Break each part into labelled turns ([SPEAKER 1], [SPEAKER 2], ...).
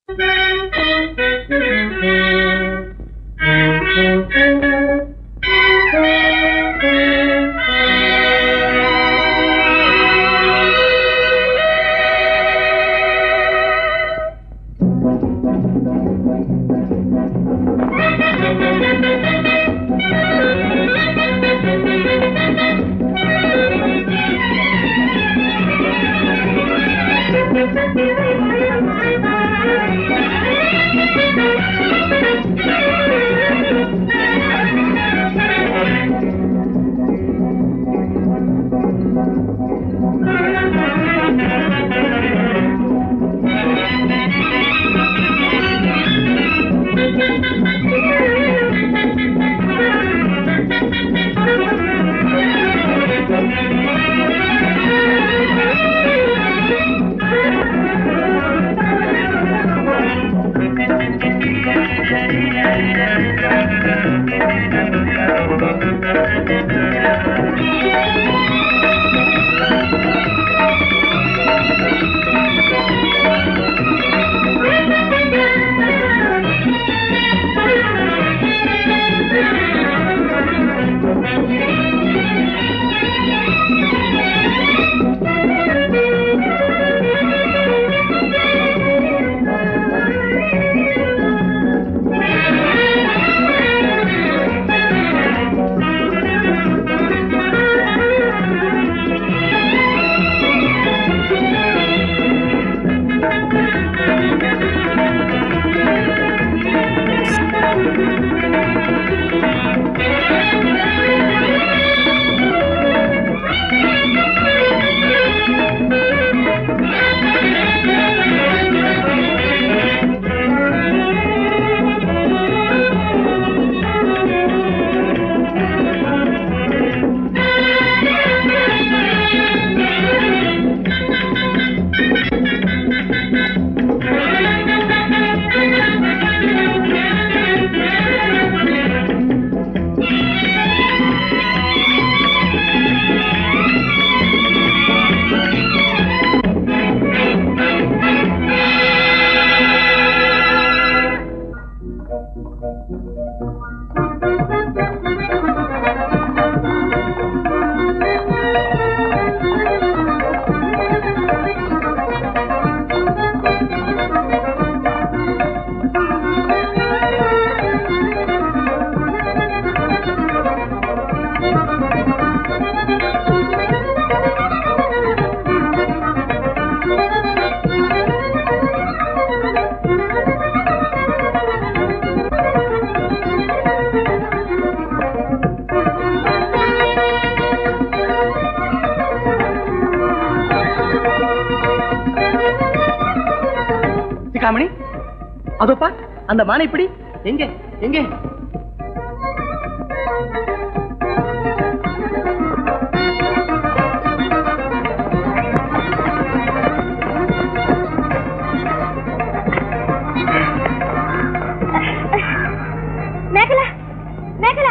[SPEAKER 1] காமணி அதோப்பா அந்த மானை இப்படி எங்க எங்க
[SPEAKER 2] மேகலா மேகலா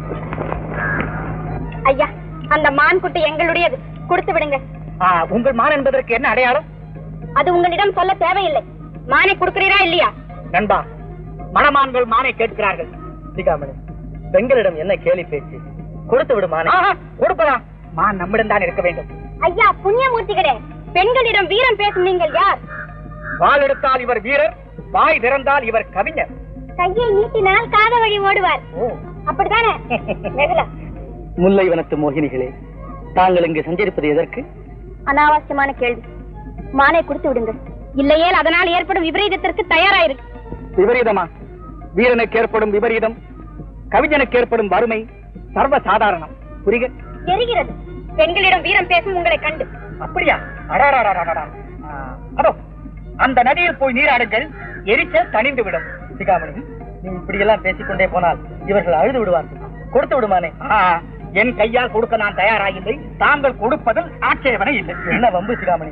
[SPEAKER 2] ஐயா அந்த மான் குட்டி எங்களுடையது கொடுத்து விடுங்க
[SPEAKER 1] உங்கள் மான் என்பதற்கு என்ன அடையாளம்
[SPEAKER 2] அது உங்களிடம் சொல்ல தேவையில்லை மானை கொடுக்கிறீரா இல்லையா
[SPEAKER 1] நண்பா மணமான்கள் மானை கேட்கிறார்கள் சிகாமணி பெண்களிடம் என்ன கேலி பேச்சு கொடுத்து விடு மானை கொடுப்பதா மான் நம்மிடம் தான் இருக்க வேண்டும்
[SPEAKER 2] ஐயா புண்ணியமூர்த்திகளே பெண்களிடம் வீரம் பேசும் நீங்கள் யார்
[SPEAKER 1] வாள் எடுத்தால் இவர் வீரர் வாய் திறந்தால் இவர் கவிஞர்
[SPEAKER 2] கையை நீட்டினால் காத வழி ஓடுவார் அப்படித்தானே மேகலா
[SPEAKER 1] முல்லை வனத்து மோகினிகளே தாங்கள் இங்கு சஞ்சரிப்பது எதற்கு
[SPEAKER 2] அனாவசியமான கேள்வி மானை கொடுத்து விடுங்க இல்லையேல் அதனால் ஏற்படும் விபரீதத்திற்கு தயாராயிருக்கு
[SPEAKER 1] விபரீதமா வீரனுக்கு ஏற்படும் விபரீதம் கவிஞனுக்கு ஏற்படும் வறுமை சர்வ சாதாரணம் புரிக
[SPEAKER 2] தெரிகிறது பெண்களிடம் வீரம் பேசும் உங்களை கண்டு
[SPEAKER 1] அப்படியா அடாடாடாடாடா. ஆ, அதோ அந்த நதியில் போய் நீராடுங்கள் எரிச்சல் தணிந்து விடும் சிகாமணி நீ இப்படி எல்லாம் பேசிக்கொண்டே போனால் இவர்கள் அழுது விடுவார்கள் கொடுத்து விடுமானே என் கையால் கொடுக்க நான் தயாராகில்லை தாங்கள் கொடுப்பதில் ஆட்சேபனை இல்லை என்ன வம்பு சிகாமணி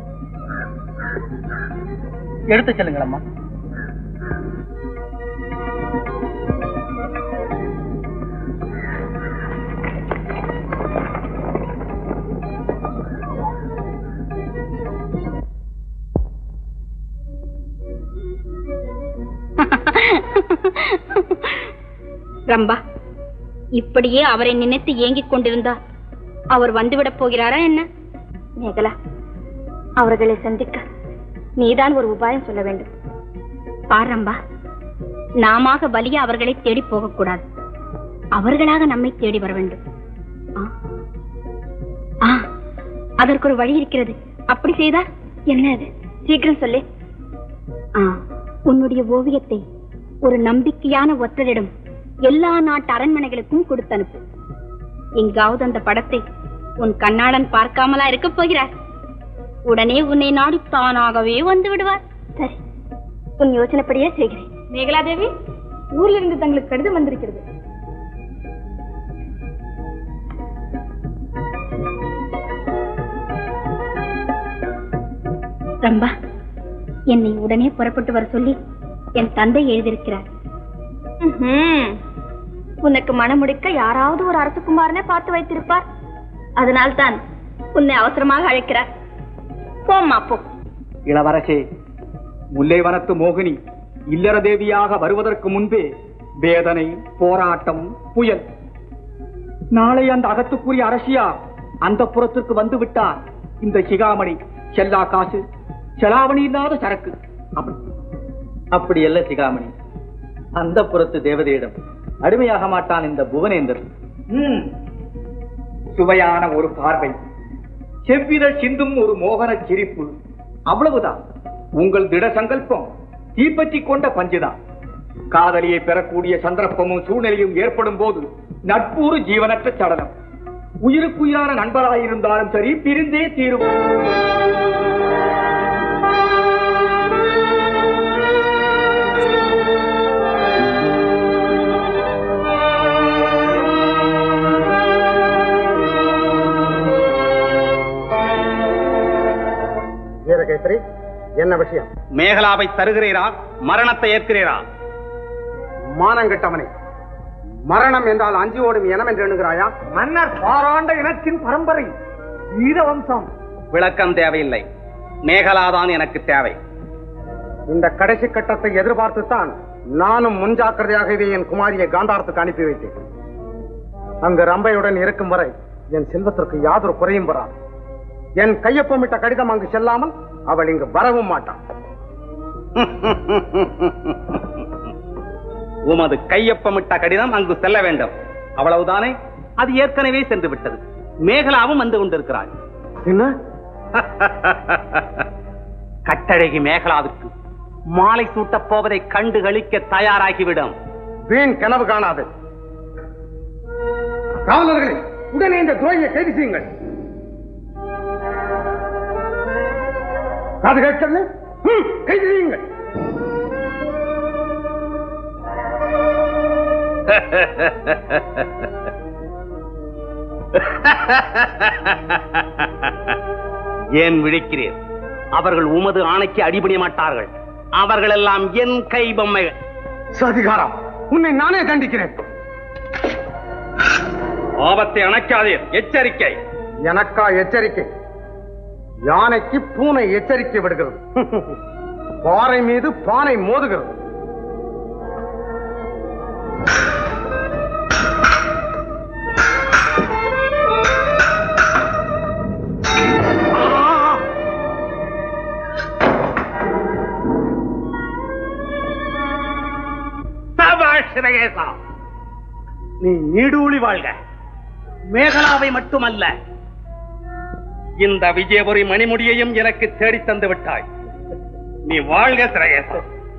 [SPEAKER 1] எடுத்து செல்லுங்கள் அம்மா
[SPEAKER 2] ரம்பா இப்படியே அவரை நினைத்து ஏங்கிக் கொண்டிருந்தார் அவர் வந்துவிடப் போகிறாரா என்ன மேகலா அவர்களை சந்திக்க நீதான் ஒரு உபாயம் சொல்ல வேண்டும் பார் ரம்பா நாமாக வலிய அவர்களை தேடி போகக்கூடாது அவர்களாக நம்மை தேடி வர வேண்டும் ஆ. ஆ அதற்கு ஒரு வழி இருக்கிறது அப்படி செய்தால் என்ன அது சீக்கிரம் சொல்லு ஆ, உன்னுடைய ஓவியத்தை ஒரு நம்பிக்கையான ஒற்றரிடம் எல்லா நாட்டு அரண்மனைகளுக்கும் கொடுத்து அனுப்பு எங்காவது அந்த படத்தை உன் கண்ணாளன் பார்க்காமலா இருக்கப் போகிறார் உடனே உன்னை நாடி தானாகவே வந்து விடுவார் சரி உன் யோசனைப்படியே செய்கிறேன் மேகலாதேவி ஊர்ல இருந்து தங்களுக்கு கடிதம் வந்திருக்கிறது ரம்பா என்னை உடனே புறப்பட்டு வர சொல்லி என் தந்தை எழுதியிருக்கிறார் உனக்கு மனமுடிக்க யாராவது ஒரு அரசகுமாரனை பார்த்து வைத்திருப்பார் அதனால்தான் உன்னை அவசரமாக அழைக்கிறார் போம்மா போ
[SPEAKER 3] இளவரசே முல்லைவனத்து மோகினி இல்லற தேவியாக வருவதற்கு முன்பே வேதனை போராட்டம் புயல் நாளை அந்த அகத்துக்குரிய அரசியா அந்த புறத்திற்கு வந்து விட்டார் இந்த சிகாமணி செல்லா காசு செலாவணி இல்லாத சரக்கு அப்படி
[SPEAKER 1] அப்படி அல்ல சிகாமணி அந்த புறத்து தேவதையிடம் அடிமையாக மாட்டான் இந்த புவனேந்தர்
[SPEAKER 3] ம். சுவையான ஒரு பார்வை செவ்விதழ் சிந்தும் ஒரு மோகன சிரிப்பு அவ்வளவுதான் உங்கள் திட சங்கல்பம் தீப்பற்றி கொண்ட பஞ்சுதான் காதலியை பெறக்கூடிய சந்தர்ப்பமும் சூழ்நிலையும் ஏற்படும் போது நட்பூறு ஜீவனற்ற சடலம் உயிருக்குயிரான நண்பராயிருந்தாலும் சரி பிரிந்தே தீரும்
[SPEAKER 4] வீரகேசரி என்ன விஷயம்
[SPEAKER 3] மேகலாவை தருகிறீரா மரணத்தை ஏற்கிறீரா
[SPEAKER 4] மானங்கெட்டவனே மரணம் என்றால் அஞ்சி ஓடும் இனம் என்று எண்ணுகிறாயா
[SPEAKER 3] மன்னர் பாராண்ட இனத்தின் பரம்பரை வீரவம்சம் விளக்கம் தேவையில்லை மேகலாதான் எனக்கு தேவை
[SPEAKER 4] இந்த கடைசி கட்டத்தை எதிர்பார்த்துத்தான் நானும் முன்ஜாக்கிரதையாகவே என் குமாரியை காந்தாரத்துக்கு அனுப்பி வைத்தேன் அங்கு ரம்பையுடன் இருக்கும் வரை என் செல்வத்திற்கு யாதொரு குறையும் வராது என் கையொப்பமிட்ட கடிதம் அங்கு செல்லாமல் அவள் இங்கு வரவும் மாட்டாள்
[SPEAKER 3] உமது கையொப்பமிட்ட கடிதம் அங்கு செல்ல வேண்டும் அவ்வளவுதானே அது ஏற்கனவே சென்று விட்டது மேகலாவும் வந்து கொண்டிருக்கிறாள்
[SPEAKER 4] என்ன
[SPEAKER 3] கட்டழகி மேகலாவுக்கு மாலை சூட்டப் போவதை கண்டு களிக்க தயாராகிவிடும்
[SPEAKER 4] வீண் கனவு காணாது காவலர்களே உடனே இந்த துரோகியை கைது செய்யுங்கள் காது கேட்கல ம், கைது செய்யுங்கள்
[SPEAKER 3] ஏன் விழிக்கிறீர் அவர்கள் உமது ஆணைக்கு அடிபணிய மாட்டார்கள் அவர்கள் எல்லாம் என் கை பொம்மைகள்
[SPEAKER 4] சதிகாரம் உன்னை நானே தண்டிக்கிறேன்
[SPEAKER 3] ஆபத்தை அணைக்காதீர் எச்சரிக்கை
[SPEAKER 4] எனக்கா எச்சரிக்கை யானைக்கு பூனை எச்சரிக்கை விடுகிறது பாறை மீது பானை மோதுகிறது
[SPEAKER 3] சபாஷ் சிவகேசா. நீ நீடூழி வாழ்க மேகலாவை மட்டுமல்ல இந்த விஜயபுரி மணிமுடியையும் எனக்கு தேடி தந்து விட்டாய் நீ வாழ்க சிரகேசா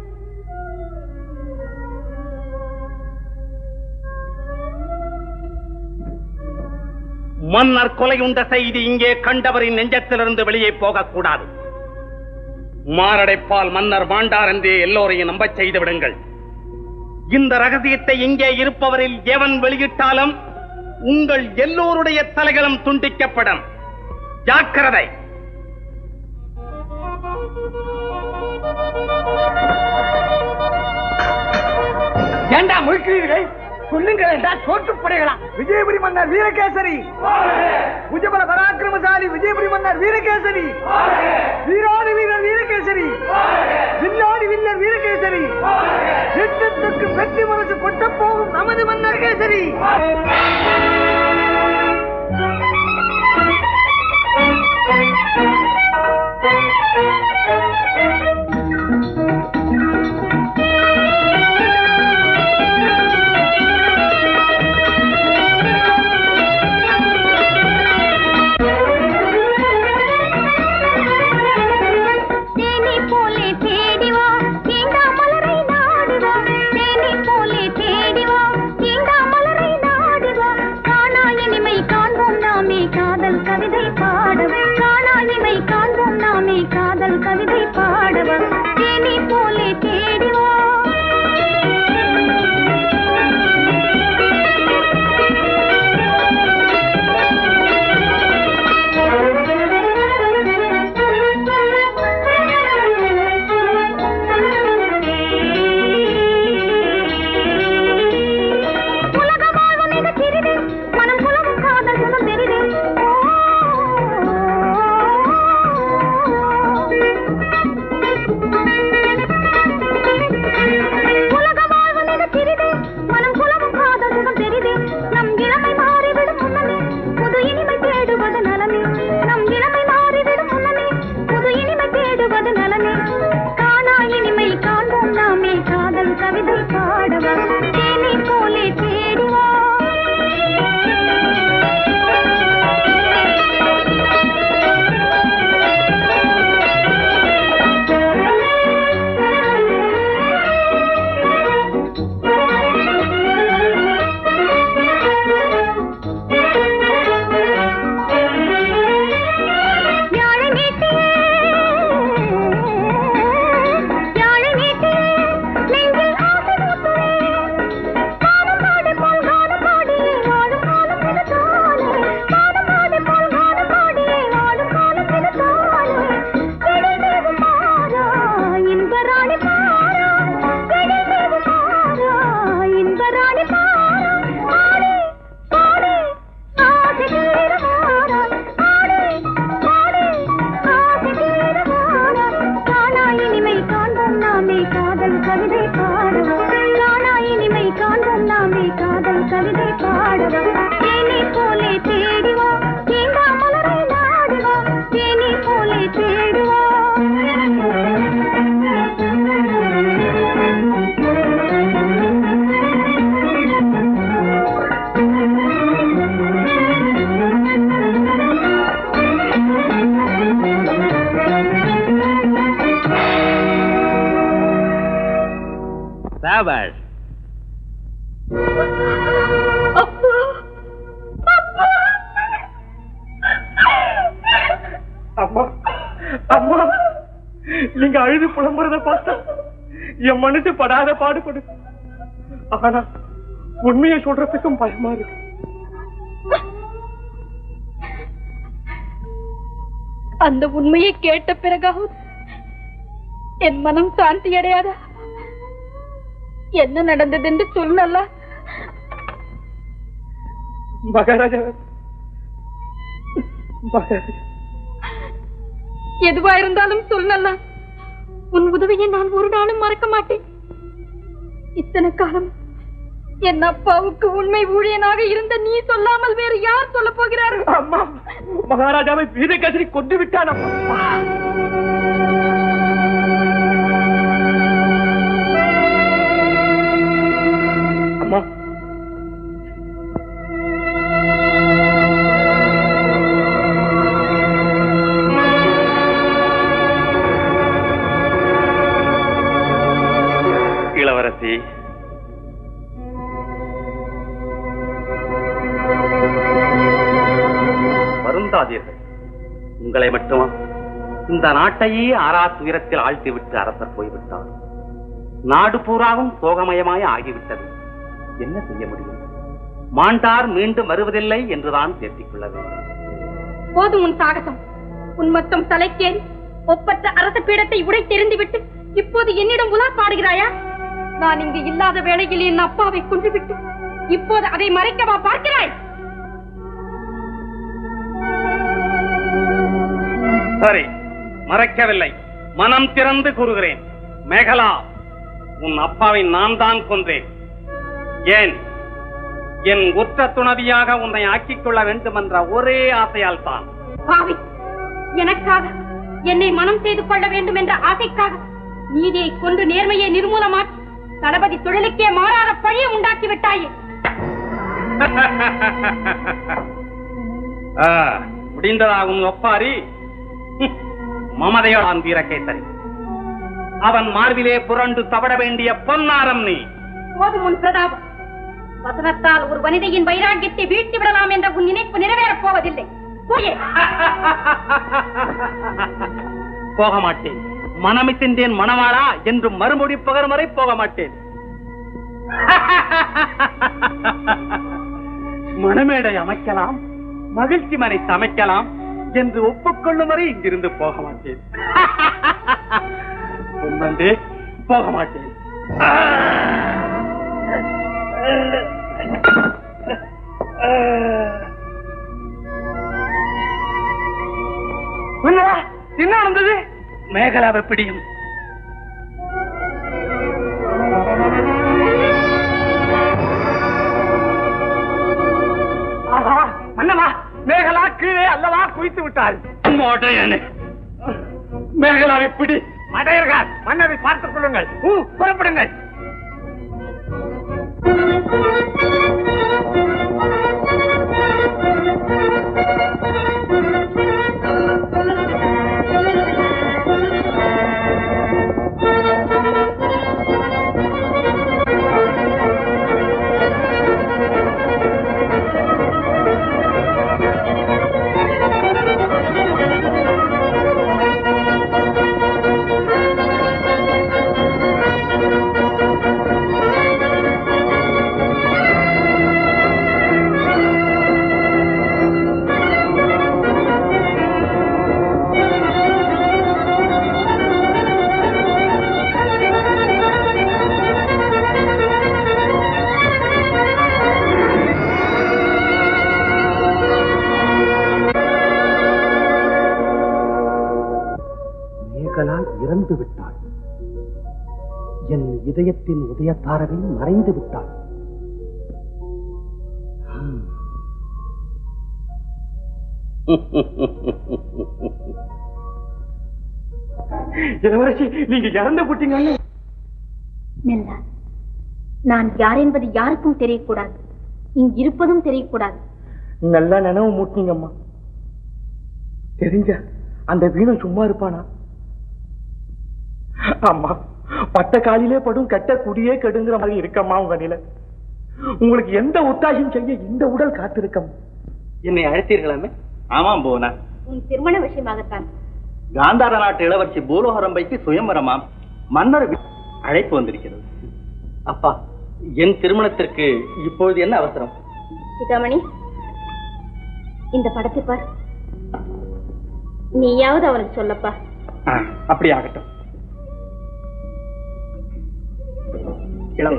[SPEAKER 3] மன்னர் கொலை உண்ட செய்தி இங்கே கண்டவரின் நெஞ்சத்திலிருந்து வெளியே போகக்கூடாது மாரடைப்பால் மன்னர் மாண்டார் என்றே எல்லோரையும் நம்பச் செய்து விடுங்கள் இந்த ரகசியத்தை இங்கே இருப்பவரில் எவன் வெளியிட்டாலும் உங்கள் எல்லோருடைய தலைகளும் துண்டிக்கப்படும் ஜாக்கிரதை
[SPEAKER 1] ஏண்டா முழுக்கிறீர்கள் சொல்லுங்கள் என்றா சோற்றுப்படைகளா
[SPEAKER 5] விஜயபுரி மன்னர் வீரகேசரி புஜபல பராக்கிரமசாலி விஜயபுரி மன்னர் வீரகேசரி வீராதி வீரர் வீரகேசரி வில்லாடி வில்லர் வீரகேசரி யுத்தத்துக்கு வெற்றி மனசு கொட்ட போகும் நமது நமது மன்னர் கேசரி
[SPEAKER 2] தேனி போலே தேடி வா தீண்டா மலரை நாடி வா தேனி போலே தேடி வா தீண்டா மலரை நாடி வா காணா இனிமை காண்போம் நாமே காதல் கவிதை பாடவா காணா இனிமை காண்போம் நாமே காதல் கவிதை பாடவா தேனி போலே தேடி வா உலகம் வாழ்வு மிகச் சிறிது, மனம் புலவும் காதல் சுகம் பெரிது. உலகம் வாழ்வு மிகச் சிறிது, மனம் புலவும் காதல் சுகம் பெரிது. நம் இளமை மாறிவிடும் முன்னமே, புது இனிமை தேடுவது நலமே. நம் இளமை மாறிவிடும் முன்னமே, புது இனிமை தேடுவது நலமே. காணா இனிமை காண்போம் நாமே காதல் கவிதை பாடவா தேனை போலே தேடிவா யாழை நீட்டி யாழை நீட்டி நெஞ்சில் ஆசை மூட்டுவே காலம் பாடு போல் காலம் பாடியே வாழும் காலம் தினத்தாலே காலம் பாடு போல் காலம் பாடியே வாழும் காலம் தினத்தாலே எழில் மேவும் மாறா இன்ப ராணி பாரா எழில் மேவும் மாறா இன்ப ராணி பாரா ஆடே பாடே ஆசை தீர மாறா ஆடே பாடே ஆசை தீர மாறா காணா இனிமை காண்போம் நாமே காதல் கவிதை பாடவா காணா இனிமை காண்போம் நாமே காதல் கவிதை பாடவா தேனி போலே தேடிவா தேங்கா மலரை நாடிவா தேனி போலே தேடிவா
[SPEAKER 6] சாபாஷ்
[SPEAKER 1] அம்மா அம்மா நீங்க அழுது புலம்புறத பார்த்தா என் மனசு படாத பாடுபடு ஆனா உண்மையை சொல்றதுக்கும் பயமா இருக்கு
[SPEAKER 2] அந்த உண்மையை கேட்ட பிறகாவது என் மனம் சாந்தி அடையாதா என்ன நடந்தது என்று சொல்லலா
[SPEAKER 1] மகாராஜா மகாராஜா
[SPEAKER 2] எதுவா இருந்தாலும் சொல்லலா உன் உதவியை நான் ஒரு நாளும் மறக்க மாட்டேன் இத்தனை காலம் என் அப்பாவுக்கு உண்மை ஊழியனாக இருந்த நீ சொல்லாமல் வேறு யார் சொல்ல போகிறார்கள்
[SPEAKER 1] அம்மா மகாராஜாவை வீரகேசரி கொண்டு விட்டான் அம்மா அம்மா
[SPEAKER 6] இளவரசி வருந்தாதீர்கள் உங்களை மட்டுமா இந்த நாட்டையே ஆறா துயரத்தில் ஆழ்த்திவிட்டு அரசர் போய்விட்டார் நாடு பூராவும் சோகமயமாய் ஆகிவிட்டது என்ன செய்ய முடியும் மாண்டார் மீண்டும் வருவதில்லை என்றுதான் தேர்த்திக் கொள்ள வேண்டும்
[SPEAKER 2] போதும் உன் சாகசம் உன் மொத்தம் தலைக்கேறி ஒப்பற்ற அரச பீடத்தை உடை தெரிந்துவிட்டு இப்போது என்னிடம் உலா பாடுகிறாயா நான் இங்கு இல்லாத வேளையில் என் அப்பாவை கொன்றுவிட்டு இப்போது அதை மறைக்கவா பார்க்கிறாய்
[SPEAKER 6] சரி மறைக்கவில்லை மனம் திறந்து கூறுகிறேன் மேகலா உன் அப்பாவை நான் தான் கொன்றேன் ஏன் என் உற்ற துணவியாக உன்னை ஆக்கிக் கொள்ள வேண்டும் என்ற ஒரே ஆசையால் தான்
[SPEAKER 2] பாவி எனக்காக என்னை மனம் செய்து கொள்ள வேண்டும் என்ற ஆசைக்காக நீதியை கொண்டு நேர்மையை நிர்மூலமாக்கி தளபதி தொழிலுக்கே மாறாத பழியை உண்டாக்கி விட்டாயே
[SPEAKER 6] ஆ, முடிந்ததாகும் ஒப்பாரி ஹம், மமதையோடான் வீரகேசரி அவன் மார்பிலே புரண்டு தவட வேண்டிய பொன்னாரம் நீ
[SPEAKER 2] போதும் உன் பிரதாபம் வசனத்தால் ஒரு வனிதையின் வைராக்கியத்தை வீழ்த்தி விடலாம் என்ற உன் நினைப்பு நிறைவேறப் போவதில்லை போயே
[SPEAKER 6] போக மாட்டேன் மனமித்தின்றேன் மணவாளா என்று மறுமொழி பகரும் வரை போக மாட்டேன் மணமேடை அமைக்கலாம் மகிழ்ச்சி மனை சமைக்கலாம் என்று ஒப்புக்கொள்ளும் வரை இங்கிருந்து போக மாட்டேன் பொன்னந்தே போக மாட்டேன் என்ன நடந்தது மேகலாவை பிடியும்
[SPEAKER 5] ஆஹா மன்னவா மேகலா கீழே அல்லவா குவித்து விட்டார்
[SPEAKER 6] மோட்டையனே மேகலாவை பிடி
[SPEAKER 5] மடையர்கள் மன்னரை பார்த்துக் கொள்ளுங்கள் ஊ, புறப்படுங்கள்
[SPEAKER 3] மேகலா இறந்து விட்டாள் என் இதயத்தின் உதய தாரகை மறைந்து விட்டாள்
[SPEAKER 5] இளவரசி நீங்க இறந்து போட்டீங்கன்னு
[SPEAKER 2] நெல்லா நான் யார் என்பது யாருக்கும் தெரியக்கூடாது இங்கு இருப்பதும் தெரியக்கூடாது
[SPEAKER 5] நல்லா நினைவு மூட்டினீங்கம்மா தெரிஞ்ச அந்த வீணம் சும்மா இருப்பானா அம்மா பட்ட காலிலே படும் கட்ட குடியே கெடுங்கிற மாதிரி இருக்கம்மா உங்க நிலை உங்களுக்கு எந்த ஒத்தாசையும் செய்ய இந்த உடல் காத்திருக்கம்மா
[SPEAKER 6] என்னை அழைத்தீர்களாமே ஆமாம் போனா
[SPEAKER 2] உன் திருமண விஷயமாகத்தான்
[SPEAKER 6] காந்தார நாட்டு இளவரசி பூலோகரம்பைக்கு சுயம்பரமாம் மன்னர் வி- அழைப்பு வந்திருக்கிறது அப்பா என் திருமணத்திற்கு இப்பொழுது என்ன அவசரம்
[SPEAKER 2] சிகாமணி இந்த படத்தை பார் நீயாவது அவனுக்கு சொல்லப்பா
[SPEAKER 5] அப்படி ஆகட்டும் இளம்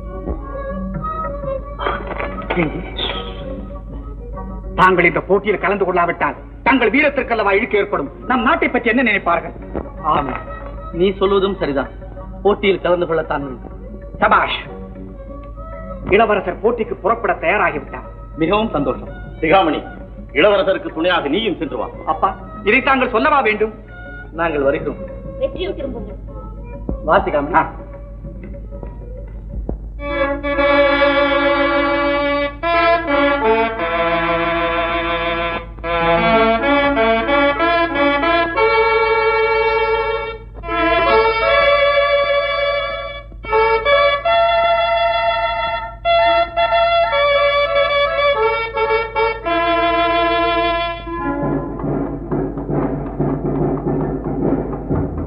[SPEAKER 5] தாங்கள் இந்த போட்டியில் கலந்து கொள்ளாவிட்டால் தங்கள் வீரத்திற்கல்லவா இழுக்கு ஏற்படும் நம் நாட்டை பற்றி என்ன நினைப்பார்கள்
[SPEAKER 6] ஆமா நீ சொல்வதும் சரிதான் போட்டியில் கலந்து கொள்ளத்தான் வேண்டும்.
[SPEAKER 5] சபாஷ் இளவரசர் போட்டிக்கு புறப்பட தயாராகிவிட்டார்
[SPEAKER 6] மிகவும் சந்தோஷம் சிகாமணி இளவரசருக்கு துணையாக நீயும் சென்று வா
[SPEAKER 5] அப்பா இதை தாங்கள் சொல்லவா வேண்டும்
[SPEAKER 6] நாங்கள் வருகிறோம்
[SPEAKER 2] வெற்றியும் திரும்புங்கள்
[SPEAKER 6] வாசிகாமணி
[SPEAKER 5] ஆ.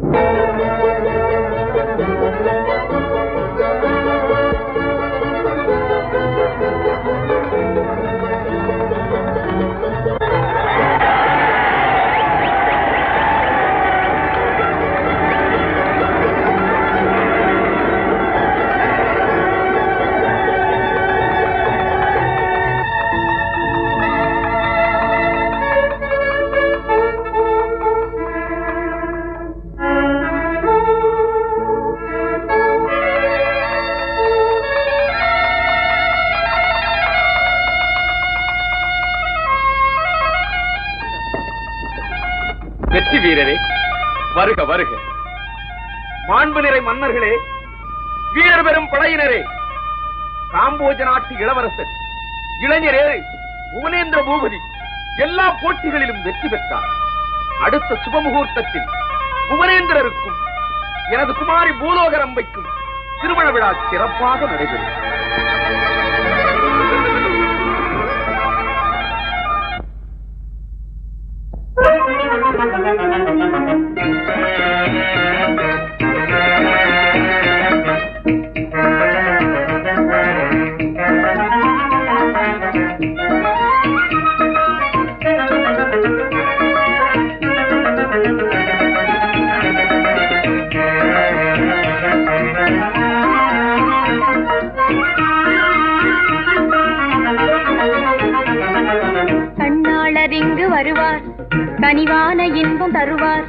[SPEAKER 2] ஆ
[SPEAKER 3] வீரரே வருக வருக மாண்பு நிறை மன்னர்களே வீரர் பெறும் படையினரே காம்போஜ நாட்டு இளவரசர் இளைஞரே புவனேந்திர பூபதி எல்லா போட்டிகளிலும் வெற்றி பெற்றார் அடுத்த சுபமுகூர்த்தத்தில் புவனேந்திரருக்கும் எனது குமாரி பூலோகரம்பைக்கும் திருமண விழா சிறப்பாக நடைபெறும்
[SPEAKER 2] கண்ணாளர் இங்கு வருவார் கனிவான இன்பம் தருவார்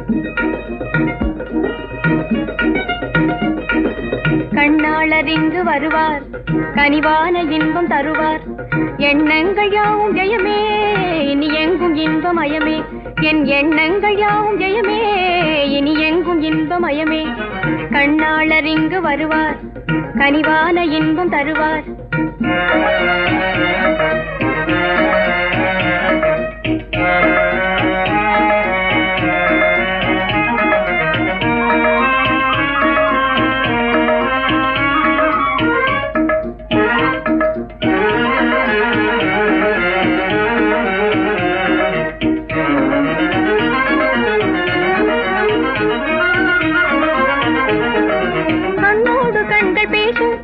[SPEAKER 2] கண்ணாளர் இங்கு வருவார் கனிவான இன்பம் தருவார் எண்ணங்கள் யாவும் ஜெயமே இனி எங்கும் இன்பமயமே என் எண்ணங்கள் யாவும் ஜெயமே இனி எங்கும் இன்பமயமே கண்ணாளர் இங்கு வருவார் கனிவான இன்பம் தருவார் கண்ணோடு கண்கள் பேசும்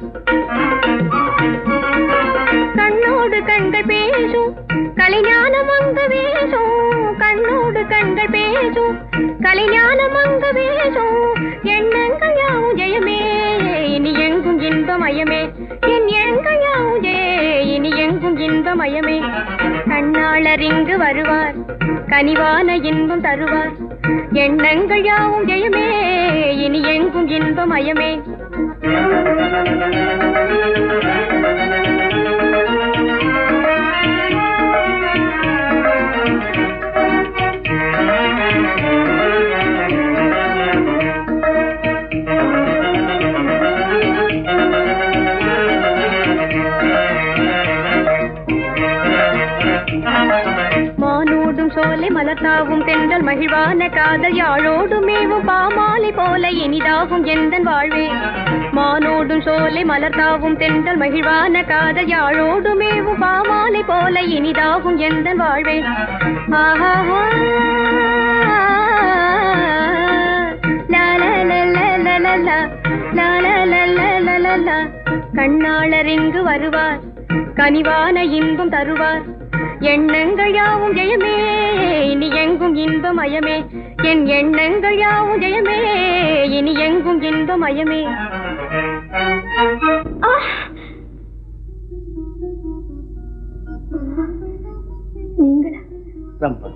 [SPEAKER 2] கண்ணோடு கண்கள் பேசும் கலைஞானம் அங்கு வீசும் கண்ணோடு கண்கள் பேசும் கலைஞானம் அங்கு வீசும் எண்ணங்கள் யாவும் ஜெயமே இனி எங்கும் இன்பமயமே என் எண்ணங்கள் யாவும் ஜெய இனி எங்கும் இன்பமயமே கண்ணாளர் இங்கு வருவார் கனிவான இன்பம் தருவார் எண்ணங்கள் யாவும் ஜெயமே இனி எங்கும் இன்பமயமே மானோடும் சோலை மலர்த்தாவும் தென்றல் மகிழ்வான காதல் யாழோடும் மேவும் பாமாலை போல இனிதாகும் எந்தன் வாழ்வே மானோடும் சோலை மலர்த்தாவும் தென்றல் மகிழ்வான காதல் யாழோடும் மேவும் பாமாலை போல இனிதாகும் எந்தன் வாழ்வே ஆஹா லா லா லா லா லா லா லா. லா லா லா லா லா லா லா. கண்ணாளர் இங்கு வருவார் கனிவான இன்பம் தருவார் எண்ணங்கள் யாவும் ஜெயமே இனி எங்கும் இன்பமயமே என் எண்ணங்கள் யாவும் ஜெயமே இனி எங்கும் இன்பமயமே ஆ! நீங்களா
[SPEAKER 1] ரம்பா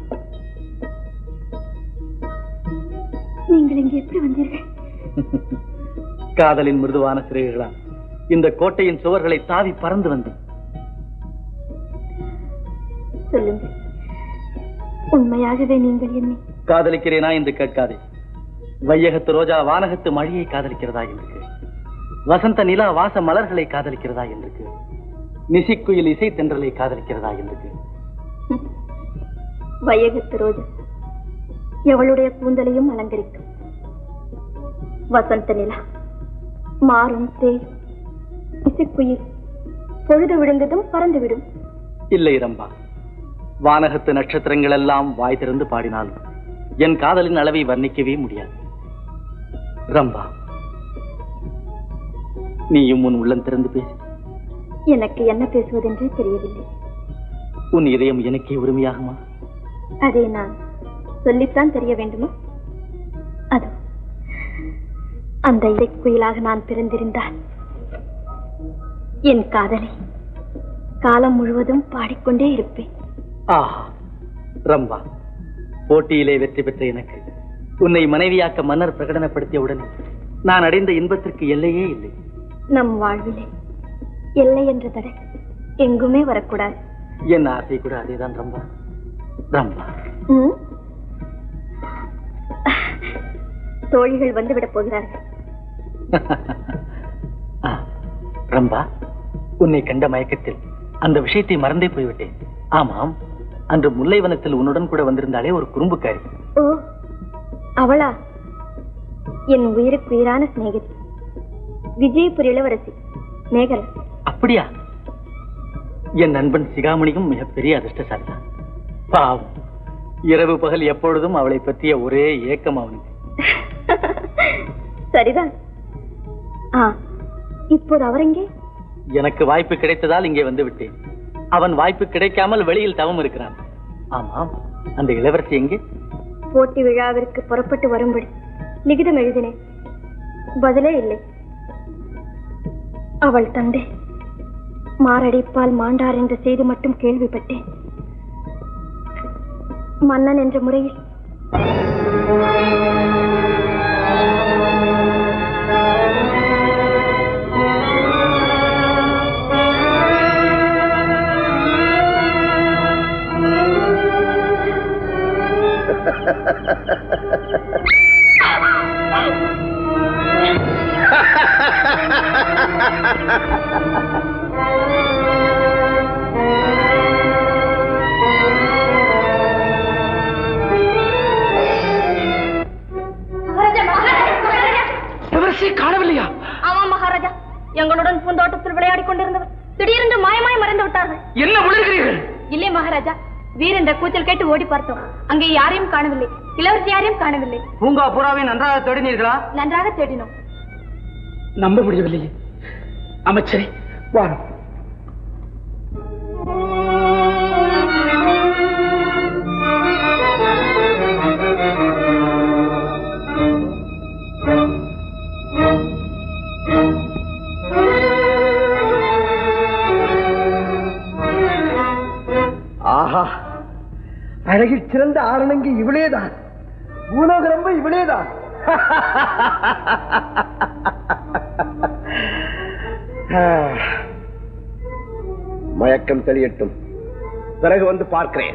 [SPEAKER 2] நீங்கள் இங்கே எப்படி வந்தீர்கள்
[SPEAKER 1] காதலின் மிருதுவான சிறைகளால் இந்த கோட்டையின் சுவர்களை தாவி பறந்து வந்தேன்
[SPEAKER 2] சொல்லுங்கள் உண்மையாகவே நீங்கள் என்னை
[SPEAKER 1] காதலிக்கிறேனா என்று கேட்காதே வையகத்து ரோஜா வானகத்து மழையை காதலிக்கிறதா என்று கேள். வசந்த நிலா வாச மலர்களை காதலிக்கிறதா என்று கேள். நிசிக்குயில் இசை தென்றலை காதலிக்கிறதா என்று கேள்.
[SPEAKER 2] வையகத்து ரோஜா எவளுடைய கூந்தலையும் அலங்கரிக்கும் வசந்த நிலா மாறும் தேயும் இசைக்குயில் பொழுது விழுந்ததும் பறந்துவிடும்
[SPEAKER 1] இல்லை ரம்பா வானகத்து நட்சத்திரங்கள் எல்லாம் வாய் திறந்து பாடினாலும் என் காதலின் அளவை வர்ணிக்கவே முடியாது ரம்பா நீயும் உன் உள்ளம் திறந்து பேசு
[SPEAKER 2] எனக்கு என்ன பேசுவதென்றே தெரியவில்லை
[SPEAKER 1] உன் இதயம் எனக்கே உரிமையாகுமா
[SPEAKER 2] அதை நான் சொல்லித்தான் தெரிய வேண்டுமா அது அந்த இசைக்குயிலாக நான் பிறந்திருந்தால் என் காதலை காலம் முழுவதும் பாடிக்கொண்டே இருப்பேன்
[SPEAKER 1] ஆஹா ரம்பா போட்டியிலே வெற்றி பெற்ற எனக்கு உன்னை மனைவியாக்க மன்னர் பிரகடனப்படுத்திய உடனே நான் அடைந்த இன்பத்திற்கு எல்லையே இல்லை
[SPEAKER 2] நம் வாழ்விலே எல்லை என்ற தடை எங்குமே வரக்கூடாது
[SPEAKER 1] என் ஆசை கூட அதேதான் ரம்பா ரம்பா
[SPEAKER 2] ம்? தோழிகள் வந்துவிடப் போகிறார்கள்
[SPEAKER 1] ஆ, ரம்பா உன்னை கண்ட மயக்கத்தில் அந்த விஷயத்தை மறந்தே போய்விட்டேன் ஆமாம் அன்று முல்லைவனத்தில் உன்னுடன் கூட வந்திருந்தாலே ஒரு குறும்புக்காரி
[SPEAKER 2] ஓ அவளா என் உயிருக்கு உயிரான சிநேகிதி விஜயபுரி இளவரசி மேகலா
[SPEAKER 1] அப்படியா என் நண்பன் சிகாமணியும் மிகப்பெரிய அதிர்ஷ்டசாலி தான் பாவம் இரவு பகல் எப்பொழுதும் அவளை பற்றிய ஒரே ஏக்கம் அவனுக்கு
[SPEAKER 2] சரிதான் ஆ இப்போது அவர் எங்கே
[SPEAKER 1] எனக்கு வாய்ப்பு கிடைத்ததால் இங்கே வந்து விட்டேன் அவன் வாய்ப்பு கிடைக்காமல் வெளியில் தவம் இருக்கிறான் ஆமாம் அந்த இளவரசி எங்கே
[SPEAKER 2] போட்டி விழாவிற்கு புறப்பட்டு வரும்படி லிகிதம் எழுதினேன் பதிலே இல்லை அவள் தந்தை மாரடைப்பால் மாண்டார் என்ற செய்தி மட்டும் கேள்விப்பட்டேன் மன்னன் என்ற முறையில்
[SPEAKER 5] இளவரசி காணவில்லையா
[SPEAKER 2] ஆமா மகாராஜா எங்களுடன் பூந்தோட்டத்தில் விளையாடிக் கொண்டிருந்தவர் திடீரென்று மாயமாய் மறைந்து விட்டார்கள்
[SPEAKER 5] என்ன உணர்கிறீர்கள்
[SPEAKER 2] இல்லை மகாராஜா வீர் என்ற கூச்சல் கேட்டு ஓடி பார்த்தோம் அங்கே யாரையும் காணவில்லை இளவரசி யாரையும் காணவில்லை
[SPEAKER 1] பூங்கா புறாவை நன்றாக தேடினீர்களா
[SPEAKER 2] நன்றாக தேடினோம்
[SPEAKER 5] நம்ப முடியவில்லையே அமைச்சரே வாரம் ஆஹா அழகில் சிறந்த ஆரணங்கி இவளேதான் பூலோகரம்ப இவளேதான்
[SPEAKER 7] மயக்கம் தெளியட்டும் பிறகு வந்து பார்க்கிறேன்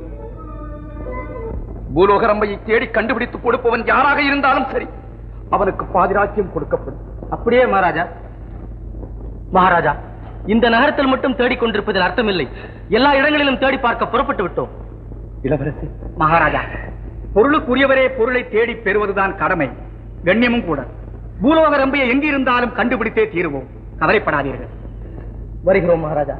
[SPEAKER 3] பூலோகரம்பையை தேடி கண்டுபிடித்து கொடுப்பவன் யாராக இருந்தாலும் சரி அவனுக்கு பாதிராக்கியம் கொடுக்கப்படும்
[SPEAKER 1] அப்படியே மகாராஜா மகாராஜா இந்த நகரத்தில் மட்டும் தேடிக் கொண்டிருப்பதில் அர்த்தமில்லை எல்லா இடங்களிலும் தேடி பார்க்க புறப்பட்டு விட்டோம்
[SPEAKER 3] இளவரசி மகாராஜா பொருளுக்குரியவரே பொருளை தேடி பெறுவதுதான் கடமை கண்ணியமும் கூட பூலோக ரம்பையை எங்கிருந்தாலும் கண்டுபிடித்தே தீருவோம் கவலைப்படாதீர்கள்
[SPEAKER 1] வருகிறோம் மகாராஜா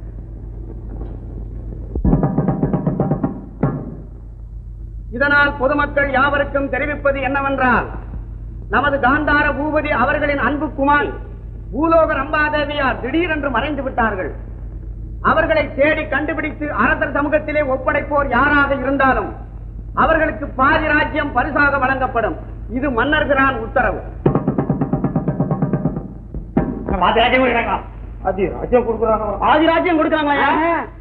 [SPEAKER 3] இதனால் பொதுமக்கள் யாவருக்கும் தெரிவிப்பது என்னவென்றால் நமது காந்தார பூபதி அவர்களின் அன்பு குமார் பூலோக ரம்பாதேவியார் திடீரென்று மறைந்து விட்டார்கள் அவர்களை தேடி கண்டுபிடித்து அரசர் சமூகத்திலே ஒப்படைப்போர் யாராக இருந்தாலும் அவர்களுக்கு பாதி ராஜ்யம் பரிசாக வழங்கப்படும் இது மன்னர்கிறான் உத்தரவு ஆதிராஜ்யம் கொடுக்குறாங்களா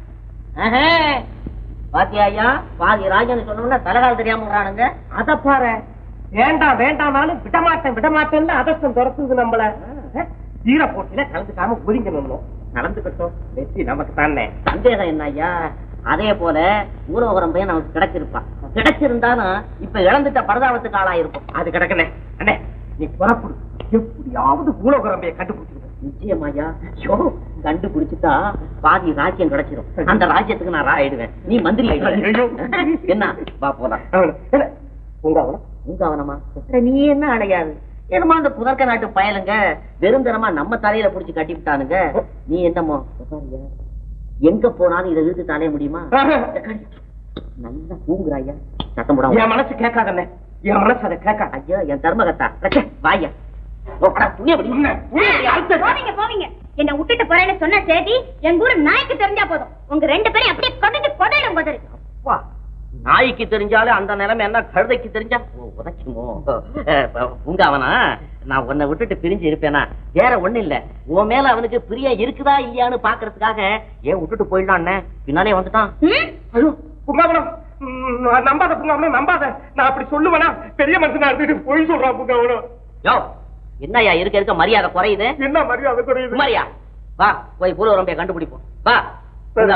[SPEAKER 8] பாத்தியா ஐயா பாதி ராஜன் சொன்னோம்னா தலைகால் தெரியாம விடுறானுங்க
[SPEAKER 5] அத பாரு வேண்டாம் வேண்டாம்னாலும் விடமாட்டேன் விடமாட்டேன்னு அதர்ஷ்டம் துரத்துது நம்மள தீர போட்டியில கலந்துக்காம ஒதுங்கணும் நடந்துக்கட்டும் வெற்றி நமக்கு தானே
[SPEAKER 8] சந்தேகம் என்ன ஐயா அதே போல ஊரோகரம் பையன் நமக்கு கிடைச்சிருப்பான் கிடைச்சிருந்தாலும் இப்ப இழந்துட்ட பரதாபத்துக்கு ஆளாயிருக்கும்
[SPEAKER 5] அது கிடக்குனே அண்ணே நீ புறப்படு எப்படியாவது பூலோகரம்பையை கண்டுபிடிச்சிருக்க
[SPEAKER 8] நிச்சயம் ஐயா ஷோ கண்டுபிடிச்சுட்டா பாதி ராஜ்யம் கிடைச்சிரும் அந்த ராஜ்யத்துக்கு நான் ஆயிடுவேன் நீ மந்திரி ஆயிடுவ. என்ன வா போலாம்
[SPEAKER 5] உங்க அவன
[SPEAKER 8] உங்க அவனமா நீ என்ன அடையாது என்னமோ அந்த புதற்க நாட்டு பயலுங்க வெறுந்தனமா நம்ம தலையில புடிச்சு கட்டி விட்டானுங்க நீ என்னமோ பாரியா, எங்க போனாலும் இதை இழுத்து தானே முடியுமா நல்லா தூங்குறாயா சத்தம் போடாம
[SPEAKER 5] என் மனசு கேட்காதண்ணே என் மனசு அதை கேட்காது
[SPEAKER 8] ஐயோ என் தர்மகத்தா ரச்சே, வாயா ஓ, அட, துணியை பிடி. துணியை பிடி, அழுத்த.
[SPEAKER 2] போவீங்க போவீங்க என்ன விட்டுட்டு போறேன்னு சொன்ன செய்தி எங்க ஊர் நாய்க்கு தெரிஞ்சா போதும் உங்க ரெண்டு பேரும் அப்படியே கொண்டு கொடையிடும் பதில்
[SPEAKER 8] அப்பா, நாய்க்கு தெரிஞ்சாலும் அந்த நிலைமை என்ன கழுதைக்கு தெரிஞ்சா ஓ, உதைக்குமோ அஹ், உங்க அவனா நான் உன்னை விட்டுட்டு பிரிஞ்சு இருப்பேனா வேற ஒண்ணு இல்ல உன் மேல அவனுக்கு பிரியம் இருக்குதா இல்லையான்னு பாக்குறதுக்காக ஏன் விட்டுட்டு போயிடலான்னு பின்னாலே வந்துட்டான்
[SPEAKER 5] ஐயோ புங்காவனம் ம், நம்பாத புங்காவனம் நம்பாத நான் அப்படி சொல்லுவேனா பெரிய மனுஷனா இருந்துட்டு போய் சொல்றான் புங்காவனம்
[SPEAKER 8] யோ என்னய்யா இருக்க இருக்க மரியாதை குறையுது
[SPEAKER 5] என்ன மரியாதை குறையுது
[SPEAKER 8] குமாரியா வா போய் பூலவரம்பைய கண்டுபிடிப்போம் வா
[SPEAKER 5] சரி.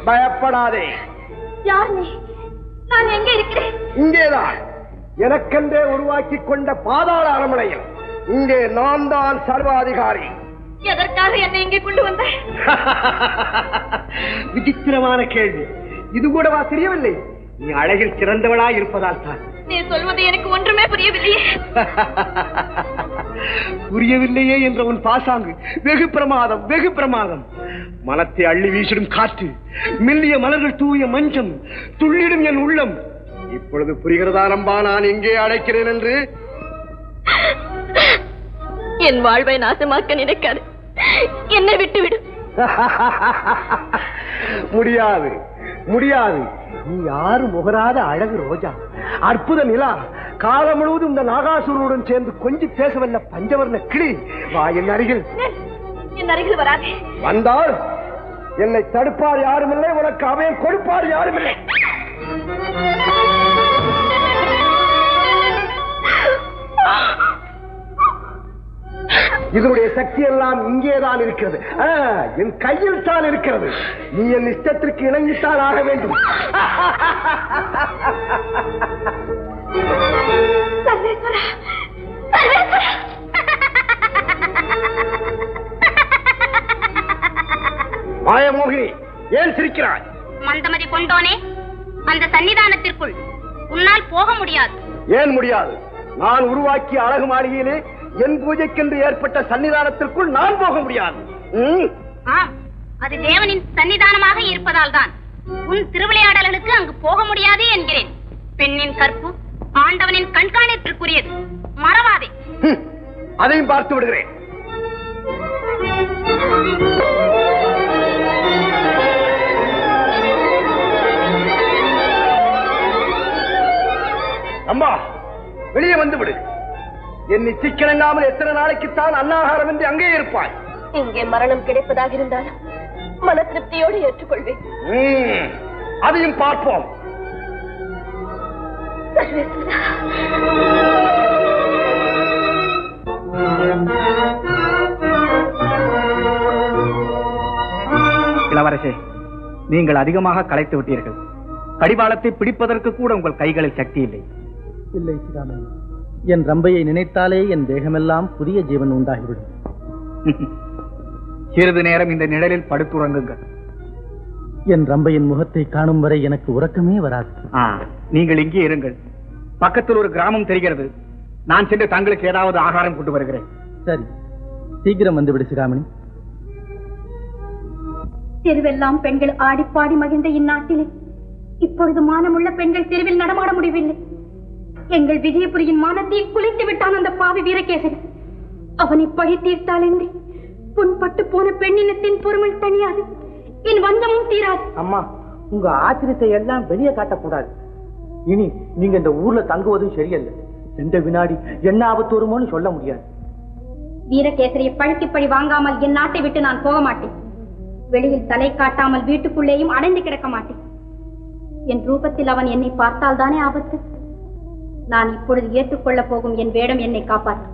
[SPEAKER 7] பயப்படாதே
[SPEAKER 2] யார் நீ நான் எங்க இருக்கிறேன்
[SPEAKER 7] இங்கேதான் எனக்கென்றே உருவாக்கி கொண்ட பாதாள அரண்மனையில் இங்கே நான் தான் சர்வாதிகாரி
[SPEAKER 2] எதற்காக என்னை இங்கே கொண்டு வந்த
[SPEAKER 7] விசித்திரமான கேள்வி இது கூடவா தெரியவில்லை நீ அழகில் சிறந்தவளாய் இருப்பதால் தான்
[SPEAKER 2] நீ சொல்வது எனக்கு ஒன்றுமே புரியவில்லையே
[SPEAKER 7] புரியவில்லையே என்ற உன் பாசாங்கு வெகு பிரமாதம் வெகு பிரமாதம் மனத்தை அள்ளி வீசிடும் காற்று மெல்லிய மலர்கள் தூய மஞ்சம் துள்ளிடும் என் உள்ளம் இப்பொழுது புரிகிறதா ரம்பா நான் எங்கே அழைக்கிறேன் என்று
[SPEAKER 2] என் வாழ்வை நாசமாக்க நினைக்காது என்னை விட்டுவிடு
[SPEAKER 7] முடியாது முடியாது நீ யாரு முகராத அழகு ரோஜா அற்புத நிலா காலம் முழுவதும் இந்த நாகாசுரனுடன் சேர்ந்து கொஞ்சி பேசவல்ல பஞ்சவர்ண கிளி வா என் அருகில்
[SPEAKER 2] என் அருகில் வராதே
[SPEAKER 7] வந்தால் என்னை தடுப்பார் யாருமில்லை உனக்கு அவையம் கொடுப்பார் யாருமில்லை இதனுடைய சக்தி எல்லாம் இங்கேதான் இருக்கிறது ஆ, என் கையில் தான் இருக்கிறது நீ என் இஷ்டத்திற்கு இணங்கித்தான் ஆக வேண்டும்
[SPEAKER 2] சர்வேஸ்வரா சர்வேஸ்வரா
[SPEAKER 7] மாயமோகினி ஏன் சிரிக்கிறாய்
[SPEAKER 2] மந்தமதி கொண்டோனே அந்த சன்னிதானத்திற்குள் உன்னால் போக முடியாது
[SPEAKER 7] ஏன் முடியாது நான் உருவாக்கிய அழகு மாளிகையிலே என் பூஜைக்கென்று ஏற்பட்ட சன்னிதானத்திற்குள் நான் போக முடியாது ம்?
[SPEAKER 2] ஆம் அது தேவனின் சன்னிதானமாக இருப்பதால் தான் உன் திருவிளையாடல்களுக்கு அங்கு போக முடியாது என்கிறேன் பெண்ணின் கற்பு ஆண்டவனின் கண்காணிப்பிற்குரியது மறவாதே
[SPEAKER 7] ஹம். அதையும் பார்த்து விடுகிறேன் அம்மா வெளியே வந்து விடு என்னை சிக்கனங்காமல் எத்தனை நாளைக்குத்தான் அன்னாகாரம் என்று அங்கே இருப்பாய்
[SPEAKER 2] இங்கே மரணம் கிடைப்பதாக இருந்தாலும் மன திருப்தியோடு ஏற்றுக்கொள்வேன்
[SPEAKER 7] ம். அதையும் பார்ப்போம்
[SPEAKER 3] இளவரசே நீங்கள் அதிகமாக களைத்து விட்டீர்கள் கடிவாளத்தை பிடிப்பதற்கு கூட உங்கள் கைகளில் சக்தி இல்லை
[SPEAKER 1] இல்லை சிகாமணி என் ரம்பையை நினைத்தாலே என் தேகமெல்லாம் புதிய ஜீவன் உண்டாகிவிடும்
[SPEAKER 3] சிறிது நேரம் இந்த நிழலில் படுத்துறங்குங்கள்
[SPEAKER 1] என் ரம்பையின் முகத்தை காணும் வரை எனக்கு உறக்கமே வராது
[SPEAKER 3] ஆ, நீங்கள் இங்கே இருங்கள் பக்கத்தில் ஒரு கிராமம் தெரிகிறது நான் சென்று தங்களுக்கு ஏதாவது ஆகாரம் கொண்டு வருகிறேன்
[SPEAKER 1] சரி சீக்கிரம் வந்துவிடு சிகாமணி
[SPEAKER 2] தெருவெல்லாம் பெண்கள் ஆடிப்பாடி மகிழ்ந்த இந்நாட்டிலே இப்பொழுது மானமுள்ள பெண்கள் தெருவில் நடமாட முடியவில்லை எங்கள் விஜயபுரியின் மானத்தை குலைத்து விட்டான் அந்த பாவி வீரகேசரி அவனை பழி தீர்த்தால் என்று புண்பட்டு போன பெண்ணினத்தின் பொறுமை தனியாது என் வஞ்சமும் தீராது
[SPEAKER 5] அம்மா உங்க ஆச்சரியத்தை எல்லாம் வெளியே காட்டக்கூடாது இனி நீங்க இந்த ஊர்ல தங்குவதும் சரியல்ல எந்த வினாடி என்ன ஆபத்து வருமோன்னு சொல்ல முடியாது
[SPEAKER 2] வீரகேசரியை பழிக்கு பழி வாங்காமல் என் நாட்டை விட்டு நான் போக மாட்டேன் வெளியில் தலை காட்டாமல் வீட்டுக்குள்ளேயும் அடைந்து கிடக்க மாட்டேன் என் ரூபத்தில் அவன் என்னை பார்த்தால் தானே ஆபத்து நான் இப்பொழுது ஏற்றுக்கொள்ளப் போகும் என் வேடம் என்னை காப்பாற்றும்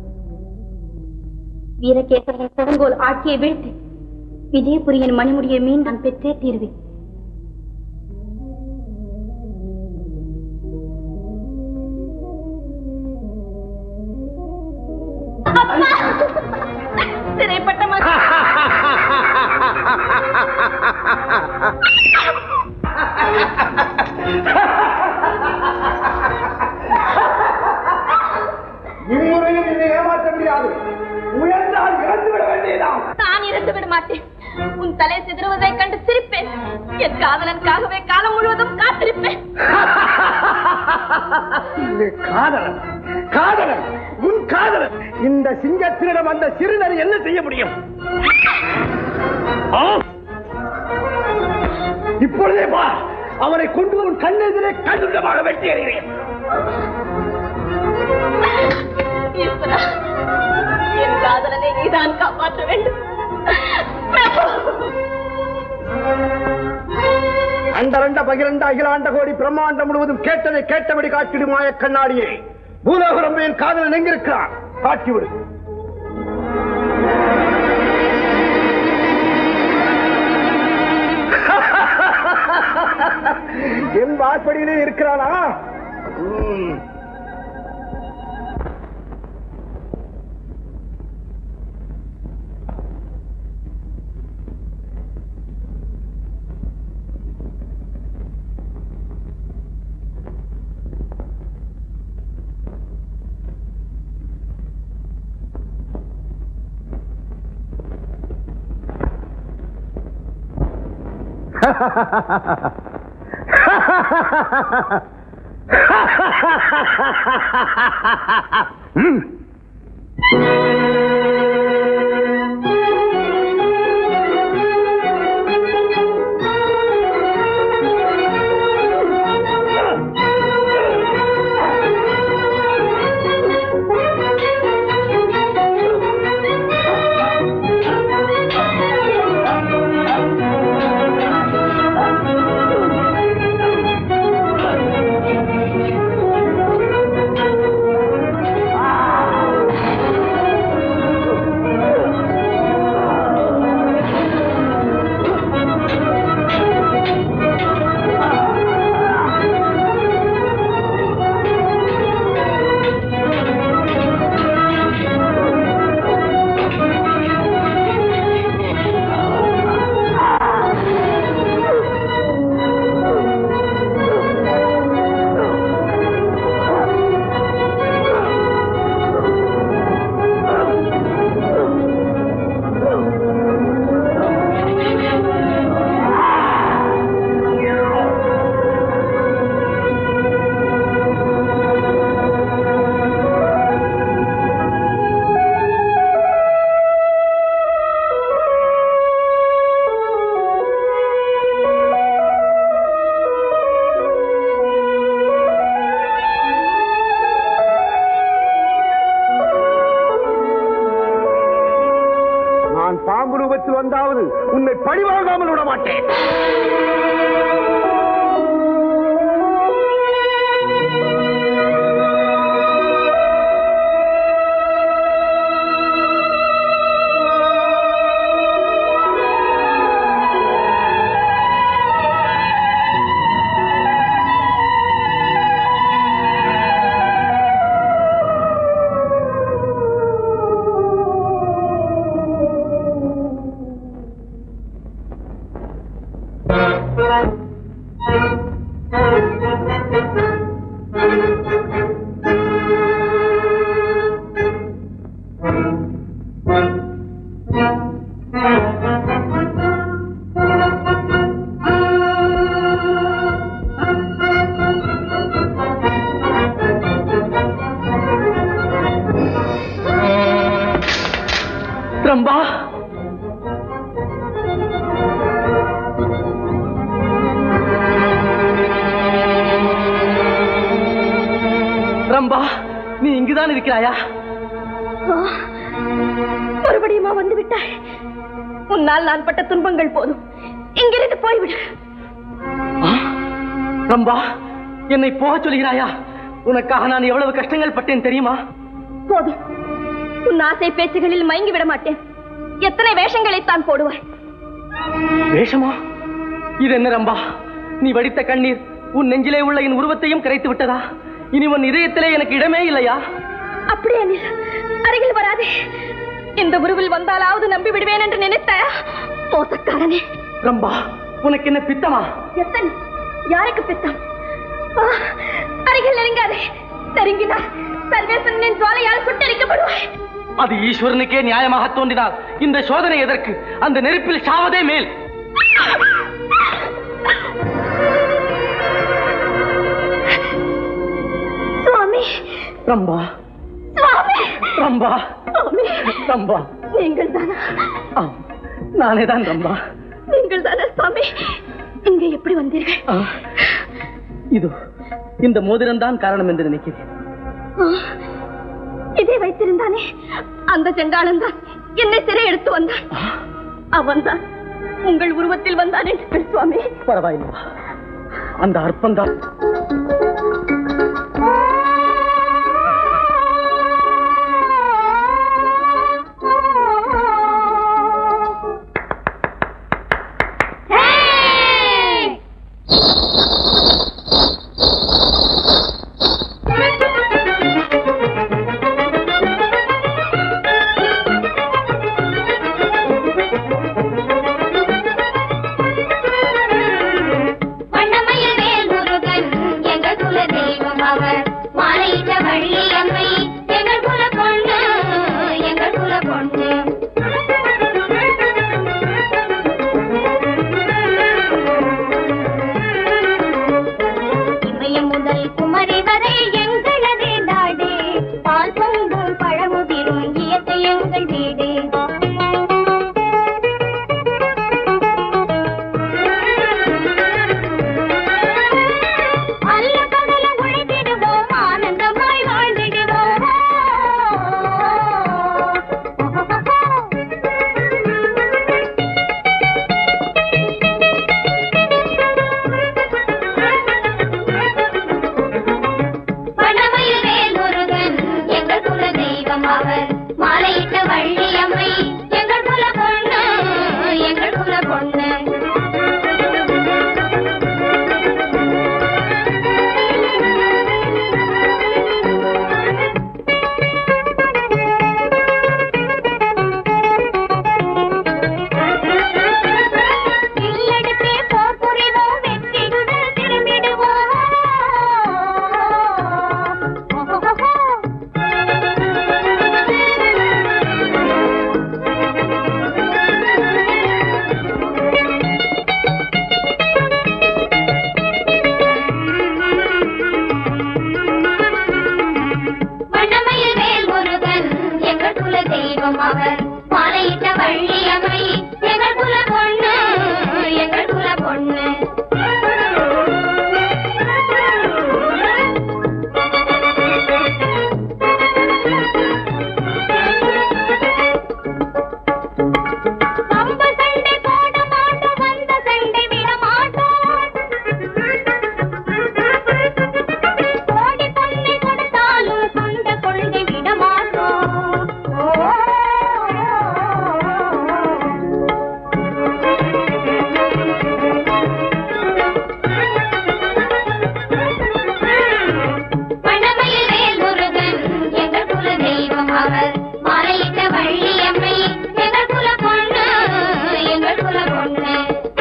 [SPEAKER 2] வீரகேசரியின் கொடுங்கோல் ஆட்சியை வீழ்த்தி விஜயபுரியின் மணிமுடியை மீன் நான் பெற்றே தீர்வேன் சிறைப்பட்ட மகன்
[SPEAKER 7] இம்முறையும் என்னை ஏமாற்ற முடியாது முயன்றால் இறந்து விட வேண்டியதான்
[SPEAKER 2] நான் இறந்து விட மாட்டேன் உன் தலை சிதறுவதைக் கண்டு சிரிப்பேன் என் காதலனுக்காகவே காலம் முழுவதும் காத்திருப்பேன்
[SPEAKER 7] இது காதலன் காதலன் உன் காதலன் இந்த சிங்கத்தினிடம் அந்த சிறுநர் என்ன செய்ய முடியும் ஆ? இப்பொழுதே பா அவனை கொண்டு உன் கண்ணெதிரே கண்டுடமாக வெட்டி எறிகிறேன்
[SPEAKER 2] ஈஸ்வரா, என் காதலனை நீதான் காப்பாற்ற வேண்டும்
[SPEAKER 7] அண்டரண்ட பகிரண்ட அகிலாண்ட கோடி பிரம்மாண்டம் முழுவதும் கேட்டதை கேட்டபடி காட்டிடுமாய கண்ணாடியே பூலோகரம்பையின் காதலன் எங்கிருக்கிறான் காட்டிவிடு என் வாசப்படியிலே இருக்கிறானா ம். ம். நான் பாம்பு ரூபத்தில் வந்தாவது உன்னை பழிவாங்காமல் விட மாட்டேன்
[SPEAKER 1] ரம்பா ரம்பா நீ இங்குதான் இருக்கிறாயா
[SPEAKER 2] மறுபடியுமா வந்து விட்டாய் உன்னால் நான் பட்ட துன்பங்கள் போதும் இங்கிருந்து போய்விடு
[SPEAKER 1] ஆ? ரம்பா என்னை போக சொல்கிறாயா உனக்காக நான் எவ்வளவு கஷ்டங்கள் பட்டேன் தெரியுமா
[SPEAKER 2] போதும் உன் ஆசை பேச்சுகளில் மயங்கி விட மாட்டேன் எத்தனை வேஷங்களை தான் போடுவாய்
[SPEAKER 1] வேஷமா இது என்ன ரம்பா நீ வடித்த கண்ணீர் உன் நெஞ்சிலே உள்ள என் உருவத்தையும் கரைத்து விட்டதா இனி உன் இதயத்திலே எனக்கு இடமே இல்லையா
[SPEAKER 2] அப்படியே நில் அருகில் வராதே இந்த உருவில் வந்தாலாவது நம்பி விடுவேன் என்று நினைத்தாயா மோசக்காரனே
[SPEAKER 1] ரம்பா உனக்கு என்ன பித்தமா
[SPEAKER 2] எத்தனை யாருக்கு பித்தம் ஆ, அருகில் நெருங்காதே நெருங்கினார் சர்வேசனின் ஜுவாலையால் சுட்டரிக்கப்படுவாய்
[SPEAKER 1] அது ஈஸ்வரனுக்கே நியாயமாக தோன்றினால் இந்த சோதனை எதற்கு அந்த நெருப்பில் சாவதே மேல்
[SPEAKER 2] சுவாமி
[SPEAKER 1] ரம்பா
[SPEAKER 2] சுவாமி
[SPEAKER 1] ரம்பா
[SPEAKER 2] சுவாமி
[SPEAKER 1] ரம்பா
[SPEAKER 2] நீங்கள் தானா
[SPEAKER 1] ஆம், நானே தான் ரம்பா
[SPEAKER 2] நீங்கள் தானா சுவாமி இங்கே எப்படி வந்தீர்கள்
[SPEAKER 1] ஆ, இதோ இந்த மோதிரம் தான் காரணம் என்று நினைக்கிறேன்
[SPEAKER 2] ஆ, இதை வைத்திருந்தானே அந்த செண்டாளன் தான் என்னை சிறை எடுத்து வந்தான் அவன்தான் உங்கள் உருவத்தில் வந்தான் என்று சுவாமி
[SPEAKER 1] பரவாயில்லை அந்த அற்பந்தான்
[SPEAKER 2] Hey!
[SPEAKER 9] தெய்வம் அவர் மாலையிட்ட வள்ளியம்மை எங்கள் குல பொண்ணு எங்கள் குல பொண்ணு வம்ப சண்டை போட மாட்டோம் வந்த சண்டை விட மாட்டோம் கோடி பொன்னை கொடுத்தாலும் சொந்த கொள்கை விட மாட்டோம் ஓ வண்ணமயில் வேல் முருகன் எங்கள் குல தெய்வம் அவர் மாலையிட்ட வள்ளியம்மை எங்கள் குல பொண்ணு எங்கள் குல பொண்ணு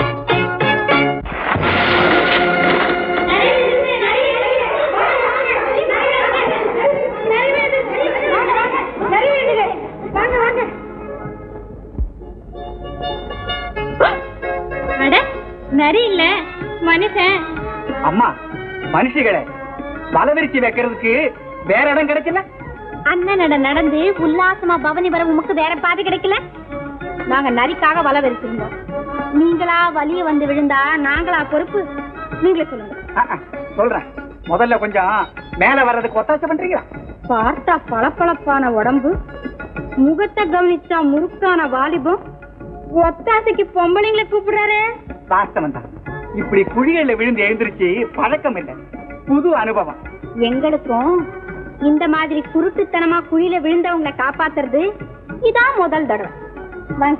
[SPEAKER 2] அட நரி இல்ல மனுஷன்
[SPEAKER 3] அம்மா மனுஷிகளே வலவிரிச்சி வைக்கிறதுக்கு வேற இடம் கிடைக்கல
[SPEAKER 2] அண்ணனோட நடந்து உல்லாசமா பவனி வர உமக்கு வேற பாதை கிடைக்கல நாங்க நரிக்காக வலை வெறிச்சிருந்தோம் நீங்களா வலிய வந்து விழுந்தா நாங்களா பொறுப்பு நீங்களே சொல்லுங்க
[SPEAKER 3] அஹ், அஹ், சொல்றேன் முதல்ல கொஞ்சம் மேல வர்றதுக்கு ஒத்தாசை பண்றீங்களா
[SPEAKER 2] பார்த்தா பளபளப்பான உடம்பு முகத்தை கவனிச்சா முறுக்கான வாலிபம் ஒத்தாசைக்கு பொம்பளைங்களை கூப்பிடுறாரு
[SPEAKER 3] வாஸ்தவம் தான் இப்படி குழிகள்ல விழுந்து எழுந்திருச்சு பழக்கம் இல்லை புது அனுபவம்
[SPEAKER 2] எங்களுக்கும் இந்த மாதிரி குருட்டுத்தனமா குழியில விழுந்தவங்களை காப்பாத்துறது இதான் முதல் தடவை வாங்க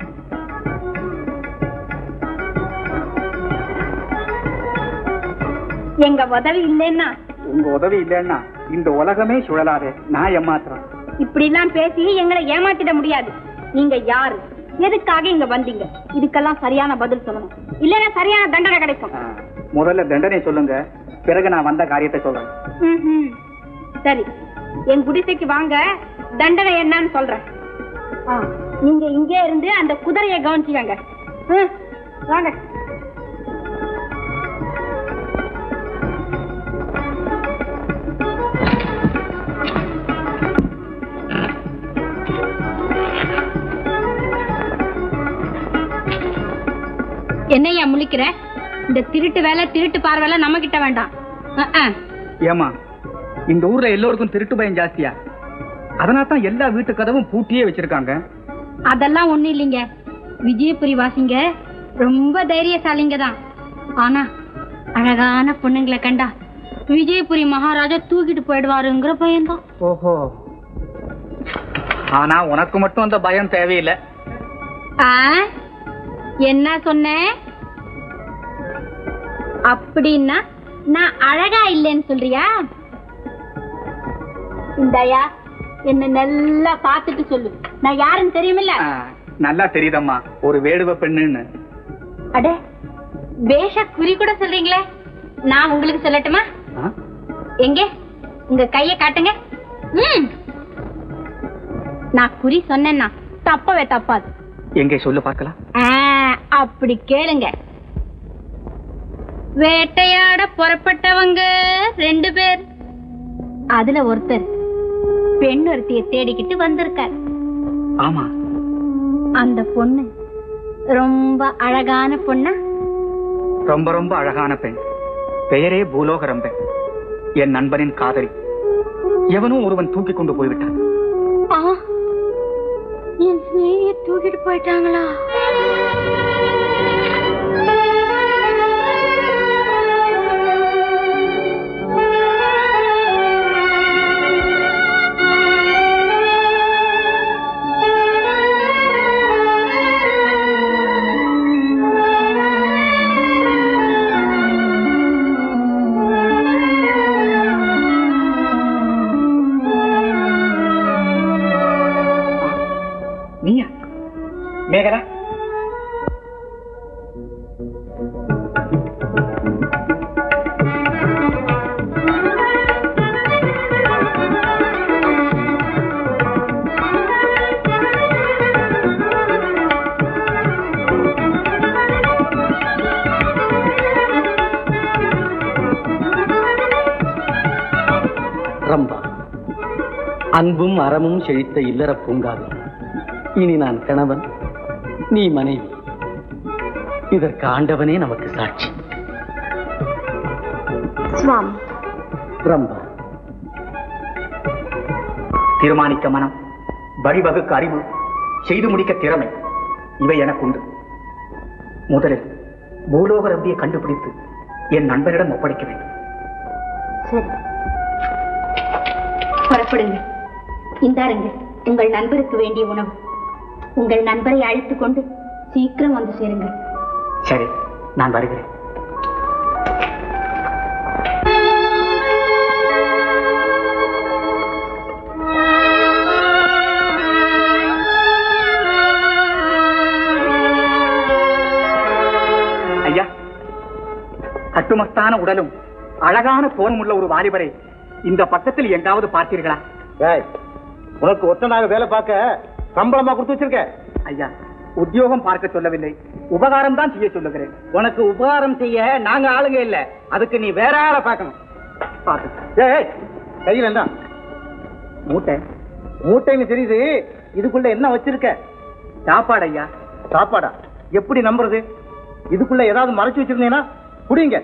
[SPEAKER 2] எங்க உதவி இல்லைன்னா
[SPEAKER 3] உங்க உதவி இல்லைன்னா இந்த உலகமே சுழலாதே நான் ஏமாத்துறேன்
[SPEAKER 2] இப்படி எல்லாம் பேசி எங்களை ஏமாத்திட முடியாது நீங்க யாரு எதுக்காக இங்க வந்தீங்க இதுக்கெல்லாம் சரியான பதில் சொல்லணும் இல்லைன்னா சரியான தண்டனை கிடைக்கும்
[SPEAKER 3] அஹ், முதல்ல தண்டனை சொல்லுங்க பிறகு நான் வந்த காரியத்தை சொல்றேன்
[SPEAKER 2] ம்ஹும். சரி என் குடிசைக்கு வாங்க தண்டனை என்னன்னு சொல்றேன் ஆ, நீங்க இங்கே இருந்து அந்த குதிரையை கவனிச்சுக்கங்க ம், வாங்க என்னையா முழிக்கிற இந்த திருட்டு வேலை திருட்டு பார்வை நம்ம கிட்ட வேண்டாம் அஹ், அஹ்.
[SPEAKER 3] ஏமா இந்த ஊர்ல எல்லோருக்கும் திருட்டு பயம் ஜாஸ்தியா அதனால தான் எல்லா வீட்டு கதவும் பூட்டியே வச்சிருக்காங்க
[SPEAKER 2] அதெல்லாம் ஒண்ணும் இல்லைங்க விஜயபுரி வாசிங்க ரொம்ப தைரியசாலிங்க தான் ஆனா அழகான பொண்ணுங்களை கண்டா விஜயபுரி மகாராஜா தூக்கிட்டு போயிடுவாருங்கிற பயம்தான்
[SPEAKER 3] ஓஹோ ஆனா உனக்கு மட்டும் அந்த பயம் தேவையில்லை
[SPEAKER 2] ஆ என்ன சொன்னேன் அப்படின்னா நான் அழகா இல்லைன்னு சொல்றியா இந்தாயா என்ன நல்லா பார்த்துட்டு சொல்லு நான் யாருன்னு தெரியுமில்ல
[SPEAKER 3] ஆ, நல்லா தெரியுதம்மா ஒரு வேடுவ பெண்ணுன்னு
[SPEAKER 2] அடே வேஷ குறி கூட சொல்றீங்களே நான் உங்களுக்கு சொல்லட்டுமா
[SPEAKER 3] ஆ?
[SPEAKER 2] எங்க உங்க கைய காட்டுங்க ம். நான் குறி சொன்னேன்னா தப்பவே தப்பாது
[SPEAKER 3] எங்கே சொல்லு பார்க்கலாம்
[SPEAKER 2] ஆ, அப்படி கேளுங்க வேட்டையாட புறப்பட்டவங்க ரெண்டு பேர் அதுல ஒருத்தர் பெண் ஒருத்திய தேடிக்கிட்டு வந்திருக்கார்
[SPEAKER 3] ஆமா
[SPEAKER 2] அந்த பொண்ணு ரொம்ப அழகான பொண்ணா
[SPEAKER 3] ரொம்ப ரொம்ப அழகான பெண் பெயரே பூலோகரம்பை என் நண்பனின் காதலி எவனும் ஒருவன் தூக்கி கொண்டு போய்விட்டான்
[SPEAKER 2] ஆ, என் சிநேகிய தூக்கிட்டு போயிட்டாங்களா
[SPEAKER 3] நீயா மேகலா
[SPEAKER 10] ரம்பா அன்பும் அறமும் செழித்த இல்லற பூங்காவில்
[SPEAKER 6] இனி நான் கணவன் நீ மனைவி இதற்கு ஆண்டவனே நமக்கு சாட்சி
[SPEAKER 2] சுவாமி
[SPEAKER 6] ரம்பா
[SPEAKER 3] தீர்மானிக்க மனம் வழிவகுக்க அறிவு செய்து முடிக்க திறமை இவை எனக்குண்டு முதலில் பூலோக ரம்பியை கண்டுபிடித்து என் நண்பரிடம் ஒப்படைக்க வேண்டும்
[SPEAKER 2] சரி புறப்படுங்க இந்தாருங்கள் உங்கள் நண்பருக்கு வேண்டிய உணவு உங்கள் நண்பரை அழைத்துக் கொண்டு சீக்கிரம் வந்து சேருங்கள்
[SPEAKER 3] சரி நான் வருகிறேன் ஐயா கட்டுமஸ்தான உடலும் அழகான தோற்றம் உள்ள ஒரு வாலிபரை இந்த பக்கத்தில் எங்காவது பார்த்தீர்களா
[SPEAKER 4] உனக்கு ஒத்தனாக வேலை பார்க்க சம்பளமா கொடுத்து வச்சிருக்க
[SPEAKER 3] ஐயா உத்தியோகம் பார்க்க சொல்லவில்லை உபகாரம் தான் செய்ய சொல்லுகிறேன்
[SPEAKER 1] உனக்கு உபகாரம் செய்ய நாங்க ஆளுங்க இல்ல அதுக்கு நீ வேற ஆளை பார்க்கணும்
[SPEAKER 3] பார்த்து
[SPEAKER 4] ஏய் கையில் என்ன
[SPEAKER 3] மூட்டை
[SPEAKER 4] மூட்டைன்னு தெரியுது இதுக்குள்ள என்ன வச்சிருக்க
[SPEAKER 3] சாப்பாடு ஐயா
[SPEAKER 4] சாப்பாடா எப்படி நம்புறது இதுக்குள்ள ஏதாவது மறைச்சு வச்சிருந்தீங்கன்னா குடிங்க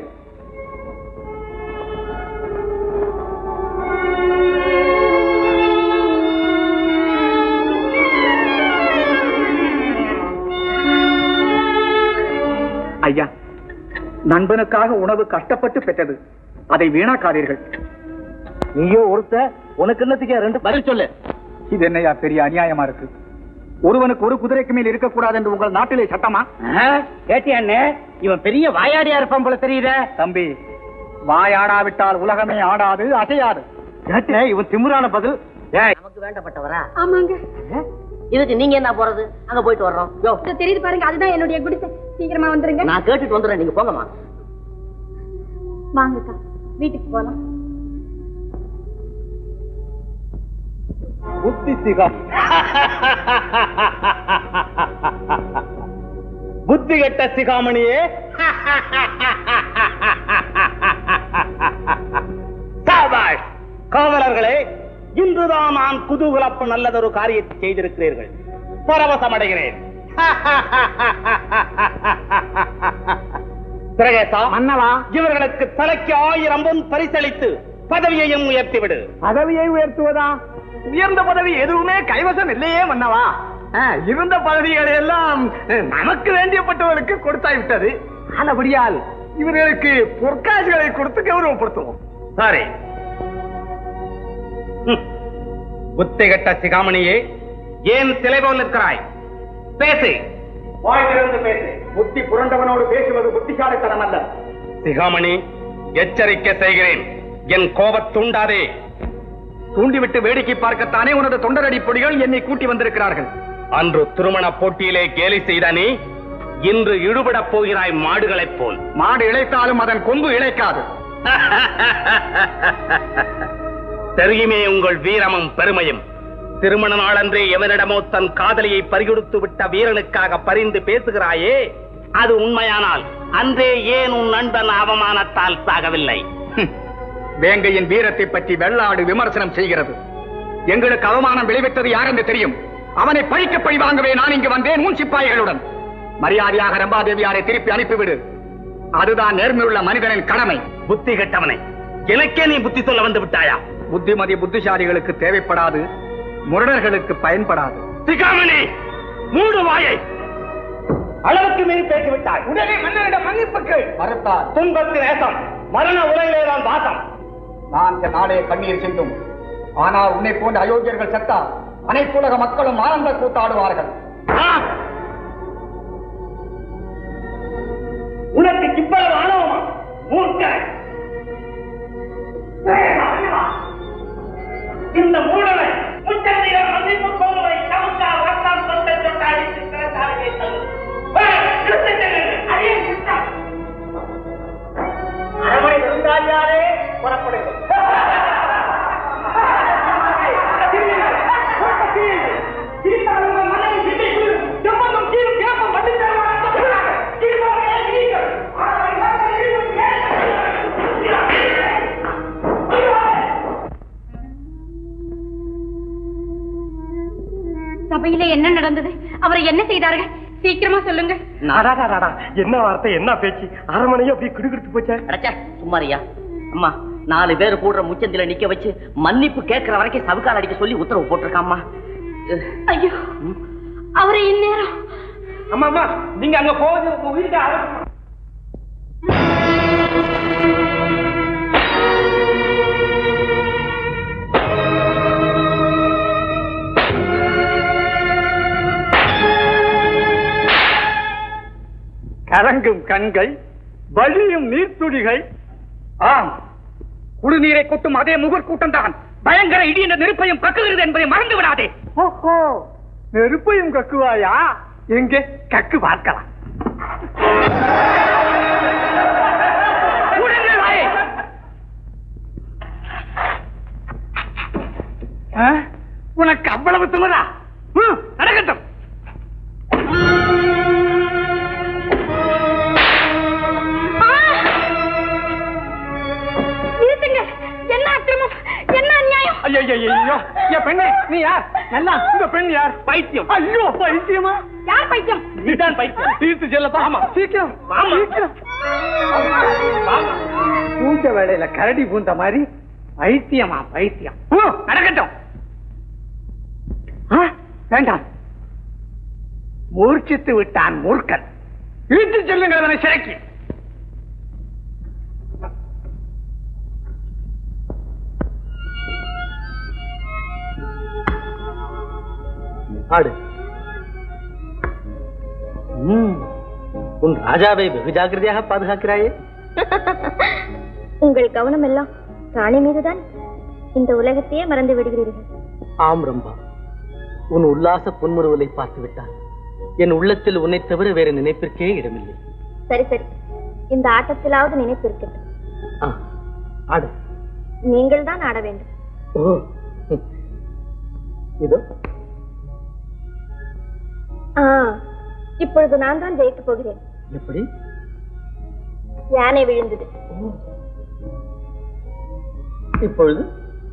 [SPEAKER 3] ஐயா நண்பனுக்காக உணவு கஷ்டப்பட்டு பெற்றது அதை வீணாக்காதீர்கள்
[SPEAKER 4] நீயோ ஒருத்த உனக்கு என்னத்துக்கு ரெண்டு
[SPEAKER 6] பதில் சொல்லு
[SPEAKER 3] இது என்னையா பெரிய அநியாயமா இருக்கு ஒருவனுக்கு ஒரு குதிரைக்கு மேல் இருக்கக்கூடாது என்று உங்கள் நாட்டிலே சட்டமா
[SPEAKER 1] கேட்டியாண்ணே இவன் பெரிய வாயாடியா இருப்பான் போல தெரியுதே
[SPEAKER 3] தம்பி வாயாடாவிட்டால் உலகமே ஆடாது அசையாது
[SPEAKER 4] கேட்டேன் இவன் திமிரான பதில் ஏய்
[SPEAKER 8] நமக்கு வேண்டப்பட்டவரா
[SPEAKER 2] ஆமாங்க
[SPEAKER 8] இதுக்கு நீங்க என்ன போறது அங்க போயிட்டு வர்றோம் யோ
[SPEAKER 2] தெரியுது பாருங்க அதுதான் என்னுடைய குடிசை சீக்கிரமா வந்துருங்க
[SPEAKER 8] நான் கேட்டுட்டு வந்துடுறேன் நீங்க போங்கம்மா
[SPEAKER 2] வாங்கக்கா வீட்டுக்கு போலாம்
[SPEAKER 4] புத்தி சிகம் புத்தி கெட்ட சிகாமணியே சாபாஷ் காவலர்களே இன்றுதான் நான் குதூகலப்பு நல்லதொரு காரியத்தை செய்திருக்கிறீர்கள் பரவசம் அடைகிறேன் பிரகேசா
[SPEAKER 1] மன்னவா
[SPEAKER 4] இவர்களுக்கு தலைக்கு ஆயிரம் பொன் பரிசளித்து பதவியையும் உயர்த்திவிடு
[SPEAKER 1] பதவியை உயர்த்துவதா
[SPEAKER 4] உயர்ந்த பதவி எதுவுமே கைவசம் இல்லையே மன்னவா ஆ, இருந்த பதவிகளை எல்லாம் அஹ், நமக்கு வேண்டியப்பட்டவர்களுக்கு கொடுத்தாய் விட்டது ஆனபடியால் இவர்களுக்கு பொற்காசுகளை கொடுத்து கௌரவப்படுத்துவோம்
[SPEAKER 3] சரி புத்தி கட்ட சிகாமணியே ஏன் சிலை போல் நிற்கிறாய் பேசு
[SPEAKER 4] வாய்திறந்து பேசு புத்தி புரண்டவனோடு பேசுவது புத்திசாலித்தனம் அல்ல
[SPEAKER 3] சிகாமணி எச்சரிக்கை செய்கிறேன் என் கோபத் தூண்டாதே தூண்டிவிட்டு வேடிக்கை பார்க்கத்தானே உனது தொண்டரடி பொடிகள் என்னை கூட்டி வந்திருக்கிறார்கள் அன்று திருமண போட்டியிலே கேலி செய்த நீ இன்று இடுபடப் போகிறாய் மாடுகளைப் போல் மாடு இழைத்தாலும் அதன் கொம்பு இழைக்காது தெரியுமே உங்கள் வீரமும் பெருமையும் திருமண நாளன்றே எவனிடமோ தன் காதலியை பறிகொடுத்து விட்ட வீரனுக்காக பரிந்து பேசுகிறாயே அது உண்மையானால் அன்றே ஏன் உன் நண்பன் அவமானத்தால் சாகவில்லை வேங்கையின் வீரத்தை பற்றி வெள்ளாடு விமர்சனம் செய்கிறது எங்களுக்கு அவமானம் விளைவித்தது யார் என்று தெரியும் அவனை பழிக்க பழி வாங்கவே நான் இங்கு வந்தேன் உன் சிப்பாய்களுடன் மரியாதையாக ரம்பாதேவியாரை திருப்பி அனுப்பிவிடு அதுதான் நேர்மையுள்ள மனிதனின் கடமை புத்தி கெட்டவனை எனக்கே நீ புத்தி சொல்ல வந்து விட்டாயா புத்திமதி புத்திசாலிகளுக்கு தேவைப்படாது முரடர்களுக்கு பயன்படாது சிகாமணி மூடு வாயை அளவுக்கு மீறி பேசிவிட்டாய் உடனே மன்னனிடம் மன்னிப்புக்கு மறுத்தார் துன்பத்தின் நேசம் மரண உலகிலேதான் வாசம் நான் இந்த நாளே கண்ணீர் சிந்தும் ஆனால் உன்னை போன்ற அயோக்கியர்கள் செத்தால் அனைத்துலக மக்களும் ஆனந்த கூத்தாடுவார்கள் உனக்கு இவ்வளவு ஆணவமா மூர்க்க இந்த மூடனை முச்சந்திரன் மன்னிப்பு கோவை சமுக்கா வட்டம் தொட்ட தொட்ட அடித்து கிடந்தாலே தள்ளும் அரவணை விருந்தாளியாரே புறப்படுங்கள்
[SPEAKER 2] சபையிலே என்ன நடந்தது அவரை என்ன செய்தார்கள் சீக்கிரமா சொல்லுங்க
[SPEAKER 5] அடாடாடாடா, என்ன வார்த்தை என்ன பேச்சு அரமனையும் அப்படியே கிடுகிடுத்து போச்சே
[SPEAKER 8] அடச்சே சும்மாரியா அம்மா நாலு பேர் கூடுற முச்சந்தில நிக்க வச்சு மன்னிப்பு கேட்கிற வரைக்கும் சவுக்கால் அடிக்க சொல்லி உத்தரவு போட்டிருக்காம்மா
[SPEAKER 2] ஐயோ அவரை இந்நேரம்
[SPEAKER 5] அம்மா அம்மா நீங்க அங்க போகுது உங்க உயிருக்கு ஆபத்து.
[SPEAKER 3] கலங்கும் கண்கள் வழியும் நீர்த்துளிகள் ஆம் குடிநீரை கொட்டும் அதே முகர் கூட்டம் தான் பயங்கர இடி என்ற நெருப்பையும் கக்குகிறது என்பதை மறந்து விடாதே ஓஹோ நெருப்பையும் கக்குவாயா எங்கே கக்கு பார்க்கலாம் உடனே வாயே. ஆ? உனக்கு அவ்வளவு திமிரா ம், நடக்கட்டும்
[SPEAKER 2] நிறுத்துங்க என்ன அக்கிரமம் என்ன அநியாயம்
[SPEAKER 3] ஐயோ ஐயோ என் பெண்ணே நீ யார் நல்லா இந்த பெண் யார் பைத்தியம் ஐயோ பைத்தியமா
[SPEAKER 2] யார் பைத்தியம்
[SPEAKER 3] நீதான் பைத்தியம் தீர்த்து செல்லப்பா ஆமா சீக்கிரம் சீக்கிரம் பூஞ்ச வேலையில கரடி பூந்த மாதிரி பைத்தியமா பைத்தியம் ஓ, நடக்கட்டும் ஆ, வேண்டாம் மூர்ச்சித்து விட்டான் மூர்க்கன் இழுத்து செல்லுங்கள் அவனை சிறைக்கு
[SPEAKER 1] ஆடு ம், உன் ராஜாவை வெகு ஜாக்கிரதையாக பாதுகாக்கிறாயே
[SPEAKER 2] உங்கள் கவனம் எல்லாம் ராணி மீதுதான் இந்த உலகத்தையே மறந்து விடுகிறீர்கள்
[SPEAKER 1] ஆம் ரம்பா உன் உல்லாச புன்முறுவலை பார்த்து விட்டால் என் உள்ளத்தில் உன்னை தவிர வேற நினைப்பிற்கே இடமில்லை
[SPEAKER 2] சரி சரி இந்த ஆட்டத்திலாவது நினைப்பு இருக்கட்டும்
[SPEAKER 1] ஆ, ஆடு
[SPEAKER 2] நீங்கள் தான் ஆட வேண்டும்
[SPEAKER 1] ஓ ம். இதோ
[SPEAKER 2] ஆ இப்பொழுது நான் தான் ஜெயிக்கப் போகிறேன்
[SPEAKER 1] எப்படி
[SPEAKER 2] யானை விழுந்தது
[SPEAKER 1] இப்பொழுது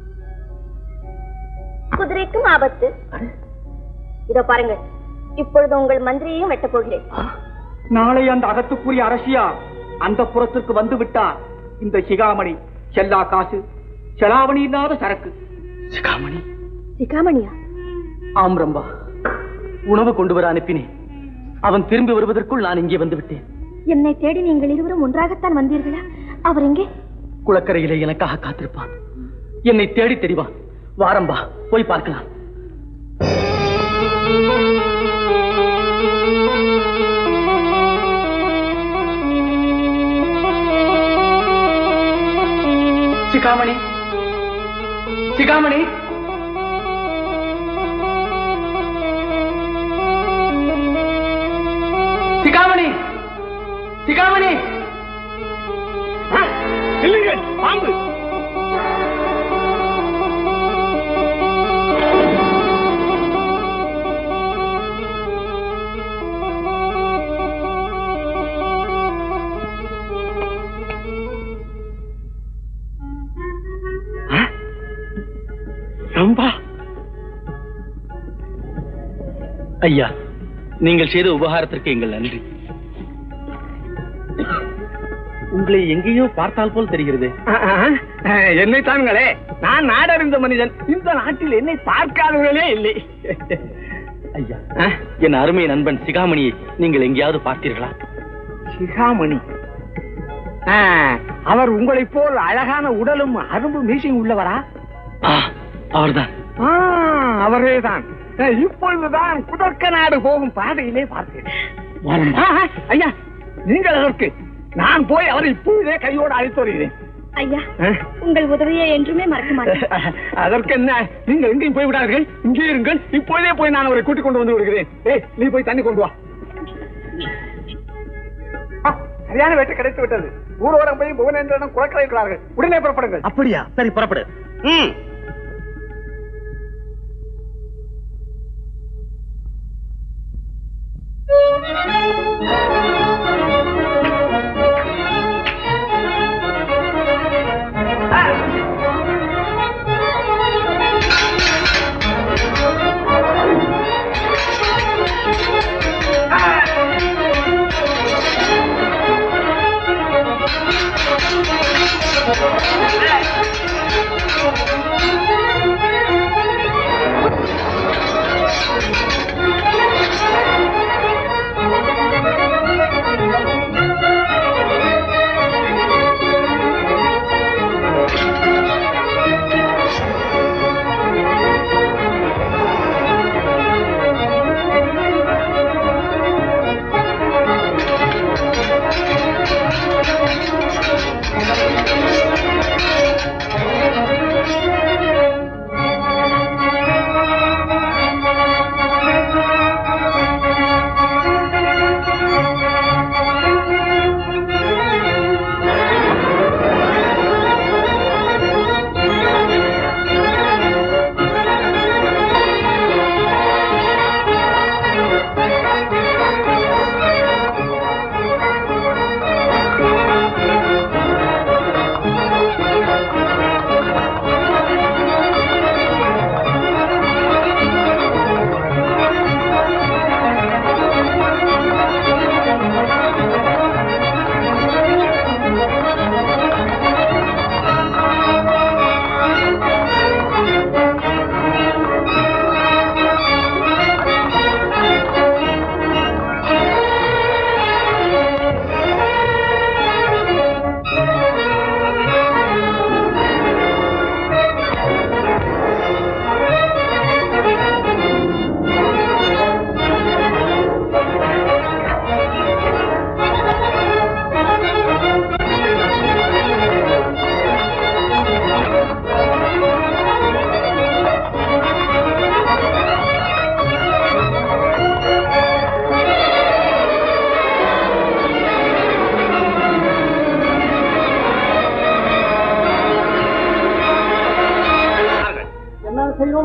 [SPEAKER 2] குதிரைக்கும் ஆபத்து இதோ பாருங்கள் இப்பொழுது உங்கள் மந்திரியையும் வெட்டப் போகிறேன்
[SPEAKER 3] நாளை அந்த அகத்துக்குரிய அரசியா அந்த புறத்திற்கு வந்து விட்டார் இந்த சிகாமணி செல்லா காசு செலாவணி இல்லாத சரக்கு சிகாமணி
[SPEAKER 2] சிகாமணியா
[SPEAKER 1] ஆம் ரம்பா உணவு கொண்டு வர அனுப்பினேன் அவன் திரும்பி வருவதற்குள் நான் இங்கே வந்து விட்டேன்
[SPEAKER 2] என்னை தேடி நீங்கள் இருவரும் ஒன்றாகத்தான் வந்தீர்களா அவர் எங்கே
[SPEAKER 1] குளக்கரையிலே எனக்காக காத்திருப்பான் என்னை தேடி தெரிவான் வாரம்பா போய் பார்க்கலாம் சிகாமணி சிகாமணி சிகாமணி சிகாமணி
[SPEAKER 3] இல்லைங்கள் பாம்பு
[SPEAKER 1] ரம்பா ஐயா நீங்கள் செய்த உபகாரத்திற்கு எங்கள் நன்றி உங்களை எங்கேயோ பார்த்தால் போல் தெரிகிறது
[SPEAKER 3] என்னை தாங்களே நான் நாடறிந்த மனிதன் இந்த நாட்டில் என்னை பார்க்காதவர்களே இல்லை
[SPEAKER 1] ஐயா என் அருமை நண்பன் சிகாமணியை நீங்கள் எங்கேயாவது பார்த்தீர்களா
[SPEAKER 3] சிகாமணி ஆ, அவர் உங்களைப் போல் அழகான உடலும் அரும்பு மீசையும் உள்ளவரா
[SPEAKER 1] ஆ, அவர்தான்
[SPEAKER 3] ஆ, அவரேதான் அஹ், இப்பொழுதுதான் குதர்க்க நாடு போகும் பாதையிலே பார்த்தேன்
[SPEAKER 1] வாரம்பா.
[SPEAKER 3] ஆ, ஆ, ஐயா நீங்கள் அதற்கு நான் போய் அவரை இப்பொழுதே கையோடு அழைத்து வருகிறேன்
[SPEAKER 2] ஐயா
[SPEAKER 3] அஹ்,
[SPEAKER 2] உங்கள் உதவியை என்றுமே மறக்க மாட்டேன்
[SPEAKER 3] அதற்கு என்ன நீங்கள் எங்கேயும் போய் விடாதீர்கள் இங்கே இருங்கள் இப்பொழுதே போய் நான் அவரை கூட்டிக் கொண்டு வந்து விடுகிறேன் ஏய் நீ போய் தண்ணி கொண்டு வா ஆ, சரியான வேட்டை கிடைத்து விட்டது ஊர்வலம் போய் புவனேந்திரனும் குளக்கரை இருக்கிறார்கள் உடனே புறப்படுங்கள்
[SPEAKER 1] அப்படியா சரி புறப்படு
[SPEAKER 3] ம்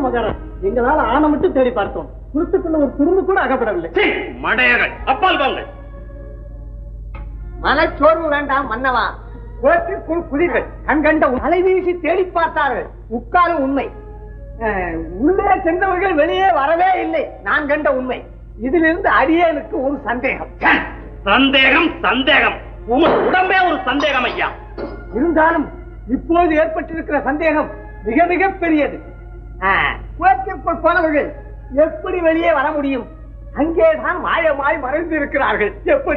[SPEAKER 1] மகாராஜ் எங்களால ஆணை மட்டும் தேடி பார்த்தோம் குருத்துக்குள்ள ஒரு துரும்பு கூட அகப்படவில்லை
[SPEAKER 6] மடையர்கள் அப்பால் வாங்கள்
[SPEAKER 5] மனச்சோர்வு வேண்டாம் மன்னவா குளத்திற்குள் குதிர்கள் கண்கண்ட அலைவீசி தேடி பார்த்தார்கள் உட்காரும் உண்மை அஹ், உள்ளே சென்றவர்கள் வெளியே வரவே இல்லை நான் கண்ட உண்மை இதிலிருந்து அடியேனுக்கு ஒரு சந்தேகம்
[SPEAKER 6] சந்தேகம் சந்தேகம் உமது உடம்பே ஒரு சந்தேகம் ஐயா
[SPEAKER 5] இருந்தாலும் இப்போது ஏற்பட்டிருக்கிற சந்தேகம் மிக மிக பெரியது அஹ், குளத்திற்குள் போனவர்கள் எப்படி வெளியே வர முடியும் அங்கேதான் மாயமாய் மறைந்து இருக்கிறார்கள் எப்படி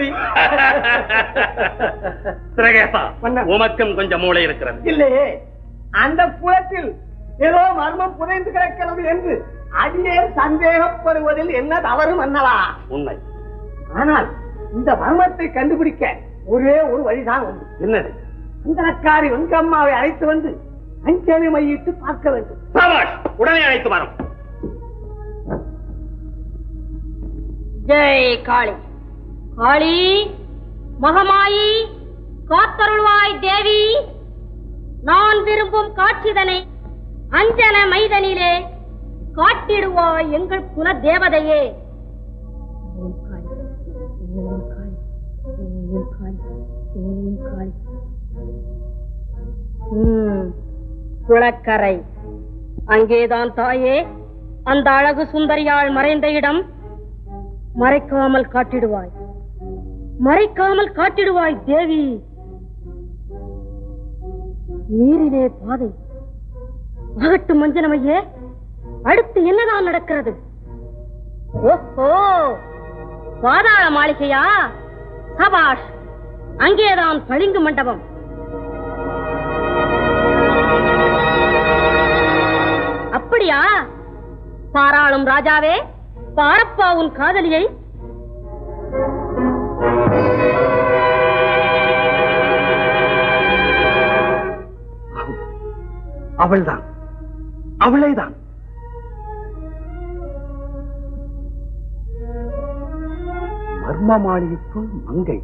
[SPEAKER 6] சிறகேசா
[SPEAKER 5] மன்னர்.
[SPEAKER 6] உமக்கும் கொஞ்சம் மூளை இருக்கிறது
[SPEAKER 5] இல்லையே அந்த குளத்தில் ஏதோ மர்மம் புதைந்து கிடக்கிறது என்று அடியே சந்தேகப்படுவதில் என்ன தவறு மன்னவா
[SPEAKER 6] உண்மை
[SPEAKER 5] ஆனால் இந்த மர்மத்தை கண்டுபிடிக்க ஒரே ஒரு வழிதான் உண்டு
[SPEAKER 6] என்னது
[SPEAKER 5] சுந்தரக்காரி வெங்கம்மாவை அழைத்து வந்து அஞ்சலி மையிட்டு பார்க்க வேண்டும்
[SPEAKER 6] சபாஷ் உடனே அழைத்து வரும்
[SPEAKER 2] ஜெய் காளி காளி மகமாயி காத்தருள்வாய் தேவி நான் விரும்பும் காட்சிதனை அஞ்சன மைதனிலே காட்டிடுவாய் எங்கள் குல தேவதையே ஓம் காளி, ஓம் காளி, ஓம் காளி, ஓம் காளி. ம், குளக்கரை அங்கேதான் தாயே அந்த அழகு சுந்தரியாள் மறைந்த இடம் மறைக்காமல் காட்டிடுவாய் மறைக்காமல் காட்டிடுவாய் தேவி நீரிலே பாதை ஆகட்டும் மஞ்சனமையே அடுத்து என்னதான் நடக்கிறது ஓஹோ பாதாள மாளிகையா சபாஷ் அங்கேதான் பளிங்கு மண்டபம் அப்படியா பாராளும் ராஜாவே பாரப்பா உன் காதலியை
[SPEAKER 7] அவள்தான் அவளேதான் மர்ம மாளிகைக்குள் மங்கை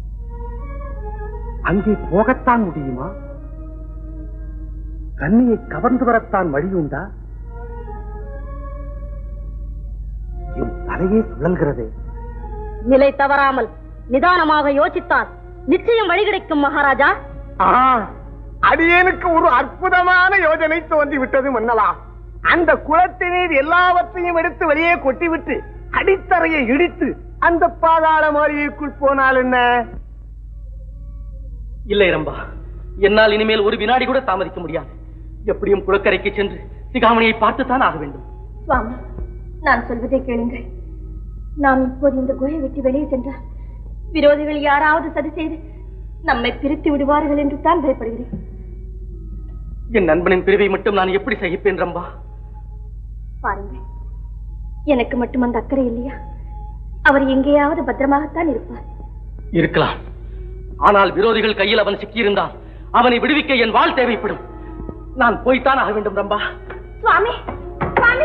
[SPEAKER 7] அங்கே போகத்தான் முடியுமா கண்ணியை கவர்ந்து வரத்தான் வழியுண்டா என் தலையே சுழல்கிறதே
[SPEAKER 2] நிலை தவறாமல் நிதானமாக யோசித்தால் நிச்சயம் வழி கிடைக்கும் மகாராஜா
[SPEAKER 5] அடியேனுக்கு ஒரு அற்புதமான யோஜனை தோன்றி விட்டது மன்னவா அந்த குளத்தினீர் எல்லாவற்றையும் எடுத்து வெளியே கொட்டிவிட்டு அடித்தரையை இடித்து அந்த பாதாள மாளிகைக்குள் போனால் என்ன
[SPEAKER 1] இல்லை ரம்பா என்னால் இனிமேல் ஒரு வினாடி கூட தாமதிக்க முடியாது எப்படியும் குளக்கரைக்கு சென்று சிகாமணியை பார்த்துத்தான் ஆக வேண்டும்
[SPEAKER 2] சுவாமி நான் சொல்வதை கேளுங்கள் நாம் இப்போது இந்த குகையை விட்டு வெளியே சென்றால் விரோதிகள் யாராவது சதி செய்து நம்மை பிரித்து விடுவார்கள் என்று தான் பயப்படுகிறேன்
[SPEAKER 1] என் நண்பனின் பிரிவை மட்டும் நான் எப்படி சகிப்பேன் ரம்பா
[SPEAKER 2] பாருங்கள் எனக்கு மட்டும் அந்த அக்கறை இல்லையா அவர் எங்கேயாவது பத்திரமாகத்தான் இருப்பார்
[SPEAKER 1] இருக்கலாம் ஆனால் விரோதிகள் கையில் அவன் சிக்கியிருந்தான் அவனை விடுவிக்க என் வாழ் தேவைப்படும் நான் போய்த்தான் ஆக வேண்டும் ரம்பா
[SPEAKER 2] சுவாமி சுவாமி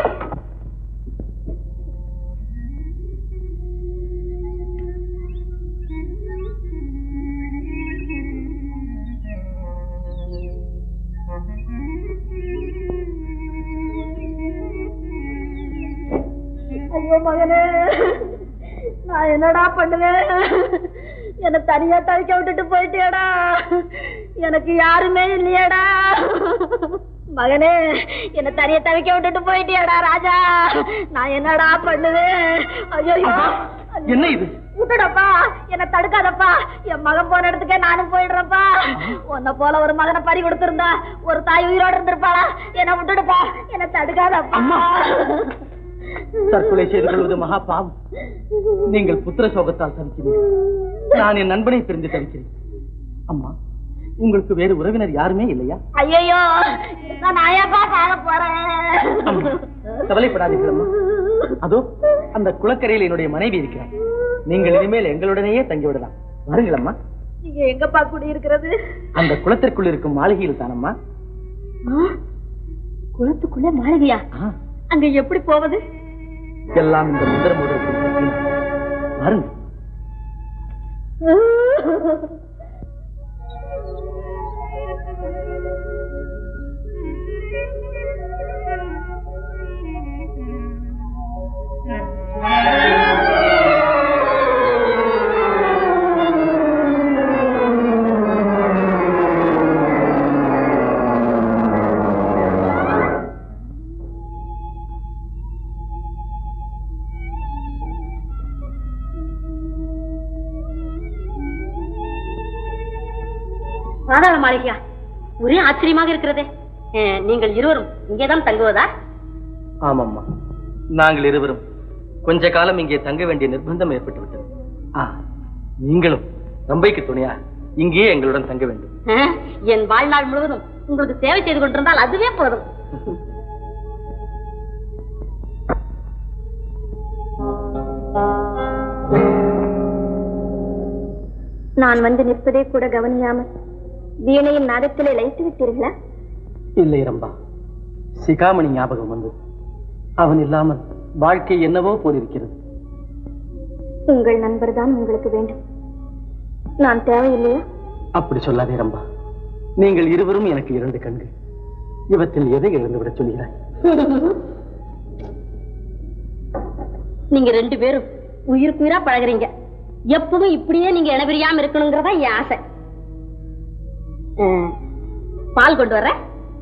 [SPEAKER 2] ஐயோ மகனே நான் என்னடா பண்ணுவேன் என்ன தனியா தவிக்க விட்டுட்டு போயிட்டியடா எனக்கு யாருமே இல்லையடா மகனே என்ன தனியா தவிக்க விட்டுட்டு போயிட்டியடா ராஜா நான் என்னடா பண்ணுவேன் ஐயோ
[SPEAKER 1] என்ன இது
[SPEAKER 2] விட்டுடப்பா என்ன தடுக்காதப்பா என் மகன் போன இடத்துக்கே நானும் போயிடுறேன்ப்பா உன்னை போல ஒரு மகனை பறி கொடுத்திருந்தா ஒரு தாய் உயிரோட இருந்திருப்பாளா என்ன விட்டுடுப்பா என்ன தடுக்காதப்பா
[SPEAKER 1] தற்கொலை செய்து கொள்வது மகா பாவம் நீங்கள் புத்திர சோகத்தால் தவிக்கிறீர்கள் நான் என் நண்பனை பிரிந்து தவிக்கிறேன் அம்மா உங்களுக்கு வேறு உறவினர் யாருமே இல்லையா
[SPEAKER 2] ஐயோ நான் ஏப்பா சாக போறேன்
[SPEAKER 1] அம்மா, கவலைப்படாதீர்கள் அம்மா அதோ அந்த குளக்கரையில் என்னுடைய மனைவி இருக்கிறார் நீங்கள் இனிமேல் எங்களுடனேயே தங்கிவிடலாம் வாருங்கள் அம்மா
[SPEAKER 2] நீங்க எங்கப்பா குடி இருக்கிறது
[SPEAKER 1] அந்த குளத்திற்குள் இருக்கும் மாளிகையில் தானம்மா
[SPEAKER 2] குளத்துக்குள்ள மாளிகையா
[SPEAKER 1] ஆ,
[SPEAKER 2] அங்க எப்படி போவது
[SPEAKER 1] எல்லாம் இந்த முந்திர மோதிரத்தில் வாருங்கள்
[SPEAKER 2] பாதாள மாளிகையா ஒரே ஆச்சரியமாக இருக்கிறதே அஹ், நீங்கள் இருவரும் இங்கேதான் தங்குவதா
[SPEAKER 1] ஆமாம்மா நாங்கள் இருவரும் கொஞ்ச காலம் இங்கே தங்க வேண்டிய நிர்பந்தம் ஏற்பட்டு விட்டது ஆ, நீங்களும் ரம்பைக்கு துணையா இங்கேயே எங்களுடன் தங்க வேண்டும்
[SPEAKER 2] அஹ், என் வாழ்நாள் முழுவதும் உங்களுக்கு சேவை செய்து கொண்டிருந்தால் அதுவே போதும் நான் வந்து நிற்பதே கூட கவனியாமல் வீணையின் நாதத்திலே லைத்து விட்டீர்களா
[SPEAKER 1] இல்லை ரம்பா சிகாமணி ஞாபகம் வந்து அவன் இல்லாமல் வாழ்க்கை என்னவோ போலிருக்கிறது
[SPEAKER 2] உங்கள் நண்பர் தான் உங்களுக்கு வேண்டும் நான் தேவையில்லையா
[SPEAKER 1] அப்படி சொல்லாதே ரம்பா நீங்கள் இருவரும் எனக்கு இரண்டு கண்கள் இவற்றில் எதை இழந்து விட சொல்கிறாய்
[SPEAKER 2] நீங்க ரெண்டு பேரும் உயிருக்கு உயிரா பழகுறீங்க எப்பவும் இப்படியே நீங்க இனபிரியாம இருக்கணுங்கிறதா என் ஆசை ம், பால் கொண்டு வர்றேன்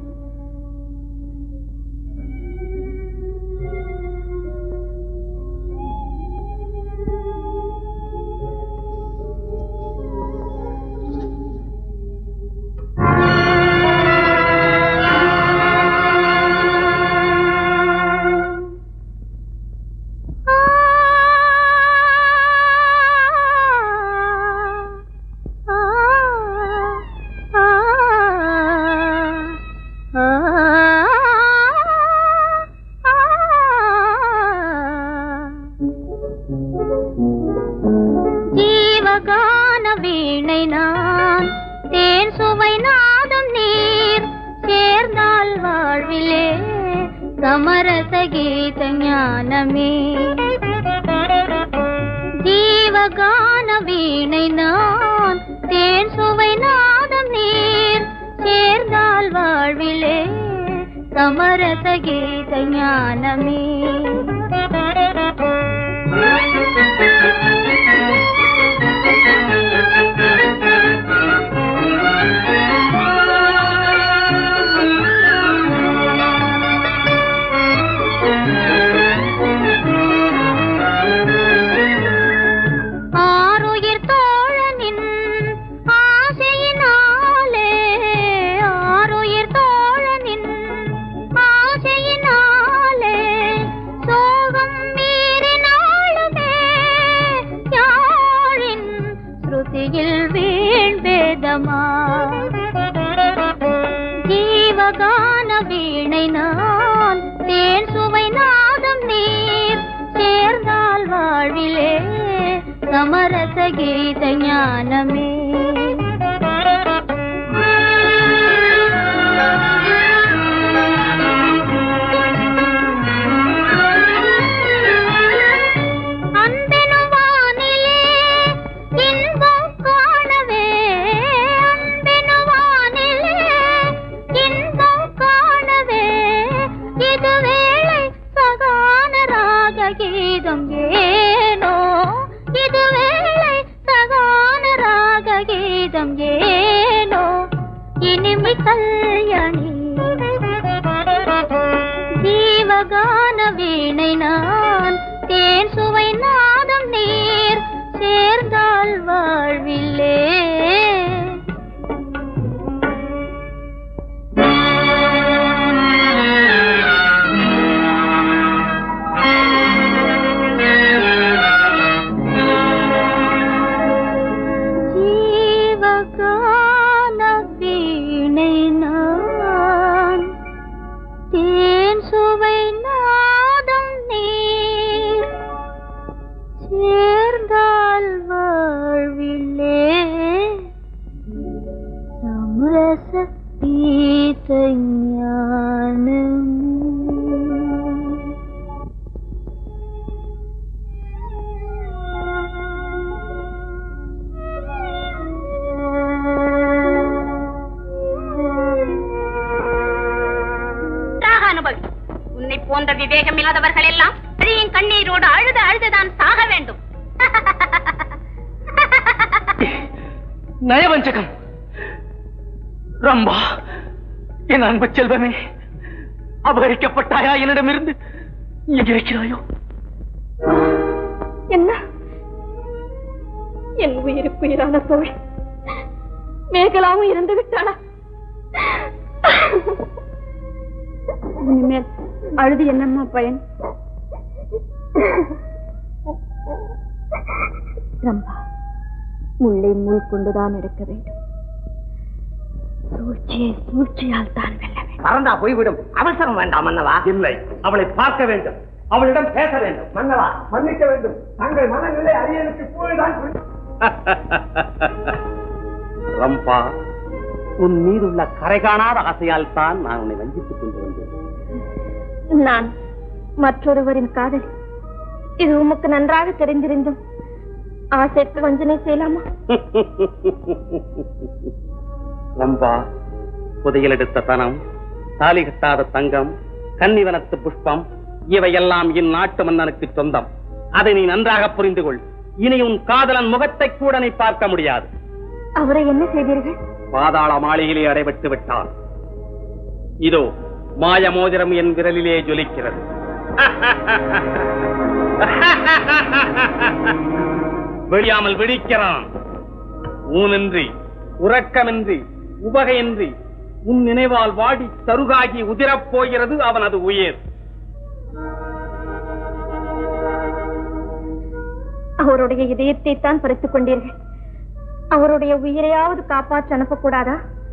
[SPEAKER 9] ஜீவகான வீணை நான் தேன் சுவை நாதம் நீர் சேர்ந்தால் வாழ்விலே சமரச கீத ஞானமே ஜீவகான வீணை நான் தேன் சுவை நாதம் நீர் சேர்ந்தால் வாழ்விலே சமரச கீத ஞானமே ஆருயிர் தோழனின் ஆசையினாலே ஆருயிர் தோழனின் ஆசையினாலே சோகம் மீறினாலுமே யாழின் ஸ்ருதியில் வீண் வேதமா ஜீவகான வீணை நான் தேன் சுவை நாதம் நீர் சேர்ந்தால் வாழ்விலே சமரச கீத ஞானமே அன்பெனும் வானிலே இன்பம் காணவே அன்பெனும் வானிலே இன்பம் காணவே இது வேளை சகான ராக கீதம் ஏனோ இது வேளை சகான ராக கீதம் ஏனோ இனிமை கல்யாணி ஜீவகான வீணை நான் தேன் சுவை நாதம் நீர் சேர்ந்தால் வாழ்விலே ஜீவகான வீணை நான் தேன் சுவை நாதம் நீர் சேர்ந்தால் வாழ்விலே சமரச கீத ஞானமே
[SPEAKER 2] நன்றாக அனுபவி உன்னை போன்ற விவேகம் இல்லாதவர்கள் எல்லாம் அழியின் கண்ணீரோடு அழுது அழுதுதான் சாக வேண்டும்
[SPEAKER 1] நயவஞ்சகம் ரம்பா என் அன்பு செல்வமே அபகரிக்கப்பட்டாயா என்னிடமிருந்து எங்கே இருக்கிறாயோ
[SPEAKER 2] என்ன என் உயிருக்குயிரான தோழி மேகலாவும் இறந்து விட்டாளா இனிமேல் அழுது என்னம்மா பயன் ரம்பா முள்ளை முள் கொண்டுதான் எடுக்க வேண்டும் சூழ்ச்சியை சூழ்ச்சியால் தான் வெல்ல வேண்டும்
[SPEAKER 5] பறந்தா போய்விடும் அவசரம் வேண்டாம் மன்னவா
[SPEAKER 6] இல்லை அவளை பார்க்க வேண்டும் அவளிடம் பேச வேண்டும்
[SPEAKER 5] மன்னவா மன்னிக்க வேண்டும் தங்கள் மனநிலை அரியனுக்கு இப்பொழுதுதான் புரியும்.
[SPEAKER 6] ரம்பா உன் மீதுள்ள கரை காணாத ஆசையால் தான் நான் உன்னை வஞ்சித்துக் கொண்டு வந்தேன்
[SPEAKER 2] நான் மற்றொருவரின் காதல் இது உமக்கு நன்றாக தெரிந்திருந்தும் ஆசைக்கு வஞ்சனை செய்யலாமா
[SPEAKER 6] ரம்பா புதையல் எடுத்த தனம் தாலி கட்டாத தங்கம் கன்னிவனத்து புஷ்பம் இவையெல்லாம் இந்நாட்டு மன்னனுக்கு சொந்தம் அதை நீ நன்றாக புரிந்து கொள் இனி உன் காதலன் முகத்தை கூட நீ பார்க்க முடியாது
[SPEAKER 2] அவரை என்ன செய்தீர்கள்
[SPEAKER 6] பாதாள மாளிகையிலே அடைபட்டு விட்டார் இதோ மாய மோதிரம் என் விரலிலே ஜொலிக்கிறது வெளியாமல் விழிக்கிறான் ஊனின்றி உறக்கமின்றி உபகையின்றி உன் நினைவால் வாடி தருகாகி உதிரப் போகிறது அவனது உயிர்
[SPEAKER 2] அவருடைய இதயத்தை தான் பறித்துக் கொண்டீர்கள் அவருடைய உயிரையாவது காப்பாற்ற அனுப்பக்கூடாதா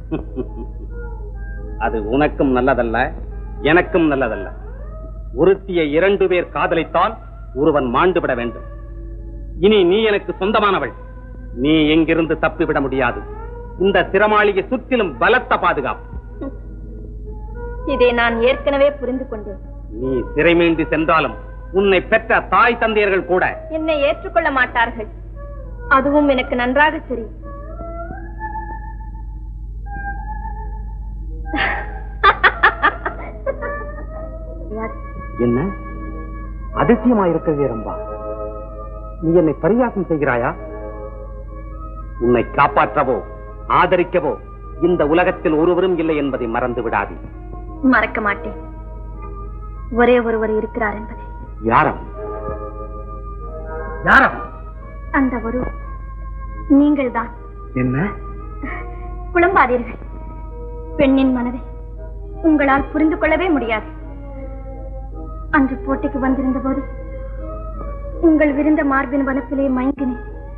[SPEAKER 6] அது உனக்கும் நல்லதல்ல எனக்கும் நல்லதல்ல ஒருத்திய இரண்டு பேர் காதலித்தால் ஒருவன் மாண்டுவிட வேண்டும் இனி நீ எனக்கு சொந்தமானவள் நீ எங்கிருந்து தப்பிவிட முடியாது இந்த சிரமாளிகை சுற்றிலும் பலத்த பாதுகாப்பு
[SPEAKER 2] இதை நான் ஏற்கனவே புரிந்து கொண்டேன்
[SPEAKER 6] நீ சிறை மீண்டு சென்றாலும் உன்னை பெற்ற தாய் தந்தையர்கள் கூட
[SPEAKER 2] என்னை ஏற்றுக்கொள்ள மாட்டார்கள் அதுவும் எனக்கு நன்றாக தெரியும்
[SPEAKER 6] என்ன அதிசயமா இருக்கிறதே ரம்பா நீ என்னை பரிகாசம் செய்கிறாயா உன்னை காப்பாற்றவோ ஆதரிக்கவோ இந்த உலகத்தில் ஒருவரும் இல்லை என்பதை மறந்து விடாதே
[SPEAKER 2] மறக்க மாட்டேன் ஒரே ஒருவர் இருக்கிறார் என்பதை
[SPEAKER 6] யாரம் யாரம்
[SPEAKER 2] அந்த ஒரு நீங்கள்தான்
[SPEAKER 6] என்ன
[SPEAKER 2] குழம்பாதீர்கள் பெண்ணின் மனதை உங்களால் புரிந்து கொள்ளவே முடியாது அன்று போட்டிக்கு வந்திருந்த போது உங்கள் விருந்த மார்பின் வனப்பிலே மயங்கினேன்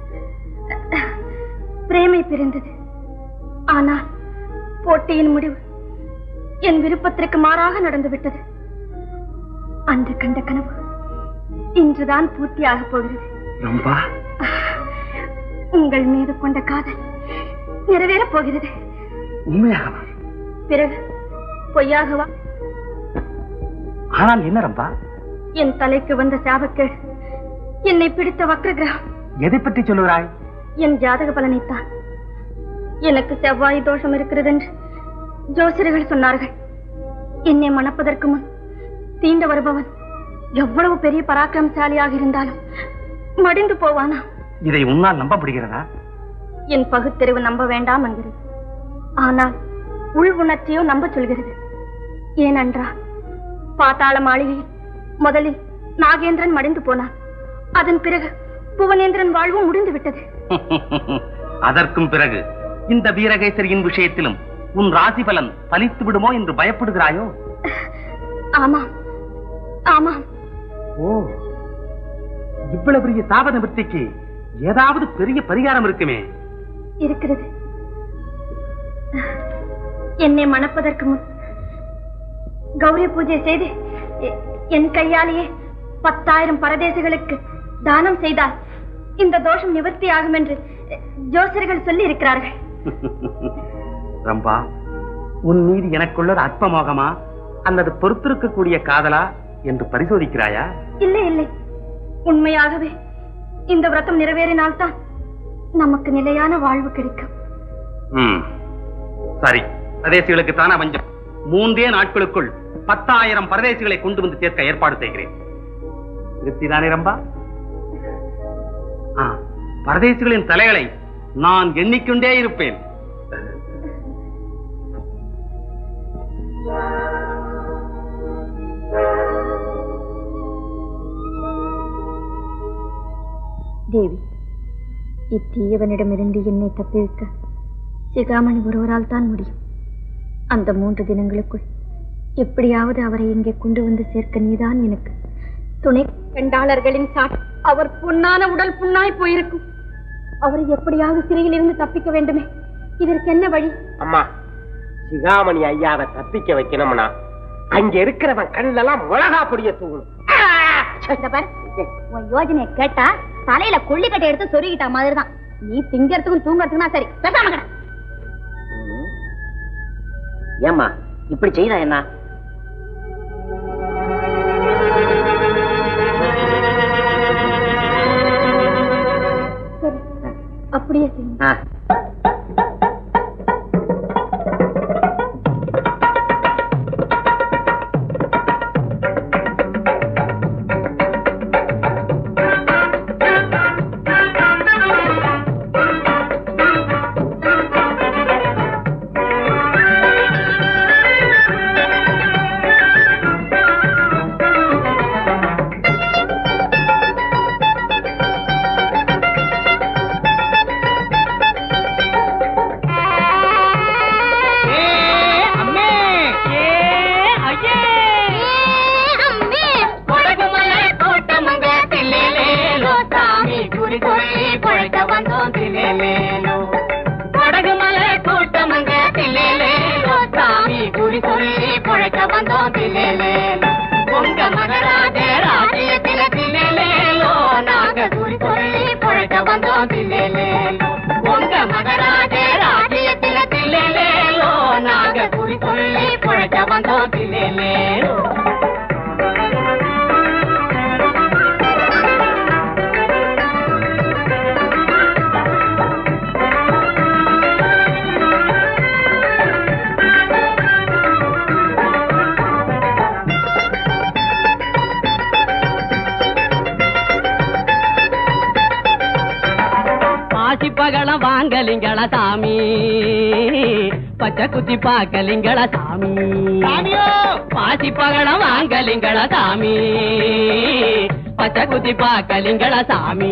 [SPEAKER 2] பிரேமை பிரிந்தது ஆனால் போட்டியின் முடிவு என் விருப்பத்திற்கு மாறாக நடந்துவிட்டது அன்று கண்ட கனவு இன்றுதான் பூர்த்தியாகப் போகிறது
[SPEAKER 6] ரம்பா
[SPEAKER 2] உங்கள் மீது கொண்ட காதல் நிறைவேறப் போகிறது
[SPEAKER 6] உண்மையாகவா
[SPEAKER 2] பிறகு பொய்யாகவா
[SPEAKER 6] ஆனால் என்ன ரம்பா
[SPEAKER 2] என் தலைக்கு வந்த சாபக்கேடு என்னை பிடித்த வக்ர கிரகம்
[SPEAKER 6] எதை பற்றி சொல்லுகிறாய்
[SPEAKER 2] என் ஜாதக பலனைத்தான் எனக்கு செவ்வாய் தோஷம் இருக்கிறது என்று ஜோசியர்கள் சொன்னார்கள் என்னை மணப்பதற்கு முன் தீண்ட வருபவன் எவ்வளவு பெரிய பராக்கிரமசாலியாக இருந்தாலும் மடிந்து போவானா
[SPEAKER 6] இதை உன்னால் நம்ப முடிகிறதா
[SPEAKER 2] என் பகுத்தறிவு நம்ப வேண்டாம் என்கிறது ஆனால் உள் உணர்ச்சியோ நம்ப சொல்கிறது ஏனென்றால் பாத்தாள மாளிகையில் முதலில் நாகேந்திரன் மடிந்து போனான் அதன் பிறகு புவனேந்திரன் வாழ்வும் முடிந்து விட்டது
[SPEAKER 6] அதற்கும் பிறகு இந்த வீரகேசரியின் விஷயத்திலும் உன் ராசி பலன் பலித்து விடுமோ என்று பயப்படுகிறாயோ
[SPEAKER 2] ஆமாம் ஆமாம்
[SPEAKER 6] ஓ இவ்வளவு பெரிய சாப நிவர்த்திக்கு ஏதாவது பெரிய பரிகாரம் இருக்குமே
[SPEAKER 2] இருக்கிறது என்னை மணப்பதற்கு முன் கௌரி பூஜை செய்து எ- என் கையாலேயே பத்தாயிரம் பரதேசிகளுக்கு தானம் செய்தால் இந்த தோஷம் நிவர்த்தி ஆகும் என்று அ, ஜோசியர்கள் சொல்லி இருக்கிறார்கள்
[SPEAKER 6] ரம்பா உன் மீது எனக்குள்ளது அற்பமோகமா அல்லது பொறுத்திருக்கக்கூடிய காதலா என்று பரிசோதிக்கிறாயா
[SPEAKER 2] இல்லை இல்லை உண்மையாகவே இந்த விரதம் நிறைவேறினால்தான் நமக்கு நிலையான வாழ்வு கிடைக்கும்
[SPEAKER 6] ம். சரி பரதேசிகளுக்கு தானே வஞ்சம் மூன்றே நாட்களுக்குள் பத்தாயிரம் பரதேசிகளை கொண்டு வந்து சேர்க்க ஏற்பாடு செய்கிறேன் திருப்திதானே ரம்பா ஆ, பரதேசிகளின் தலைகளை நான் எண்ணிக்கொண்டே இருப்பேன்
[SPEAKER 2] தேவி இத்தீயவனிடமிருந்து என்னை தப்பிவிக்க சிகாமணி ஒருவரால் தான் முடியும் அந்த மூன்று தினங்களுக்குள் எப்படியாவது அவரை இங்கே கொண்டு வந்து சேர்க்க நீதான் எனக்கு துணை கண்டாளர்களின் சாட் அவர் பொன்னான உடல் புண்ணாய் போயிருக்கும் அவரை எப்படியாவது சிறையில் இருந்து தப்பிக்க வேண்டுமே இதற்கு என்ன வழி
[SPEAKER 5] அம்மா சிகாமணி ஐயாவை தப்பிக்க வைக்கணும்னா அங்க இருக்கிறவன் கண்ணெல்லாம் மிளகா பொடிய தூங்கணும்
[SPEAKER 2] இந்த பாரு, உன் யோஜனையை கேட்டா தலையில கொள்ளிக்கட்டை எடுத்து சொருகிட்ட மாதிரிதான் நீ திங்கறதுக்கும் தூங்கறதுக்குனா சரி பேசாம கிட.
[SPEAKER 8] ஏம்மா இப்படி செய்தா என்ன
[SPEAKER 2] சரி அப்படியே செய்யுங்க
[SPEAKER 8] ஆ.
[SPEAKER 10] பாசி பகலம் வாங்கலிங்கள சாமி பச்சை குத்தி பாக்கலிங்கள சாமி பாசி பகலம் வாங்கலிங்கள சாமி பச்சை குத்தி பாக்கலிங்கள சாமி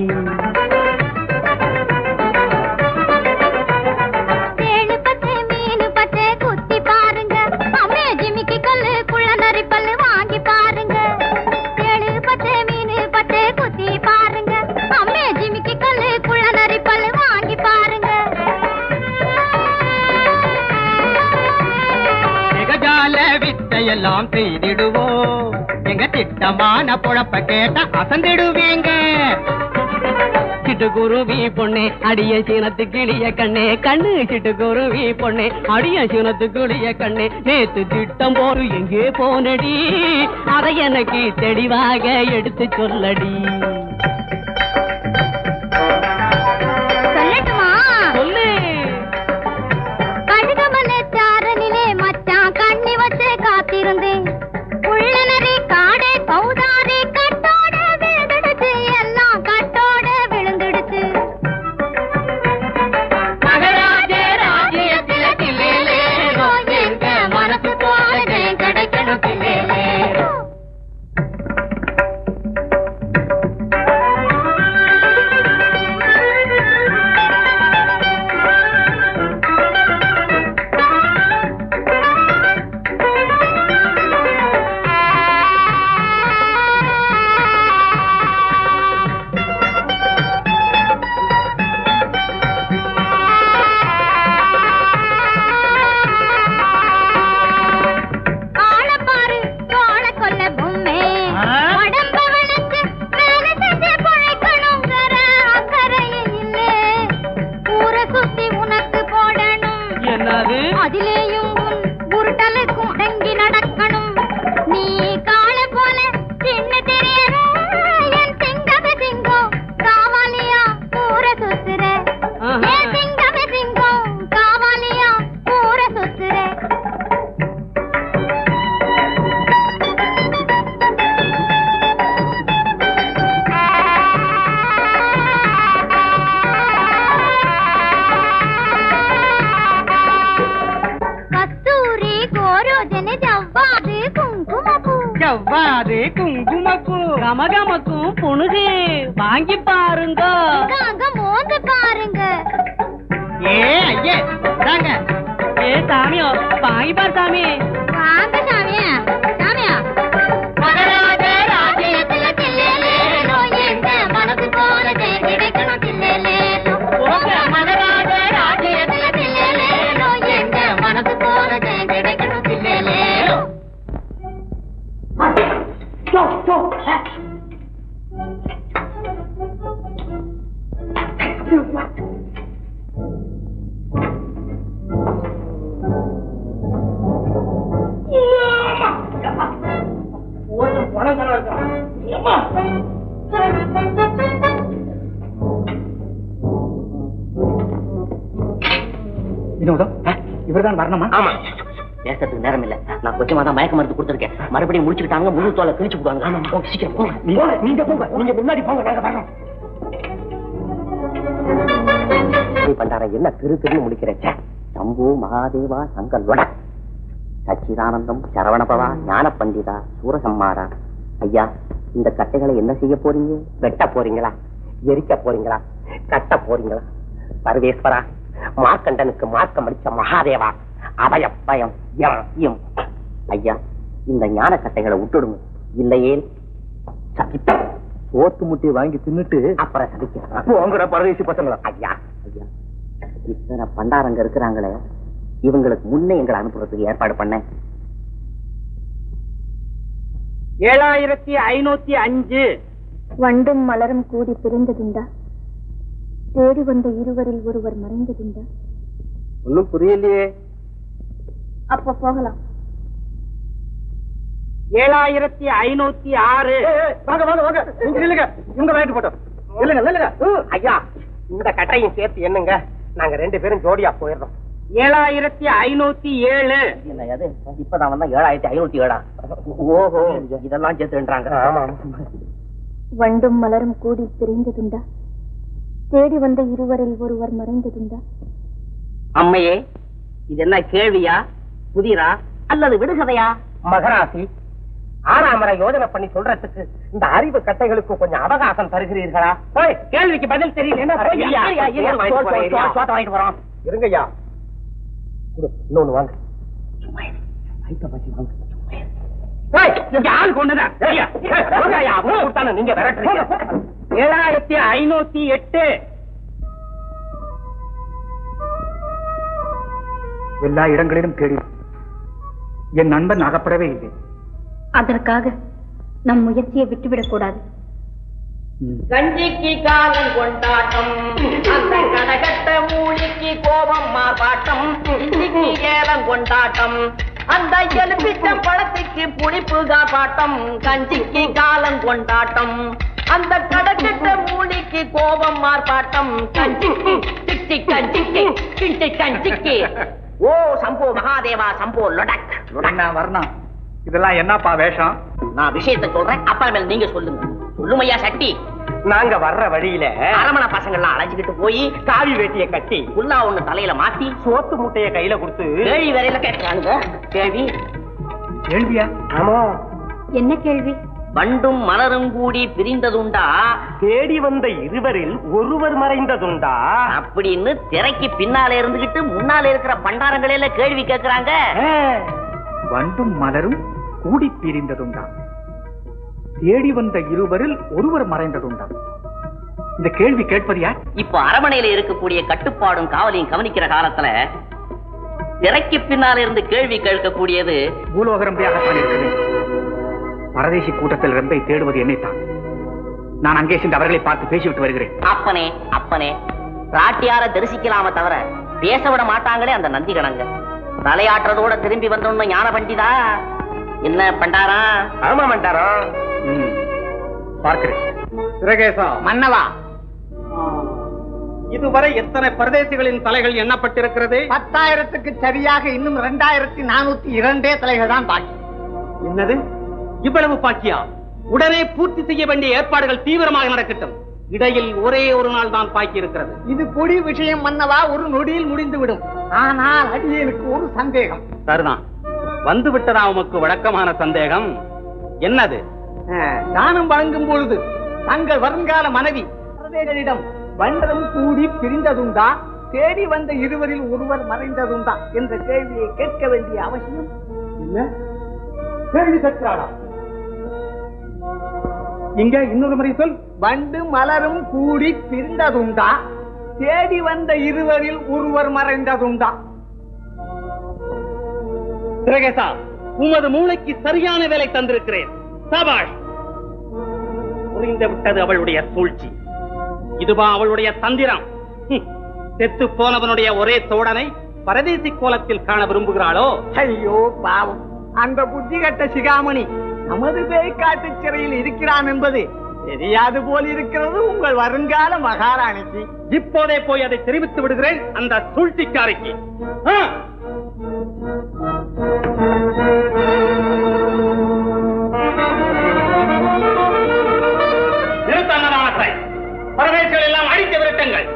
[SPEAKER 9] ஏழு பத்து மீனு பத்து குத்தி பாருங்க அம்மே ஜிமிக்கி கல்லு குள்ள நரி பல்லு வாங்கி பாருங்க ஏழு பத்து மீனு பத்து குத்தி பாருங்க அம்மே ஜிமிக்கி கல்லு குள்ள நரி பல்லு வாங்கி பாருங்க
[SPEAKER 10] மிகஜால வித்தையெல்லாம் செய்திடுவோம் எங்க திட்டமான பொழப்ப கேட்ட அசந்திடுவீங்க சிட்டுக்குருவி பொண்ணே அடிய சீனத்து கிளிய கண்ணே கண்ணு சிட்டுக்குருவி பொண்ணே அடிய சீனத்து கிளிய கண்ணே நேத்து திட்டம் போரு எங்கே போனடி அதை எனக்கு தெளிவாக எடுத்து சொல்லடி
[SPEAKER 9] சொல்லட்டுமா
[SPEAKER 10] சொல்லு
[SPEAKER 9] கழுகமலை சாரனிலே மச்சான் கண்ணி வச்சு காத்திருந்தேன் உள்ளனரி காடே கௌதாரி கட்டோட விழுந்துடுச்சு எல்லாம் கட்டோட விழுந்துடுச்சு
[SPEAKER 10] மகராஜ ராஜ்யத்தில தில்லேலேலோ, எங்க மனசு போல ஜெயம் கிடைக்கணும் தில்லேலேலோ.
[SPEAKER 9] ஆளப்பாரு தோள கொல்ல பொம்மை உடம்ப வளைச்சு வேலை செஞ்சு பிழைக்கணுங்கிற அக்கறையும் இல்ல ஊரை சுத்தி உனக்கு போடணும்
[SPEAKER 10] என்னது
[SPEAKER 9] அதிலேயும் உன் உருட்டலுக்கும் அடங்கி நடக்கணும் நீ கால போல சின்ன தெரியற என் சிங்கமே சிங்கம் காவாலியா ஊரை சுத்துற
[SPEAKER 10] ஆஹா.
[SPEAKER 9] என் சிங்கமே சிங்கம் காவாலியா ஊரை சுத்துற கஸ்தூரி கோரோஜன ஜவ்வாது குங்குமப்பூ
[SPEAKER 10] ஜவ்வாது குங்குமப்பூ கமகமக்கும் புணுகு வாங்கி பாருங்க
[SPEAKER 9] அங்க மோந்து பாருங்க
[SPEAKER 10] ஏ ஐயே தாங்க ஏ சாமியோ வாங்கி பார் சாமி
[SPEAKER 9] வாங்க சாமியா சாமியா மகராஜ ராஜ்யத்துல தில்லேலேனோ எங்க மனசு போல ஜெயம் கிடைக்கணும் தில்லேலேனோ மகராஜ ராஜ்யத்துல தில்லேலேனோ எங்க மனசு போல ஜெயம் கிடைக்கணும் தில்லேலேனோ
[SPEAKER 3] வினோதம் இவர்தான் வரணுமா
[SPEAKER 8] ஆமா பேசுறதுக்கு நேரம் இல்ல நான் கொஞ்சமா தான் மயக்க மருந்து கொடுத்துருக்கேன் மறுபடியும் முடிச்சுக்கிட்டாங்க முழு தோலை கிழிச்சு போடுவாங்க ஆமா போங்க, சீக்கிரம் போங்க
[SPEAKER 3] நீங்க நீங்க போங்க நீங்க முன்னாடி போங்க நாங்க வர்றோம்
[SPEAKER 8] போய் பண்டார என்ன திரு திருன்னு முடிக்கிறச்ச சம்பு மகாதேவா சங்கல்வட சச்சிதானந்தம் சரவணபவா ஞான பண்டிதா சூரசம்மாரா ஐயா இந்த கட்டைகளை என்ன செய்ய போறீங்க வெட்ட போறீங்களா எரிக்க போறீங்களா கட்ட போறீங்களா சர்வேஸ்வரா மார்க்கண்டனுக்கு மார்க்கம் அடிச்ச மகாதேவா அபயப்பயம் யம் யம் ஐயா இந்த ஞான கட்டைகளை விட்டுடுங்க இல்லையே சகிப்பேன்
[SPEAKER 3] சோத்து முட்டையை வாங்கி தின்னுட்டு
[SPEAKER 8] அப்புறம் சகிக்கிறேன்
[SPEAKER 3] போங்கிற பரதேசி பசங்களா
[SPEAKER 8] ஐயா ஐயா இத்தனை பண்டாரங்க இருக்கிறாங்களே இவங்களுக்கு முன்னே எங்களை அனுப்புறதுக்கு ஏற்பாடு பண்ணேன்
[SPEAKER 10] ஏழாயிரத்தி ஐநூத்தி அஞ்சு
[SPEAKER 2] வண்டும் மலரும் கூடி பிரிந்ததுண்டா தேடி வந்த இருவரில் ஒருவர் மறைந்ததுண்டா
[SPEAKER 3] ஒன்னும் புரியலையே
[SPEAKER 2] அப்ப போகலாம்
[SPEAKER 10] ஏழாயிரத்தி ஐநூத்தி ஆறு
[SPEAKER 3] வாங்க வாங்க வாங்க நீங்க இல்லங்க இவங்க வாங்கிட்டு போட்டோம் இல்லங்க இல்லங்க
[SPEAKER 8] ஐயா இந்த கட்டையும் சேர்த்து என்னங்க நாங்க ரெண்டு பேரும் ஜோடியா போயிடுறோம்
[SPEAKER 10] ஏழாயிரத்தி ஐநூத்தி ஏழு
[SPEAKER 8] என்ன அது இப்பதான் வந்தா ஏழாயிரத்தி ஐநூத்தி ஏழா ஓஹோ இதெல்லாம் சேர்த்துன்றாங்க ஆமா
[SPEAKER 2] வண்டும் மலரும் கூடி பிரிந்ததுண்டா தேடி வந்த இருவரில் ஒருவர் மறைந்ததுண்டா
[SPEAKER 8] அம்மையே இது என்ன கேள்வியா புதிரா அல்லது விடுகதையா மகராசி ஆறாம் முறை யோஜனை பண்ணி சொல்றதுக்கு இந்த அறிவு கட்டைகளுக்கு கொஞ்சம் அவகாசம் தருகிறீர்களா ஓய், கேள்விக்கு பதில் தெரியல வாங்கிட்டு வரோம் இருங்கய்யா குடு, இன்னொன்னு வாங்க சும்மா இரு. ஐட்ட பசி வாங்க சும்மா இரு. ஏய், இங்க ஆள் கொண்டுதான். ஐயா, ஏய், வாங்க ஐயா, அம்மா கொடுத்தானே, நீங்க விரட்டுறீங்க.
[SPEAKER 10] ஏழாயிரத்தி ஐநூத்தி எட்டு
[SPEAKER 3] எல்லா இடங்களிலும் தேடி என் நண்பன் அகப்படவே இல்லை
[SPEAKER 2] அதற்காக நம் முயற்சியை விட்டுவிடக் கூடாது
[SPEAKER 8] கஞ்சிக்கு காலம் கொண்டாட்டம் அந்த கனகட்ட மூலிக்கு கோபம் மார்பாட்டம் இன்னைக்கு ஏலம் கொண்டாட்டம் அந்த எலும்பிச்சம் பழத்துக்கு புளிப்பு காப்பாட்டம் கஞ்சிக்கு காலம் கொண்டாட்டம் அந்த கடக்கட்ட மூலிக்கு கோபம் மார்பாட்டம் கஞ்சிக்கு சிட்டி கஞ்சிக்கு கிண்டி கஞ்சிக்கு ஓ சம்போ மகாதேவா சம்போ லொடக்
[SPEAKER 3] என்ன வர்ணம் இதெல்லாம் என்னப்பா வேஷம்
[SPEAKER 8] நான் விஷயத்தை சொல்றேன் அப்புறமேல் நீங்க சொல்லுங்க சொல்லுமையா சட்டி
[SPEAKER 3] நாங்க வர்ற வழியில
[SPEAKER 8] அரமண பசங்கள்லாம் அழைச்சுக்கிட்டு போய்
[SPEAKER 3] காவி வேட்டியை கட்டி
[SPEAKER 8] புல்லா ஒண்ணு தலையில மாத்தி
[SPEAKER 3] சோத்து முட்டைய கையில கொடுத்து
[SPEAKER 8] கேள்வி வரையில கேட்கிறானுங்க கேள்வி
[SPEAKER 3] கேள்வியா
[SPEAKER 8] ஆமா
[SPEAKER 2] என்ன கேள்வி
[SPEAKER 8] வண்டும் மலரும் கூடி பிரிந்ததுண்டா
[SPEAKER 3] தேடி வந்த இருவரில் ஒருவர் மறைந்ததுண்டா
[SPEAKER 8] அப்படின்னு திரைக்கு பின்னால இருந்துகிட்டு முன்னால இருக்கிற பண்டாரங்களில கேள்வி கேட்கறாங்க
[SPEAKER 3] வண்டும் மலரும் கூடி பிரிந்ததுண்டா தேடி வந்த இருவரில் ஒருவர் மறைந்ததுண்டா இந்த கேள்வி கேட்பது யார்
[SPEAKER 8] இப்போ அரமனையில இருக்கக்கூடிய கட்டுப்பாடும் காவலையும் கவனிக்கிற காலத்துல திரைக்கு பின்னால இருந்து கேள்வி கேட்கக்கூடியது
[SPEAKER 3] பூலோக ரம்பையாகத்தான் இருக்குது பரதேசி கூட்டத்தில் ரம்பை தேடுவது என்னைத்தான் நான் அங்கே சென்று அவர்களை பார்த்து பேசிவிட்டு வருகிறேன்
[SPEAKER 8] அப்பனே அப்பனே ராட்டியார தரிசிக்கலாம தவிர பேச விட மாட்டாங்களே அந்த நந்தி கணங்க தலையாட்டுறதோட திரும்பி வந்தோன்னு ஞான பண்டிதா என்ன பண்டாரா
[SPEAKER 3] ஆமா மண்டாரம் பார்க்கிறேன்
[SPEAKER 4] சிறகேசா
[SPEAKER 8] மன்னவா
[SPEAKER 4] இதுவரை எத்தனை பரதேசிகளின் தலைகள் எண்ணப்பட்டிருக்கிறது
[SPEAKER 5] பத்தாயிரத்துக்கு சரியாக இன்னும் ரெண்டாயிரத்தி நானூத்தி இரண்டே தலைகள் தான் பாக்கி
[SPEAKER 4] என்னது இவ்வளவு பாக்கியா உடனே பூர்த்தி செய்ய வேண்டிய ஏற்பாடுகள் தீவிரமாக நடக்கட்டும் இடையில் ஒரே ஒரு நாள் தான் பாக்கி இருக்கிறது
[SPEAKER 5] இது பொடி விஷயம் மன்னவா ஒரு நொடியில் முடிந்துவிடும் ஆனால் அடியேனுக்கு ஒரு சந்தேகம்
[SPEAKER 4] சரிதான் வந்து விட்டதா உமக்கு வழக்கமான சந்தேகம் என்னது
[SPEAKER 5] அஹ், தானம் வழங்கும் பொழுது தங்கள் வருங்கால மனைவி பரதேகளிடம் வண்டரம் கூடி பிரிந்ததுண்டா தேடி வந்த இருவரில் ஒருவர் மறைந்ததுண்டா என்ற கேள்வியை கேட்க வேண்டிய அவசியம்
[SPEAKER 3] என்ன கேள்வி கேட்கிறாளா இங்க இன்னொரு முறை சொல்
[SPEAKER 5] வண்டு மலரும் கூடி பிரிந்ததுண்டா தேடி வந்த இருவரில் ஒருவர் மறைந்ததுண்டா
[SPEAKER 6] திரகேசா உமது மூளைக்கு சரியான வேலை தந்திருக்கிறேன் சபாஷ் புரிந்து விட்டது அவளுடைய சூழ்ச்சி இதுவா அவளுடைய தந்திரம் ஹம். செத்து போனவனுடைய ஒரே தோழனை பரதேசி கோலத்தில் காண விரும்புகிறாளோ
[SPEAKER 5] ஐயோ பாவம் அந்த புத்தி கட்ட சிகாமணி நமது பேய்க்காட்டு சிறையில் இருக்கிறான் என்பது தெரியாது போல் இருக்கிறது உங்கள் வருங்கால மகாராணிக்கு
[SPEAKER 6] இப்போதே போய் அதை தெரிவித்து விடுகிறேன் அந்த சூழ்ச்சிக்காரிக்கு ஆ! நிறுத்த அன்னதானத்தை பரமேஸ்வரர் எல்லாம் அழித்து விரட்டுங்கள்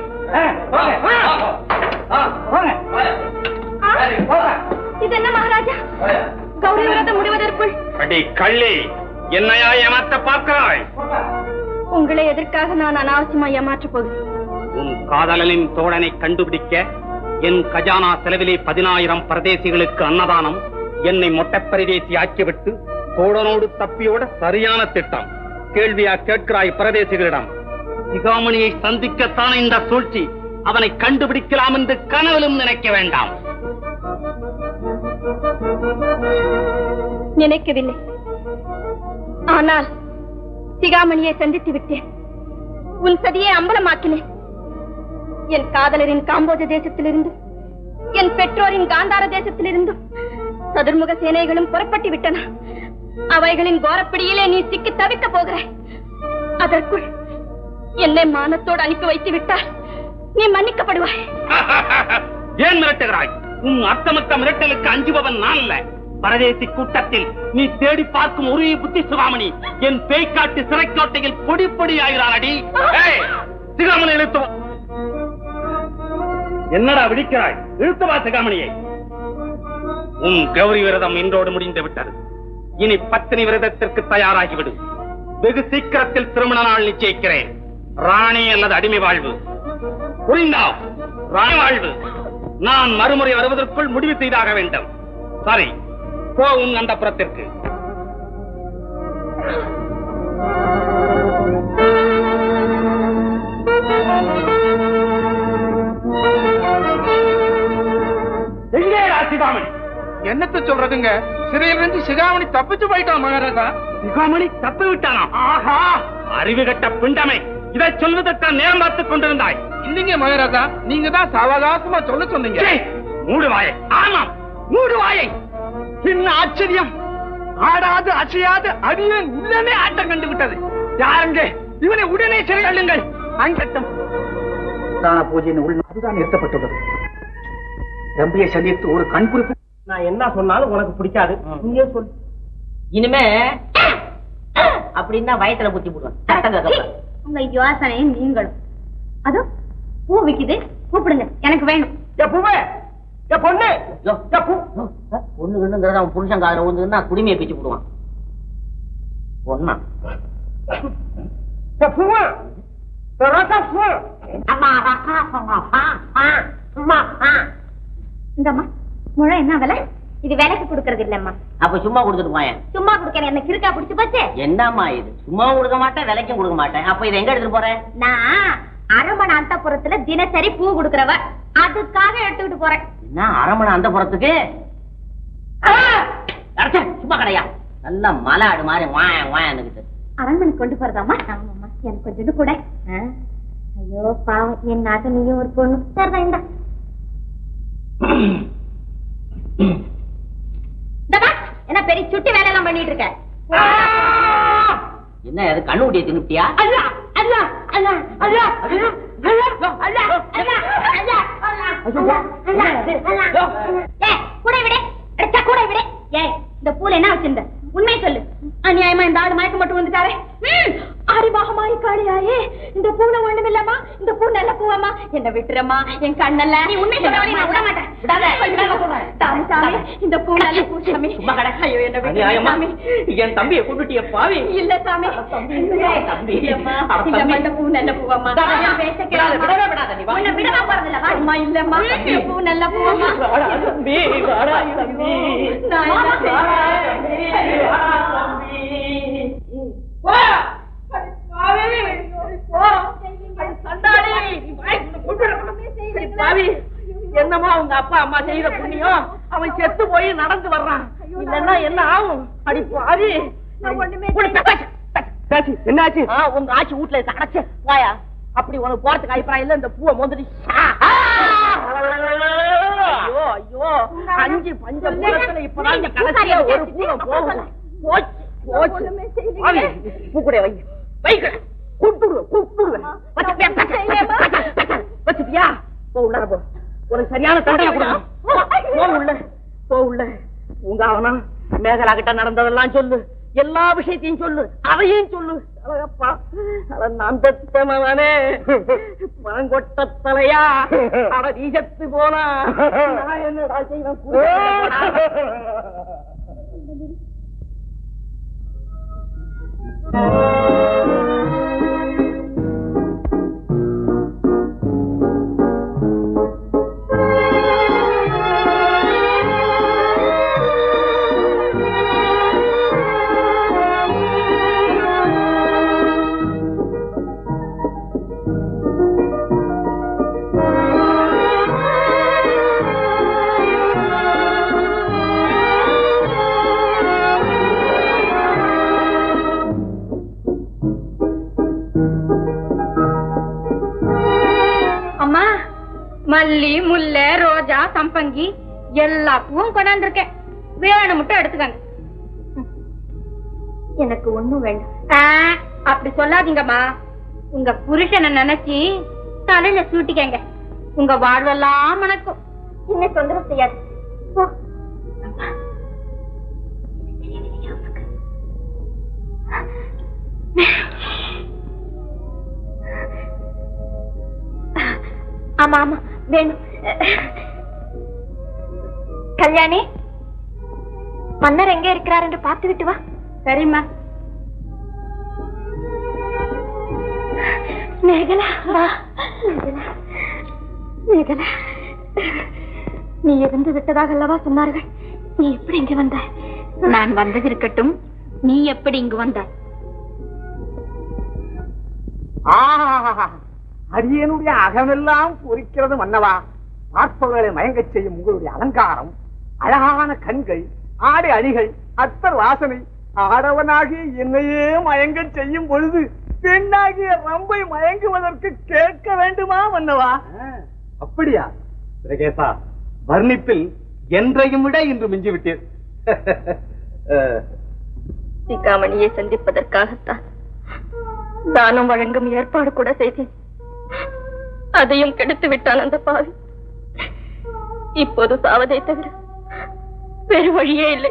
[SPEAKER 2] இது என்ன மகாராஜா கௌரி விரதம் முடிவதற்குள்
[SPEAKER 6] அடி கள்ளி என்னையா ஏமாத்த பார்க்கிறாய்
[SPEAKER 2] உங்களை எதற்காக நான் அனாவசியமா ஏமாற்றப் போகிறேன்
[SPEAKER 6] உன் காதலனின் தோழனை கண்டுபிடிக்க என் கஜானா செலவிலே பதினாயிரம் பரதேசிகளுக்கு அன்னதானம் என்னை மொட்டை பரதேசி ஆக்கிவிட்டு தோழனோடு தப்பியோட சரியான திட்டம் கேள்வியா கேட்கிறாய் பரதேசிகளிடம் சிகாமணியை சந்திக்கத்தான இந்த சூழ்ச்சி அவனை கண்டுபிடிக்கலாம் என்று கனவிலும் நினைக்க வேண்டாம்
[SPEAKER 2] நினைக்கவில்லை ஆனால் சிகாமணியை சந்தித்து விட்டேன் உன் சதியை அம்பலமாக்கினேன் என் காதலரின் காம்போஜ தேசத்திலிருந்து என் பெற்றோரின் காந்தார தேசத்திலிருந்தும் சதுர்முக சேனைகளும் புறப்பட்டு விட்டன அவைகளின் கோரப்பிடியிலே நீ சிக்கி தவிக்க போகிறாய் அதற்குள் என்னை மானத்தோடு அனுப்பி வைத்து விட்டால் நீ மன்னிக்கப்படுவாய்
[SPEAKER 6] ஏன் மிரட்டுகிறாய் உன் அர்த்தமற்ற மிரட்டலுக்கு அஞ்சுபவன் நான் அல்ல பரதேசி கூட்டத்தில் நீ தேடி பார்க்கும் ஒரு புத்தி சுகாமணி என் பேய்க்காட்டு சிறைக்கோட்டையில் பொடி பொடி ஆகிறாளடி ஏய், சிகாமணி இழுத்து வா. என்னடா விழிக்கிறாய் இழுத்து வா சிகாமணியை உன் கௌரி விரதம் இன்றோடு முடிந்து விட்டது இனி பத்தினி விரதத்திற்கு தயாராகிவிடு வெகு சீக்கிரத்தில் திருமண நாள் நிச்சயிக்கிறேன் ராணி அல்லது அடிமை வாழ்வு புரிந்தா ராணி வாழ்வு நான் மறுமுறை வருவதற்குள் முடிவு செய்தாக வேண்டும் சரி போ உன் அந்த புறத்திற்கு எங்கே ராசிகாமணி
[SPEAKER 3] என்னத்த சொல்றதுங்க சிறையிலிருந்து சிகாமணி தப்பிச்சு போயிட்டான் மகாராஜா
[SPEAKER 6] சிகாமணி தப்பி விட்டானா ஆஹா அறிவு கட்ட பிண்டமே இதை சொல்வதற்கு நேரம் பார்த்துக் கொண்டிருந்தாய்
[SPEAKER 3] இல்லைங்க மகாராஜா நீங்க தான் சாவகாசமா சொல்ல சொன்னீங்க
[SPEAKER 6] சீ, மூடு வாயை ஆமாம் மூடு வாயை
[SPEAKER 5] என்ன ஆச்சரியம் ஆடாது அசையாது அடியேன் உள்ளமே ஆட்டம் கண்டு விட்டது யாருங்க இவனை உடனே சிறை அள்ளுங்கள் அங்கட்டம்
[SPEAKER 3] தான பூஜையின் உள் அதுதான் நிறுத்தப்பட்டுள்ளது ரம்பியை சந்தித்து ஒரு கண் குறிப்பு
[SPEAKER 8] நான் என்ன சொன்னாலும் உனக்கு பிடிக்காது நீயே சொல் இனிமே அப்படின்னா வயத்துல குத்தி போடுவேன் சத்தம் கேட்கக்கூடாது.
[SPEAKER 2] உங்க யோசனை நீங்களும் அதோ பூ விக்குது கூப்பிடுங்க எனக்கு வேணும்
[SPEAKER 5] பூவே ஏ பொண்ணு
[SPEAKER 8] யோ, யோ, பூ. யோ, யோ, பொண்ணு கிண்ணுங்கிறத அவன் புருஷன் காதுல விழுந்துன்னா குடிமையை பிச்சு போடுவான் பொண்ணா
[SPEAKER 5] ஏ பூவே ரோசா பூ
[SPEAKER 2] இந்தம்மா முழம் என்ன விலை இது விலைக்கு கொடுக்கறது இல்லம்மா
[SPEAKER 8] அப்ப சும்மா கொடுத்துட்டு போயேன்
[SPEAKER 2] சும்மா கொடுக்கறேன் என்ன கிறுக்கா பிடிச்சு போச்சு
[SPEAKER 8] என்னம்மா இது சும்மாவும் கொடுக்க மாட்டேன் விலைக்கும் கொடுக்க மாட்டேன் அப்ப இதை எங்க எடுத்துட்டு போறேன்
[SPEAKER 2] நான் அரமண அந்தப்புறத்துல தினசரி பூ கொடுக்கறவ அதுக்காக எடுத்துக்கிட்டு போறேன்
[SPEAKER 8] என்ன அரமணை அந்த புறத்துக்கு அடச்சே, சும்மா கடையா நல்ல மலை ஆடு மாதிரி வாய வாயன்னுக்கிட்டு
[SPEAKER 2] அரண்மனை கொண்டு போறதாம்மா ஆமாம்மா எனக்கு கொஞ்சம் கூட ஆ. ஐயோ பாவம் என் நாட்டு நீயும் ஒரு பொண்ணு சரிதான் இந்த என்ன பெரிய சுட்டி வேலை எல்லாம் பண்ணிட்டு இருக்க
[SPEAKER 8] என்ன அது கண்ணு ஊட்டிய தின்னுட்டியா
[SPEAKER 2] அல்லா அல்லா அல்லா அல்லா அல்லா அல்லா அல்லா அல்லா அல்லா அல்லா அல்லா ஏய் கூட விடு எடுத்தா கூட விடு ஏய் இந்த பூல என்ன வச்சிருந்த உண்மையை சொல்லு அநியாயமா இந்த ஆடு மயக்க மட்டும் வந்துட்டாரே ம், ஆடி பாகமாய் காளியாயே இந்த பூல ஒண்ணும் இல்லம்மா இந்த பூ நல்ல பூவா பூவம்மா என்ன விட்டுறம்மா என் கண்ணல்ல நீ உண்மை சொல்ற வரையும் நான் விட மாட்டேன் விடாத விடாத சாமி சாமி இந்த பூ நல்ல பூ சாமி சும்மா கடை ஐயோ என்ன விட்டு
[SPEAKER 8] அநியாயமா?
[SPEAKER 2] சாமி
[SPEAKER 8] என் தம்பியை கொண்டுட்டிய பாவி
[SPEAKER 2] இல்ல சாமி
[SPEAKER 8] தம்பி.
[SPEAKER 2] இல்லம்மா
[SPEAKER 8] அட தம்பி.
[SPEAKER 2] இல்லம்மா இந்த பூ நல்ல பூவம்மா
[SPEAKER 8] விடாத,
[SPEAKER 2] என் பேச்ச
[SPEAKER 8] விடாத,
[SPEAKER 2] கேளும்மா.
[SPEAKER 8] விடவே விடாத, நீ வா.
[SPEAKER 2] உன்னை விடவா போறதில்ல வா. அம்மா இல்லம்மா இந்த பூ நல்ல பூவம்மா
[SPEAKER 8] வாடா, தம்பி, வாடா, தம்பி.
[SPEAKER 2] நான் என்ன செய்வேன்?
[SPEAKER 8] என்னமோ அவங்க அப்பா அம்மா செய்த புண்ணியம் அவன் செத்து போய் நடந்து வர்றான் இல்லன்னா என்ன ஆகும் அடி பாவி என்னாச்சு உங்க ஆட்சி வீட்டுல அடைச்சு வாயா அப்படி உனக்கு போறதுக்கு அபிப்பிராயம் இல்ல இந்த பூவை மோந்துட்டு ஐயோ ஐயோ அஞ்சு பஞ்ச பூரத்துல இப்பதான் இந்த கடைசியா ஒரு பூவை போகும் போச்சு போச்சு வாவி, பூக்குடைய வை வைக்க கூப்பிடுவேன் கூப்பிடுவேன் வச்சுப்பியா வச்சுப்பியா போ உள்ள போ உனக்கு சரியான தண்டையை கொடுக்கணும் போ உள்ள போ உள்ள உங்க அவனா மேகலா கிட்ட நடந்ததெல்லாம் சொல்லு எல்லா விஷயத்தையும் சொல்லு அதையும் சொல்லு அழகப்பா அட நான் பெத்தமவனே பழங்கொட்ட தலையா அட நீ செத்து போனா நான் என்னடா செய்வேன் குடிக்க
[SPEAKER 2] அம்மா மல்லி முல்லை ரோஜா சம்பங்கி எல்லா பூவும் கொண்டாந்துருக்கேன் வேணும் மட்டும் எடுத்துக்கங்க ம். எனக்கு ஒண்ணும் வேண்டாம் ஆ, அப்படி சொல்லாதீங்கம்மா உங்க புருஷனை நினைச்சு தலையில சூட்டிக்கங்க உங்க வாழ்வெல்லாம் மணக்கும் என்ன தொந்தரவு செய்யாது போ. அம்மா. ஆமா ஆமா வேணும் கல்யாணி மன்னர் எங்க இருக்கிறார் என்று பார்த்து விட்டு வா சரிம்மா மேகலா வா மேகலா மேகலா நீ இறந்து விட்டதாக அல்லவா சொன்னார்கள் நீ எப்படி இங்க வந்த நான் வந்தது இருக்கட்டும் நீ எப்படி இங்கு வந்தாய்
[SPEAKER 3] ஆஹா அடியனுடைய அகமெல்லாம் பொறிக்கிறது மன்னவா பார்ப்பவர்களை மயங்கச் செய்யும் உங்களுடைய அலங்காரம் அழகான கண்கள் ஆடை அணிகள் அத்தர் வாசனை ஆடவனாகி என்னையே மயங்கச் செய்யும் பொழுது பெண்ணாகிய ரம்பை மயங்குவதற்கு கேட்க வேண்டுமா மன்னவா அப்படியா பிரகேசா வர்ணிப்பில் என்றையும் விட இன்று மிஞ்சி விட்டீர்
[SPEAKER 2] சிகாமணியை சந்திப்பதற்காகத்தான் தானம் வழங்கும் ஏற்பாடு கூட செய்தேன் அதையும் கெடுத்து விட்டான் அந்த பாவி இப்போது சாவதை தவிர வேறு வழியே இல்லை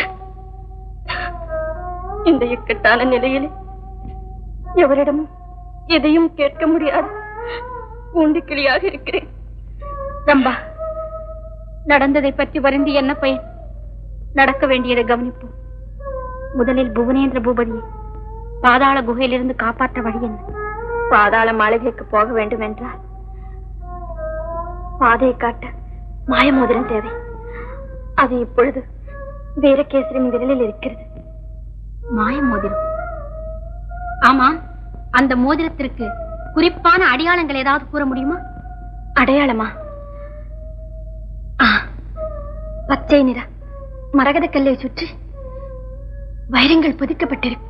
[SPEAKER 2] இந்த இக்கட்டான நிலையிலே எவரிடமும் எதையும் கேட்க முடியாது கூண்டு கிளியாக இருக்கிறேன் ரம்பா நடந்ததை பற்றி வருந்தி என்ன பயன் நடக்க வேண்டியதை கவனிப்போம் முதலில் புவனேந்திர பூபதியை பாதாள குகையிலிருந்து காப்பாற்ற வழி என்ன பாதாள மாளிகைக்கு போக வேண்டும் என்றால் பாதையை காட்ட மாயமோதிரம் தேவை அது இப்பொழுது வீரகேசரின் விரலில் இருக்கிறது மாயமோதிரம் ஆமா அந்த மோதிரத்திற்கு குறிப்பான அடையாளங்கள் ஏதாவது கூற முடியுமா அடையாளமா ஆ, பச்சை நிற மரகத கல்லை சுற்றி வைரங்கள் பதிக்கப்பட்டிருக்கு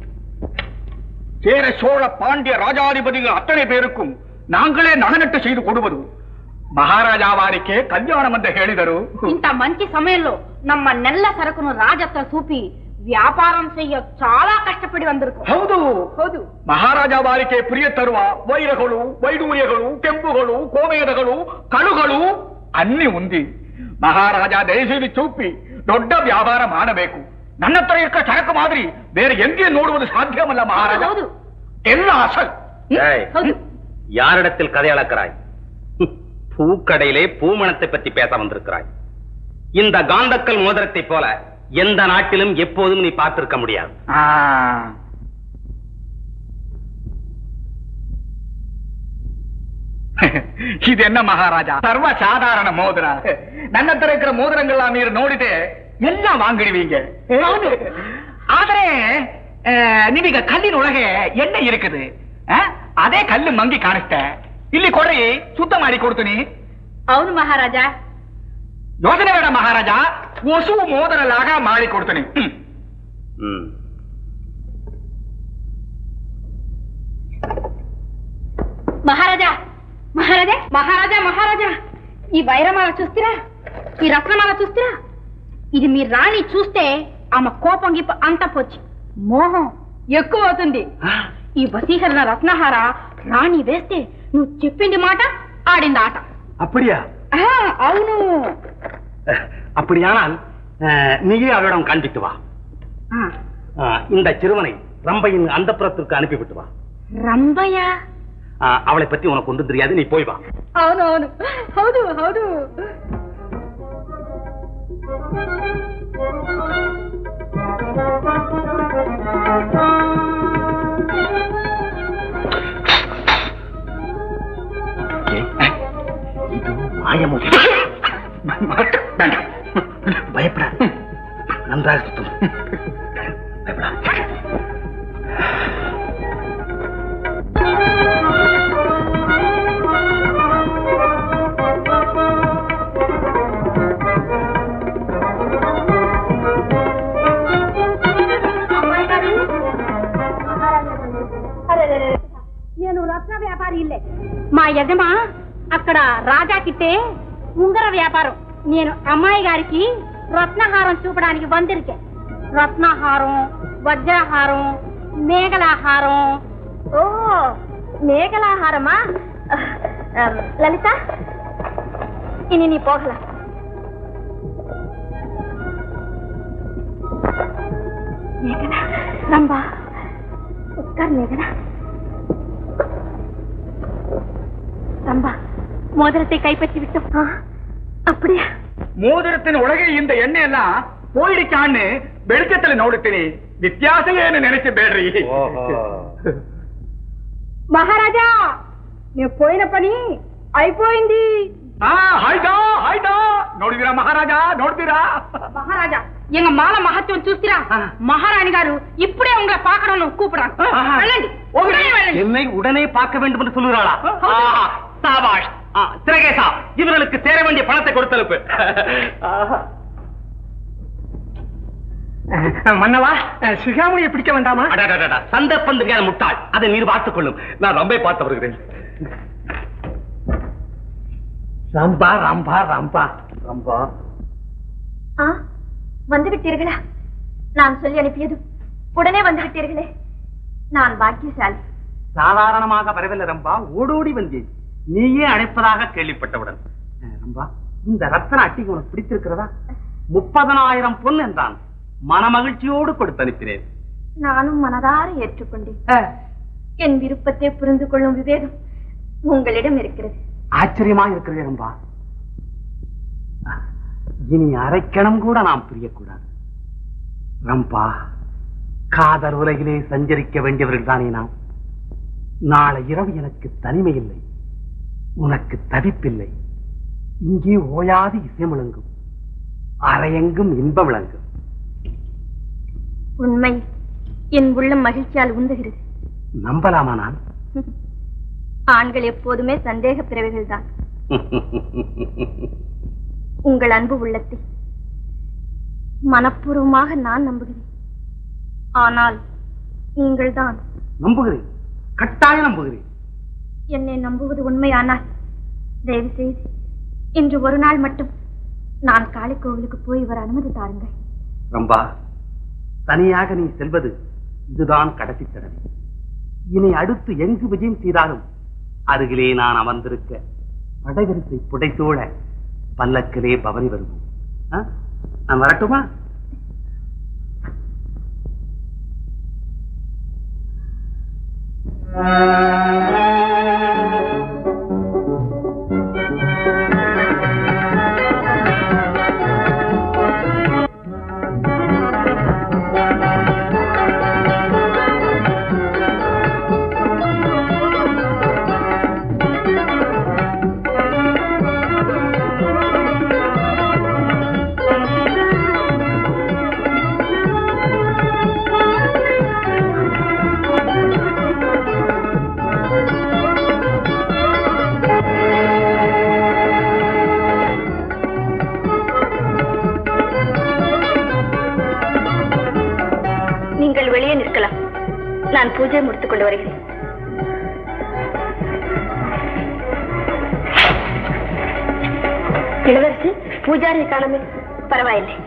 [SPEAKER 3] சேர சோழ பாண்டிய ராஜாதிபதிகள் அத்தனை பேருக்கும் நாங்களே நகனட்டு செய்து கொடுவது ಮಹಾರಾಜಾವಾರಿಕೆ ಕಲ್ಯಾಣ ಅಂತ ಹೇಳಿದರು
[SPEAKER 2] ఇంత మంచి సమయంలో నమ్మ నెల్ల సరుకును రాజత్వ చూపి వ్యాపారం చెయ్య చాలా కష్టపడి వందిరుக்கும்
[SPEAKER 3] ಹೌದು
[SPEAKER 2] ಹೌದು
[SPEAKER 3] ಮಹಾರಾಜಾವಾರಿಕೆ ಪ್ರಿಯ ತರುವ ವೈರಗಳು ವೈಡೂರ್ಯಗಳು ಕೆಂಪುಗಳು ಕೋಮೇದಗಳು ಕಳುಗಳು ಅನ್ನಿ ಉಂದಿ ಮಹಾರಾಜ ದಯచేసి చూపి ದೊಡ್ಡ ವ್ಯಾಪಾರ ಮಾಡಬೇಕು ನನ್ನ ಹತ್ರ ಇರ್ಕ ಚರಕು ಮಾದರಿ ಬೇರೆ ಎಂದೇ ನೋಡುವುದು ಸಾಧ್ಯವಲ್ಲ ಮಹಾರಾಜ
[SPEAKER 2] ಹೌದು
[SPEAKER 3] ಎಲ್ಲ ಅಸಲ್
[SPEAKER 2] ಹೌದು
[SPEAKER 6] யாரிடத்தில் கதை அளக்கிறாய் பூக்கடையிலே பூமணத்தை பற்றி பேச வந்திருக்கிறாய் இந்த காந்தக்கல் மோதிரத்தை போல எந்த நாட்டிலும் எப்போதும் நீ பார்த்திருக்க முடியாது
[SPEAKER 3] இது என்ன மகாராஜா சர்வ சாதாரண மோதிரம் நன்னத்துல இருக்கிற மோதிரங்கள்லாம் நீர் ನೋಡಿದೆ எல்லாம் வாங்கிடுவீங்க ஆದ್ರೆ ನಿಮಗೆ ಕಲ್ಲಿನೊಳಗೆ ಎಣ್ಣೆ ಇರುತ್ತದೆ ಅದೇ ಕಲ್ಲು ಮಂಗಿ ಕಾಣಿಸ್ತೆ ಇಲ್ಲಿ ಕೊಡ್ರಿ ಶುದ್ಧ ಮಾಡಿ ಕೊಡ್ತೀನಿ
[SPEAKER 2] అవును మహారాజా
[SPEAKER 3] ಯೋಚನೆ ಬೇಡ ಮಹಾರಾಜ ಹೊಸು ಮೋದರಲಾಗ ಮಾಡಿ ಕೊಡ್ತೀನಿ ಹ್ಮ್.
[SPEAKER 6] ம்.
[SPEAKER 2] మహారాజా మహారాజా మహారాజా మహారాజా ఈ వైరమాల చూస్తారా ఈ రత్నమాల చూస్తారా ఇది మీ రాణి చూస్తే ఆమె కోపం గిప్ప అంత పోచి మోహం ఎక్కువ అవుతుంది ఈ వసీకరణ రత్నహార రాణి వేస్తే నువ్వు చెప్పింది మాట ఆడింది ఆట
[SPEAKER 6] அப்படியா
[SPEAKER 2] ఆ, అవును
[SPEAKER 6] அப்படியானால் அஹ், நீயே அவளிடம் காண்பித்து வா
[SPEAKER 2] ఆ,
[SPEAKER 6] அஹ், இந்த சிறுவனை ரம்பையின் அந்தப்புறத்திற்கு அனுப்பிவிட்டு வா
[SPEAKER 2] రంభయ్య
[SPEAKER 6] அஹ், அவளை பத்தி உனக்கு ஒன்றும் தெரியாது நீ போய் வா
[SPEAKER 2] అవును అవును ಹೌದು ಹೌದು
[SPEAKER 6] மாயமொழி பயப்படாது நன்றாக சுத்தம் பயப்படாது
[SPEAKER 2] నేను రత్న వ్యాపారి ఇల్లే మా యజమా అక్కడ రాజా కిట్టే ఉంగర వ్యాపారం నేను అమ్మాయి గారికి రత్నహారం చూపడానికి వందిరికే రత్నహారం వజ్రహారం మేఘలాహారం ఓ మేఘలాహారమా లలిత ఇని నీ పోగల மேகனா ரம்பா உட்கார் மேகனா ரம்பா மோதிரத்தை கைப்பற்றி விட்டோம் அப்படியா
[SPEAKER 3] ಮೋದಿರತ್ತಿನ ಒಳಗೆ ಇಂದ ಎಣ್ಣೆ ಎಲ್ಲ போயிடுச்சான்னு வெளிச்சத்துல ನೋಡುತ್ತೀನಿ ವ್ಯತ್ಯಾಸ ಏನು ನೆನೆಸಿ ಬೇಡ್ರಿ
[SPEAKER 2] మహారాజా నేను పోయిన పని అయిపోయింది
[SPEAKER 3] ಆ ಹಾಯ್ದಾ ಹಾಯ್ದಾ ನೋಡಿದಿರಾ ಮಹಾರಾಜ ನೋಡ್ತೀರಾ
[SPEAKER 2] மகாராஜா எங்க மாலை மகத்துவம் చూసిరా மகாராணி గారు ఇప్పుడే உங்களை பாக்கணும்னு கூப்பிடுறாங்க వెళ్ళండి உடனே వెళ్ళండి
[SPEAKER 6] என்னை உடனே பார்க்க வேண்டும் என்று சொல்லுகிறாளா ஆஹா, சாபாஷ் ஆ, திரகேசா இவர்களுக்கு சேர வேண்டிய பணத்தை கொடுத்தலுப்பு
[SPEAKER 5] மன்னவா சிகாமணியை பிடிக்க வேண்டாமா
[SPEAKER 6] அடடடடா, சந்தர்ப்பம் தெரியாத முட்டாள் அதை நீர் பார்த்துக் கொள்ளும் நான் ரொம்ப பார்த்து வருகிறேன்
[SPEAKER 5] ரம்பா ரம்பா ரம்பா ரம்பா
[SPEAKER 9] ஆ வந்து விட்டீர்களா நான் சொல்லி அனுப்பியதும் உடனே வந்து விட்டீர்களே நான் பாக்கியசாலி
[SPEAKER 6] சாதாரணமாக வரவில்லை ரம்பா ஓடோடி வந்தேன் நீயே அழைப்பதாக கேள்விப்பட்டவுடன் அஹ், ரம்பா இந்த ரத்தன அட்டிக்கு உனக்கு பிடித்திருக்கிறதா முப்பதனாயிரம் பொன் என்றான் மனமகிழ்ச்சியோடு கொடுத்து அனுப்பினேன்
[SPEAKER 9] நானும் மனதார ஏற்றுக்கொண்டேன் என் விருப்பத்தை புரிந்து கொள்ளும் விவேகம் உங்களிடம் இருக்கிறது
[SPEAKER 6] ஆச்சரியமா இருக்கிறது ரம்பா இனி அரைக்கணம் கூட நாம் பிரியக்கூடாது ரம்பா காதல் உலகிலே சஞ்சரிக்க வேண்டியவர்கள் தானே நாம் நாளை இரவு எனக்கு தனிமை இல்லை உனக்கு தவிப்பில்லை இங்கே ஓயாது இசை முழங்கும் அரையெங்கும் இன்பம் விளங்கும்
[SPEAKER 9] உண்மை என் உள்ளம் மகிழ்ச்சியால் உந்துகிறது
[SPEAKER 6] நம்பலாமா நான்
[SPEAKER 9] ஆண்கள் எப்போதுமே சந்தேக பிறவிகள் தான் உங்கள் அன்பு உள்ளத்தை மனப்பூர்வமாக நான் நம்புகிறேன் ஆனால் நீங்கள்தான்
[SPEAKER 6] நம்புகிறேன் கட்டாயம் நம்புகிறேன்
[SPEAKER 9] என்னை நம்புவது உண்மையானால் தயவு செய்து இன்று ஒரு நாள் மட்டும் நான் காளி கோவிலுக்கு போய் வர அனுமதி தாருங்கள்
[SPEAKER 6] ரம்பா தனியாக நீ செல்வது இதுதான் கடைசி தடவை இனி அடுத்து எங்கு விஜயம் செய்தாலும் அருகிலே நான் அமர்ந்திருக்க படைவரிசை புடைசூழ பல்லக்கிலே பவனி வருவோம் ஆ? நான் வரட்டுமா
[SPEAKER 9] ஆ
[SPEAKER 2] நான் பூஜை முடித்துக் கொண்டு வருகிறேன் இளவரசி பூஜாரியை காணமே பரவாயில்லை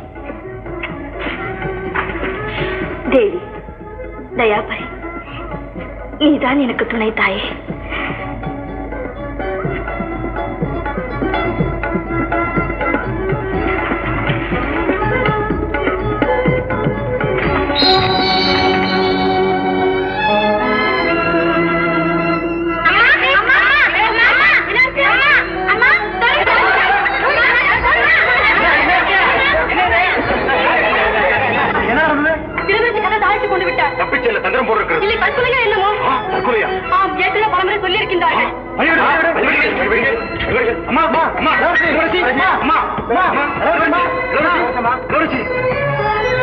[SPEAKER 2] தேவி தயாபரி நீதான் எனக்கு துணை தாயே
[SPEAKER 7] என்ன நடந்தது
[SPEAKER 2] இளவரசி கதை தாழ்த்தி கொண்டு விட்டார்
[SPEAKER 7] தப்பிச்சல தந்திரம் போடுறது
[SPEAKER 2] இல்லை தற்கொலையா என்னமோ
[SPEAKER 7] தற்கொலையா
[SPEAKER 2] ஆம் ஏற்கனவே பலமுறை சொல்லியிருக்கின்றார்கள்
[SPEAKER 7] அம்மா அம்மா அம்மா இளவரசி, அம்மா அம்மா அம்மா அம்மா இளவரசி, இளவரசி, இளவரசி.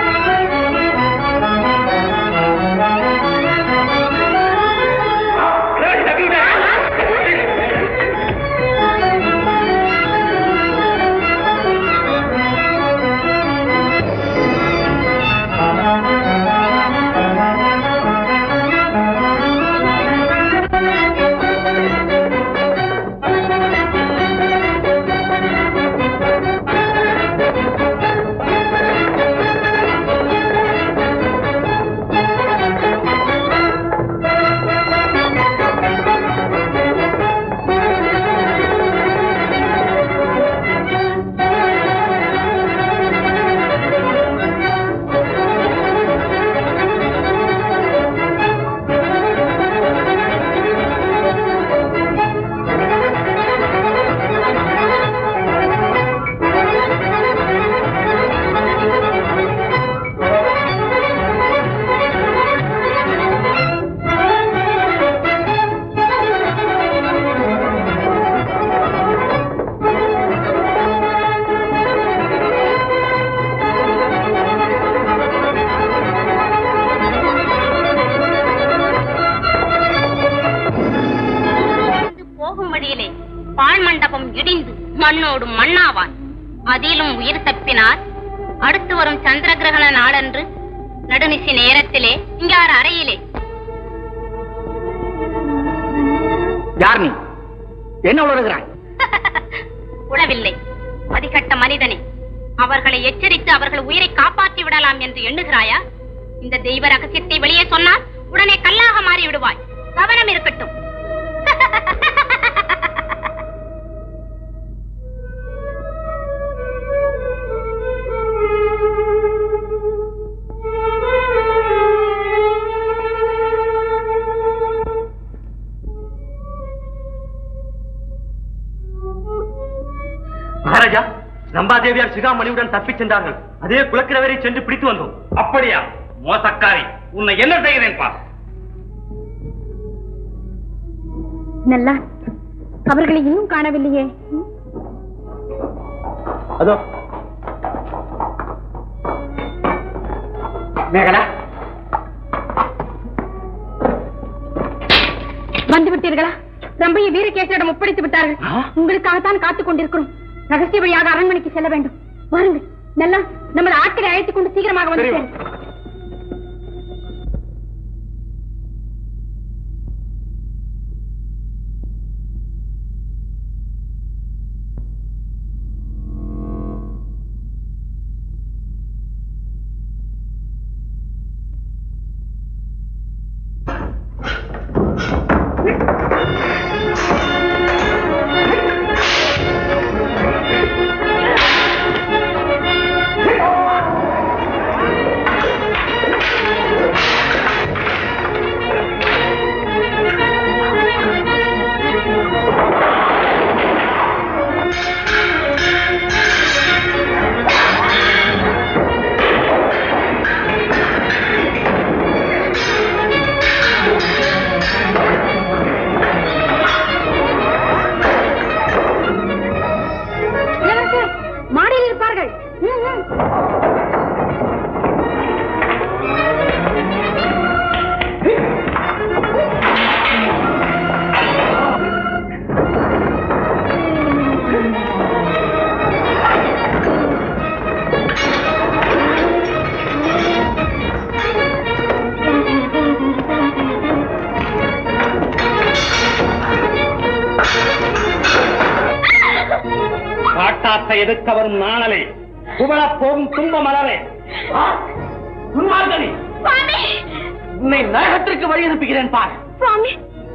[SPEAKER 2] இருந்து போகும் வழியிலே பாழ் மண்டபம் இடிந்து மண்ணோடு மண்ணாவான் அதிலும் உயிர் தப்பினார் அடுத்து வரும் சந்திர கிரகண நாளன்று நடுநிசி நேரத்திலே இங்கார் அறையிலே
[SPEAKER 3] யார் நீ என்ன உணர்கிறாய்
[SPEAKER 2] உளவில்லை மதிகட்ட மனிதனே அவர்களை எச்சரித்து அவர்கள் உயிரை காப்பாற்றி விடலாம் என்று எண்ணுகிறாயா இந்த தெய்வ ரகசியத்தை வெளியே சொன்னால் உடனே கல்லாக மாறி விடுவாய் கவனம் இருக்கட்டும்
[SPEAKER 6] மகாராஜா ரம்பாதேவியார் சிகாமணியுடன் தப்பிச் சென்றார்கள் அதே குலக்கிரவரை சென்று பிடித்து வந்தோம் அப்படியா மோசக்காரி உன்னை என்ன செய்கிறேன் பா
[SPEAKER 2] நல்லா அவர்களை இன்னும் காணவில்லையே
[SPEAKER 3] அதோ மேகலா
[SPEAKER 2] வந்து விட்டீர்களா ரம்பையை வீரகேசரிடம் ஒப்படைத்து விட்டார்கள் உங்களுக்காகத்தான் காத்துக் கொண்டிருக்கிறோம் ரகசிய வழியாக அரண்மனைக்கு செல்ல வேண்டும் வாருங்கள் நல்லா நமது ஆட்களை அழைத்துக் கொண்டு சீக்கிரமாக வந்து சேருங்கள்.
[SPEAKER 6] பட்டாத்தை எதிர்க்க வரும் நாணலே புகழப் போகும் துன்ப மலரே ஆ, துன்மார்கனே
[SPEAKER 2] சுவாமி
[SPEAKER 6] உன்னை நரகத்திற்கு வழி அனுப்புகிறேன் பார்
[SPEAKER 2] சுவாமி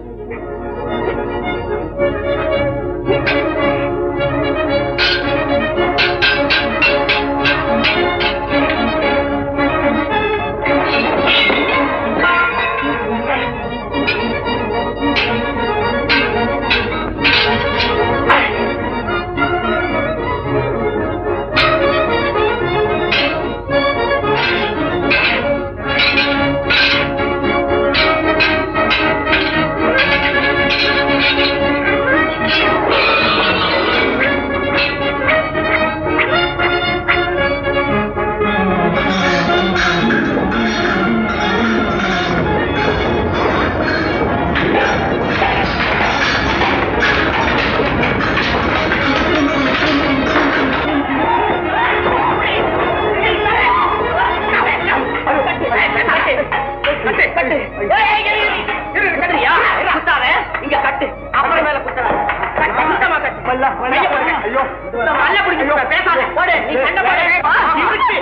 [SPEAKER 8] இங்க கட்டு அப்புறம் மேல குத்துற கட்டு சுத்தமா கட்டு கைய போடுங்க. இந்த மல்ல பிடிச்சு போடு, பேசாத போடு நீ சண்டை போடு இருக்கு.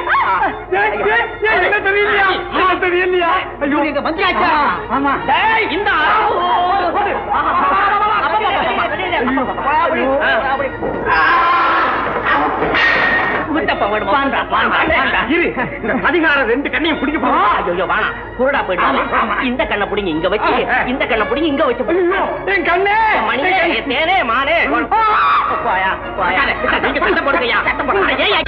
[SPEAKER 8] ஐயோ நீங்க வந்தியாச்சா ஆமா டேய் இந்த
[SPEAKER 6] அதிகாரம் ரெண்டு கண்ணையும் பிடிக்க போறோம்
[SPEAKER 8] ஐயோ வாணா குருடா போயிட்டு இந்த கண்ணை புடிங்க இங்க வச்சு இந்த கண்ணை புடிங்க இங்க வச்சு
[SPEAKER 6] என் கண்ணே
[SPEAKER 8] மணியே தேனே மானே போயா போயா நீங்க சண்டை போடுங்கய்யா சண்டை போடுங்க ஏய்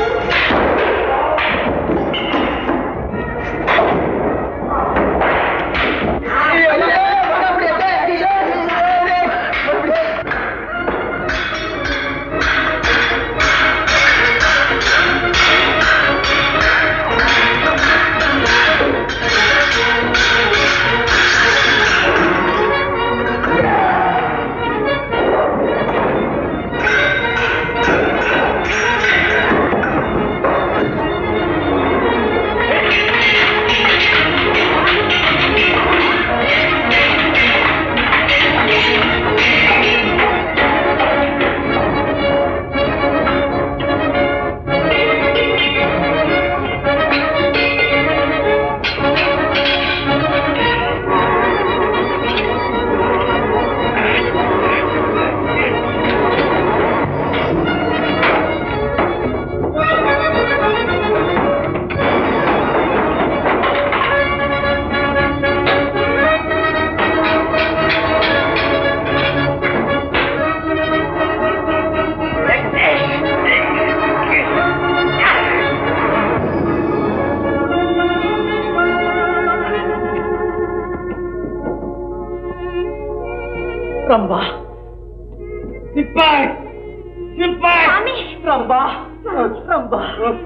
[SPEAKER 6] ரம்பா சிப்பாய் சிப்பாய்
[SPEAKER 2] சுவாமி
[SPEAKER 6] ரம்பா ரம்பா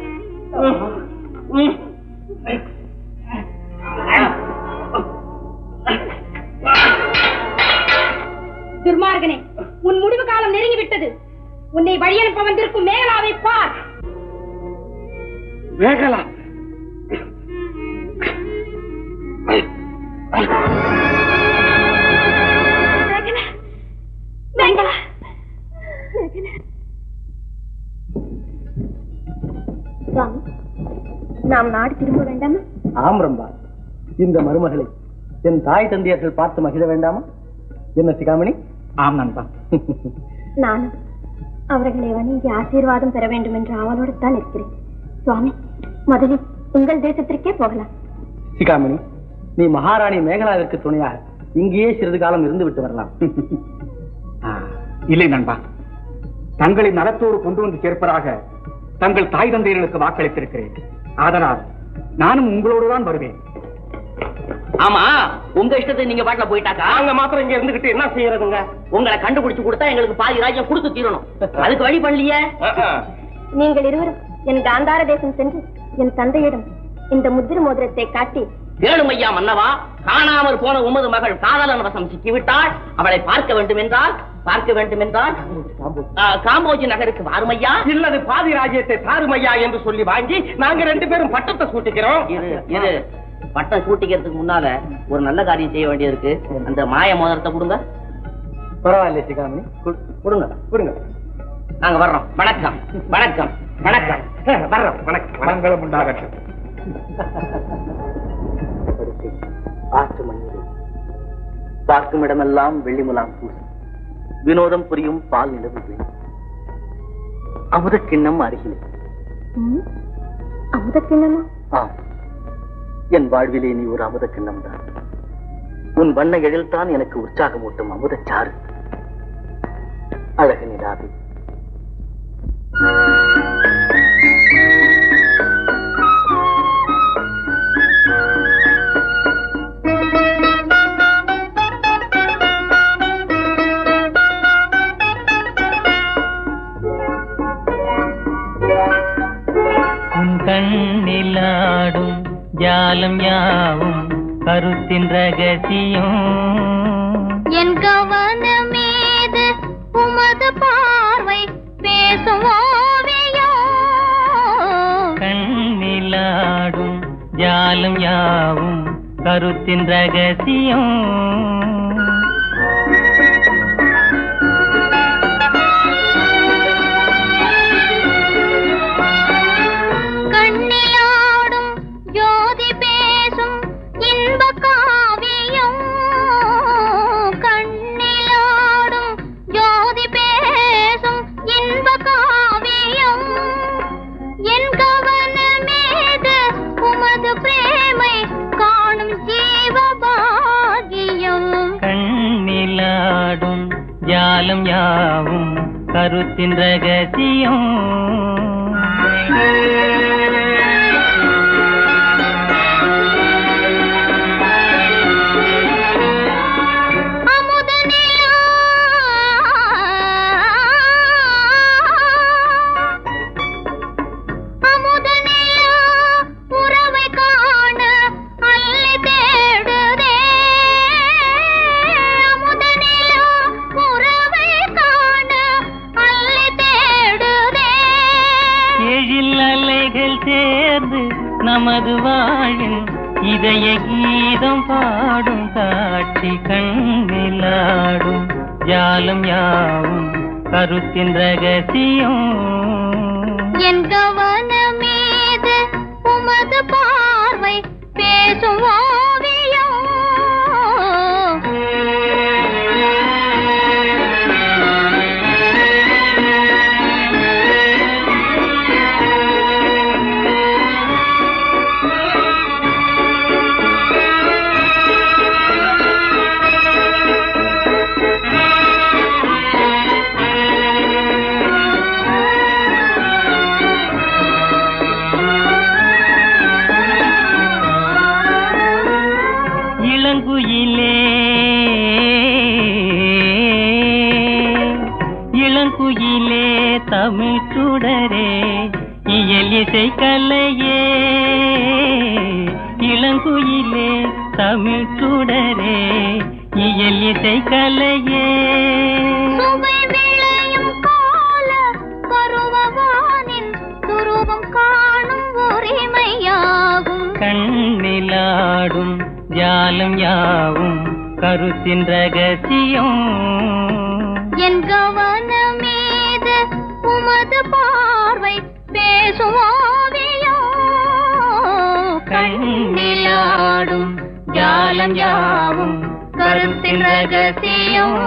[SPEAKER 2] துர்மார்கனே உன் முடிவு காலம் நெருங்கி விட்டது உன்னை வழியனுப்ப வந்திருக்கும் மேகலாவை பார்
[SPEAKER 6] மேகலா
[SPEAKER 2] மேகலா சுவாமி நாம் நாடு திரும்ப வேண்டாமா
[SPEAKER 1] ஆம் ரம்பா இந்த மருமகளை என் தாய் தந்தையர்கள் பார்த்து மகிழ வேண்டாமா என்ன சிகாமணி
[SPEAKER 6] ஆம் நண்பா
[SPEAKER 2] நானும் அவர்களை வணங்கி ஆசீர்வாதம் பெற வேண்டும் என்ற ஆவலோடு தான் இருக்கிறேன் சுவாமி முதலில் உங்கள் தேசத்திற்கே போகலாம்
[SPEAKER 1] சிகாமணி நீ மகாராணி மேகலாவிற்கு துணையாக இங்கேயே சிறிது காலம் இருந்து விட்டு வரலாம்
[SPEAKER 3] ஆ, இல்லை நண்பா தங்களை நலத்தோடு கொண்டு வந்து சேர்ப்பதாக தங்கள் தாய் தந்தையர்களுக்கு வாக்களித்திருக்கிறேன் அதனால் நானும் உங்களோடு தான் வருவேன்
[SPEAKER 8] ஆமா உங்க இஷ்டத்துக்கு நீங்க பாட்டுல போயிட்டாக்கா
[SPEAKER 6] நாங்க மாத்திரம் இங்க இருந்துகிட்டு என்ன செய்யறதுங்க
[SPEAKER 8] உங்களை கண்டுபிடிச்சு கொடுத்தா எங்களுக்கு பாதி ராஜ்யம் கொடுத்து தீரணும் அதுக்கு வழி பண்ணலையே
[SPEAKER 2] நீங்கள் இருவரும் என் காந்தார தேசம் சென்று என் தந்தையிடம் இந்த முத்திர மோதிரத்தை காட்டி
[SPEAKER 8] கேளும் ஐயா மன்னவா காணாமல் போன உமது மகள் காதலன் வசம் சிக்கிவிட்டாள் அவளை பார்க்க வேண்டும் என்றால் பார்க்க வேண்டும் என்றால் ஆ, காம்போஜி நகருக்கு வாரும் ஐயா
[SPEAKER 6] இல்லது பாதி ராஜ்யத்தை தாருமையா என்று சொல்லி வாங்கி நாங்க ரெண்டு பேரும் பட்டத்தை சூட்டிக்கிறோம்
[SPEAKER 8] இரு இரு பட்டம் சூட்டிக்கிறதுக்கு முன்னால ஒரு நல்ல காரியம் செய்ய வேண்டியது இருக்கு அந்த மாய மோதிரத்தை கொடுங்க
[SPEAKER 1] பரவாயில்ல சிகாமணி கு- கொடுங்க கொடுங்க
[SPEAKER 8] நாங்க வர்றோம் வணக்கம் வணக்கம் வணக்கம் வர்றோம் வணக்கம்
[SPEAKER 3] மங்களம் உண்டாகட்டும்
[SPEAKER 8] ஆற்று மண்ணிலே பார்க்கும் இடமெல்லாம் வெள்ளிமுலாம் பூசி வினோதம் புரியும் பால் நிலவு அமுத கிண்ணம் அருகிலே
[SPEAKER 2] அமுத கிண்ணமா
[SPEAKER 8] ஆம் என் வாழ்விலே நீ ஒரு அமுத கிண்ணம் தான் உன் வண்ண எழில்தான் எனக்கு உற்சாகமூட்டும் அமுதச்சாறு அழகு நிலாவே
[SPEAKER 11] உன் கண்ணிலாடும் ஜாலம் யாவும் கருத்தின் ரகசியம்
[SPEAKER 9] என் கவனமீது உமது பார்வை பேசும் ஓவியம்
[SPEAKER 11] கண்ணிலாடும் ஜாலம் யாவும் கருத்தின் ரகசியம்
[SPEAKER 9] கண்ணிலாடும் ஜோதி பேசும் இன்ப காவியம் கண்ணிலாடும் ஜோதி பேசும் இன்ப காவியம் என் கவனமீது உமது பிரேமை காணும் ஜீவபாகியம்
[SPEAKER 11] கண்ணிலாடும் ஜாலம் யாவும் கருத்தின் ரகசியம்
[SPEAKER 9] அமுத நிலா அமுத நிலா உறவை காண அள்ளி தேடுதே அமுத நிலா உறவை காண அள்ளி தேடுதே
[SPEAKER 11] எழில் அலைகள் சேர்ந்து நமது வாழில் இதய கீதம் பாடும் காட்சி கண்ணிலாடும் ஜாலம் யாவும் கருத்தின் ரகசியம்
[SPEAKER 9] என் கவனமீது உமது பார்வை பேசும் ஓவியம்
[SPEAKER 11] இளங்குயிலே இளங்குயிலே தமிழ் சுடரே இயல் இசை கலையே இளங்குயிலே தமிழ் சுடரே இயல் இசை கலையே
[SPEAKER 9] சுவை விளையும் கால பருவவானின் துருவம் காணும் உரிமையாகும்
[SPEAKER 11] கண்ணிலாடும் ஜாலம் யாவும் கருத்தின் ரகசியம்
[SPEAKER 9] என் கவனமீது உமது பார்வை பேசும் ஓவியம்
[SPEAKER 11] கண்ணிலாடும் ஜாலம் யாவும்
[SPEAKER 9] கருத்தின் ரகசியம்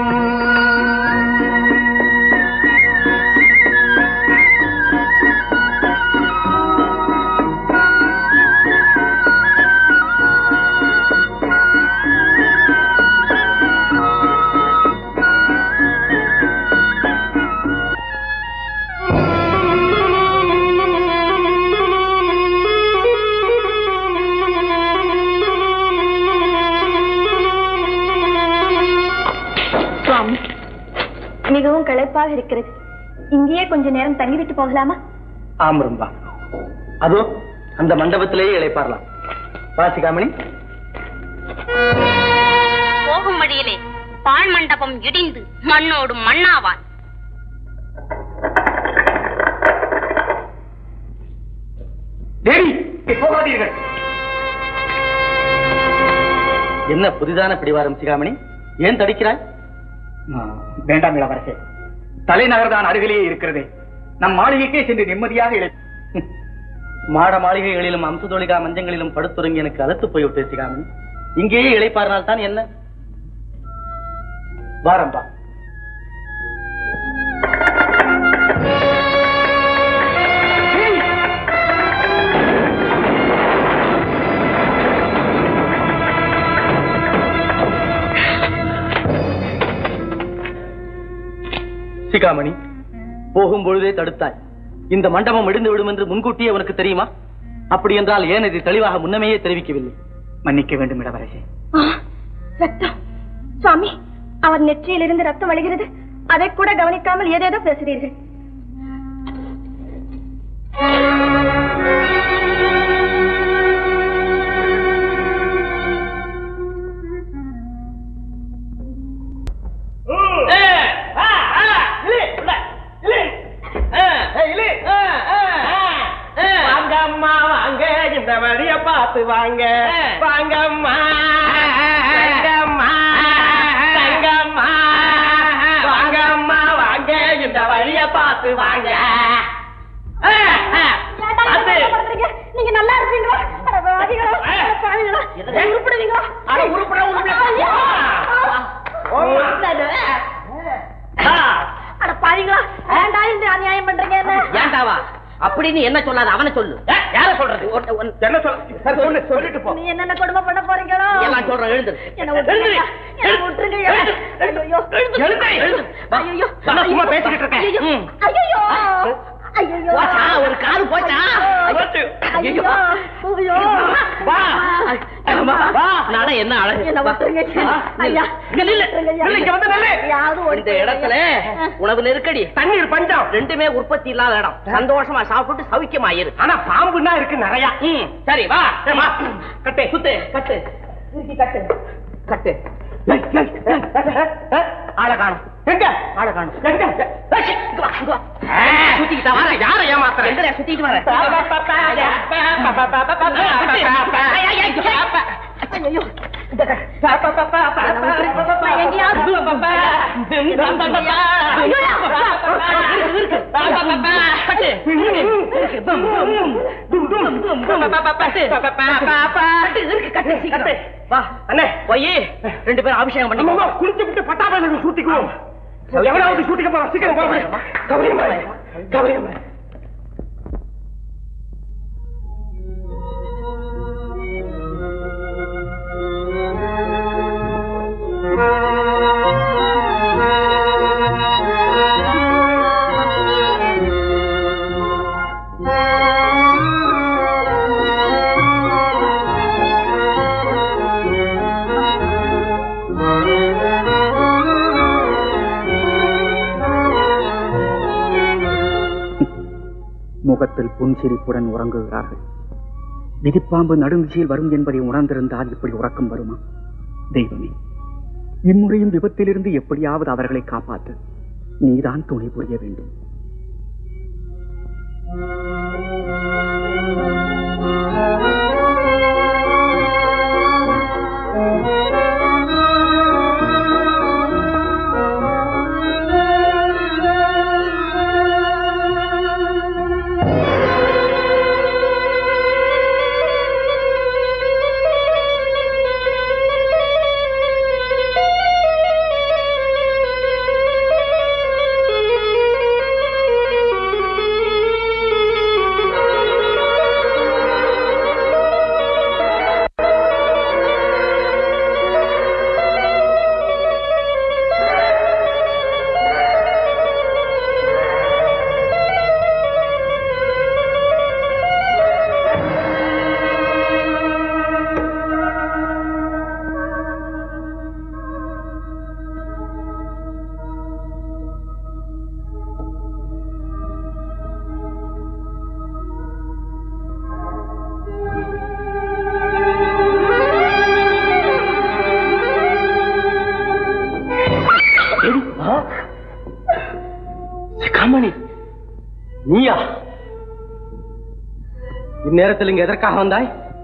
[SPEAKER 2] சுவாமி மிகவும் களைப்பாக இருக்கிறது இங்கேயே கொஞ்ச நேரம் தங்கிவிட்டு போகலாமா
[SPEAKER 1] ஆமரும்பா அதோ அந்த மண்டபத்திலேயே இழைப்பாரலாம் வாசிகாமணி
[SPEAKER 2] போகும் வழியிலே பாழ் மண்டபம் இடிந்து மண்ணோடு மண்ணாவான்
[SPEAKER 1] தேவி போகாதீர்கள் என்ன புதிதான பிடிவாரம் சிகாமணி ஏன் தடிக்கிறாய் வேண்டாம் இளவரசே
[SPEAKER 3] தலைநகர் தான் அருகிலேயே இருக்கிறதே நம் மாளிகைக்கே சென்று நிம்மதியாக இழை
[SPEAKER 1] மாட மாளிகைகளிலும் அம்சுதொழிகா மஞ்சங்களிலும் படுத்துறங்கி எனக்கு அழுத்து போய்விட்டு சிகாமணி இங்கேயே இளைப்பாறினால் தான் என்ன வாரம்பா சிகாமணி போகும் பொழுதே தடுத்தாய் இந்த மண்டபம் இடிந்து விடும் என்று முன்கூட்டியே உனக்கு தெரியுமா அப்படி என்றால் ஏன் இதை தெளிவாக முன்னமேயே தெரிவிக்கவில்லை
[SPEAKER 3] மன்னிக்க வேண்டும் இளவரசே
[SPEAKER 2] ஆ, ரத்தம் சுவாமி அவர் நெற்றியிலிருந்து ரத்தம் வழிகிறது அதை கூட கவனிக்காமல் ஏதேதோ பேசுகிறீர்கள்
[SPEAKER 5] வாங்க அம்மா வாங்க இந்த வழிய பார்த்து வாங்க வாங்க அம்மா தங்கம்மா தங்கம்மா வாங்க அம்மா வாங்க இந்த வழிய பார்த்து வாங்க அது.
[SPEAKER 2] நீங்க நல்லா இருப்பீங்களா அட வாதிகளா, அட பாவிகளா,
[SPEAKER 5] என்னது?
[SPEAKER 2] உருப்படுவீங்களா?
[SPEAKER 5] அட, உருப்பட, உருப்பட.
[SPEAKER 2] ஐயா.
[SPEAKER 5] ஓமா. ஆ.
[SPEAKER 2] அட பாவிகளா, ஏன்டா இந்த அநியாயம் பண்றீங்க என்ன
[SPEAKER 8] ஏண்டாவா அப்படின்னு என்ன சொல்லாத அவனை சொல்லு
[SPEAKER 5] ஏ, யார சொல்றது என்ன சொல்ல சரி, சொல்லு சொல்லிட்டு போ
[SPEAKER 2] நீ என்னென்ன கொடுமை பண்ண போறீங்களோ
[SPEAKER 8] எல்லாம் சொல்றேன் எழுந்து
[SPEAKER 2] என்ன விட்டுருங்க என்ன விட்டுருங்க ஐயோ
[SPEAKER 5] எழுந்து, எழுந்து. வா.
[SPEAKER 2] ஐயோ
[SPEAKER 5] நான் சும்மா பேசிக்கிட்டு இருக்கேன்.
[SPEAKER 2] ஐயோ
[SPEAKER 5] ம்.
[SPEAKER 2] ஐயோ ஐயோ
[SPEAKER 8] போச்சா, ஒரு கால் போச்சா?
[SPEAKER 5] போச்சு.
[SPEAKER 2] ஐயோ ஐயோ
[SPEAKER 8] வா அம்மா, வா நானே என்ன அழகு
[SPEAKER 2] என்ன விட்டுருங்க ஐயா
[SPEAKER 8] இங்க நில்லு.
[SPEAKER 2] விட்டுருங்க, ஐயா.
[SPEAKER 5] நில்லு, இங்க வந்து நில்லு.
[SPEAKER 2] யாவது ஓடி
[SPEAKER 8] இந்த இடத்துல உணவு நெருக்கடி
[SPEAKER 5] தண்ணீர் பஞ்சம்
[SPEAKER 8] ரெண்டுமே உற்பத்தி இல்லாத இடம் சந்தோஷமா சாப்பிட்டு சௌக்கியமா இரு
[SPEAKER 5] ஆனா பாம்புன்னா இருக்கு நிறைய
[SPEAKER 8] ம், சரி வா
[SPEAKER 5] ஏ, வா. கட்டு
[SPEAKER 8] சுத்து கட்டு திருப்பி கட்டு கட்டு
[SPEAKER 5] ஏய், ஏய், ஏய், ஏய், ஏய், ஆளை காணும் எங்க
[SPEAKER 8] ஆளை காணும்
[SPEAKER 5] எங்க
[SPEAKER 8] ஏய், இங்க வா, இங்க வா. சுத்திக்கிட்டா வர
[SPEAKER 5] யாரை ஏமாத்துறேன்
[SPEAKER 8] எங்கடா சுத்திட்டு வர
[SPEAKER 2] ஐயோ
[SPEAKER 8] வா
[SPEAKER 5] அண்ணே
[SPEAKER 8] போய் ரெண்டு பேரும் அபிஷேகம் பண்ணி
[SPEAKER 5] நம்ம குளிச்சு விட்டு பட்டாபையில சூட்டிக்குவோம் எவனாவது சூட்டிக்க போறோம் சீக்கிரம் போறோம் கவரியம்மா கவரியம்மா
[SPEAKER 3] முகத்தில் புன்சிரிப்புடன் உறங்குகிறார்கள் விதிப்பாம்பு நடுநிசையில் வரும் என்பதை உணர்ந்திருந்தால் இப்படி உறக்கம் வருமா தெய்வமே இம்முறையும் விபத்திலிருந்து எப்படியாவது அவர்களை காப்பாற்று நீதான் துணை புரிய வேண்டும்
[SPEAKER 1] கமணி நீயா இந்நேரத்தில் இங்க எதற்காக வந்தாய்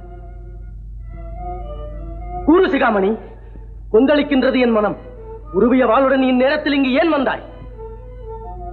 [SPEAKER 1] கூறு சிகாமணி கொந்தளிக்கின்றது என் மனம் உருவிய வாளுடன் இந்நேரத்தில் இங்கு ஏன் வந்தாய்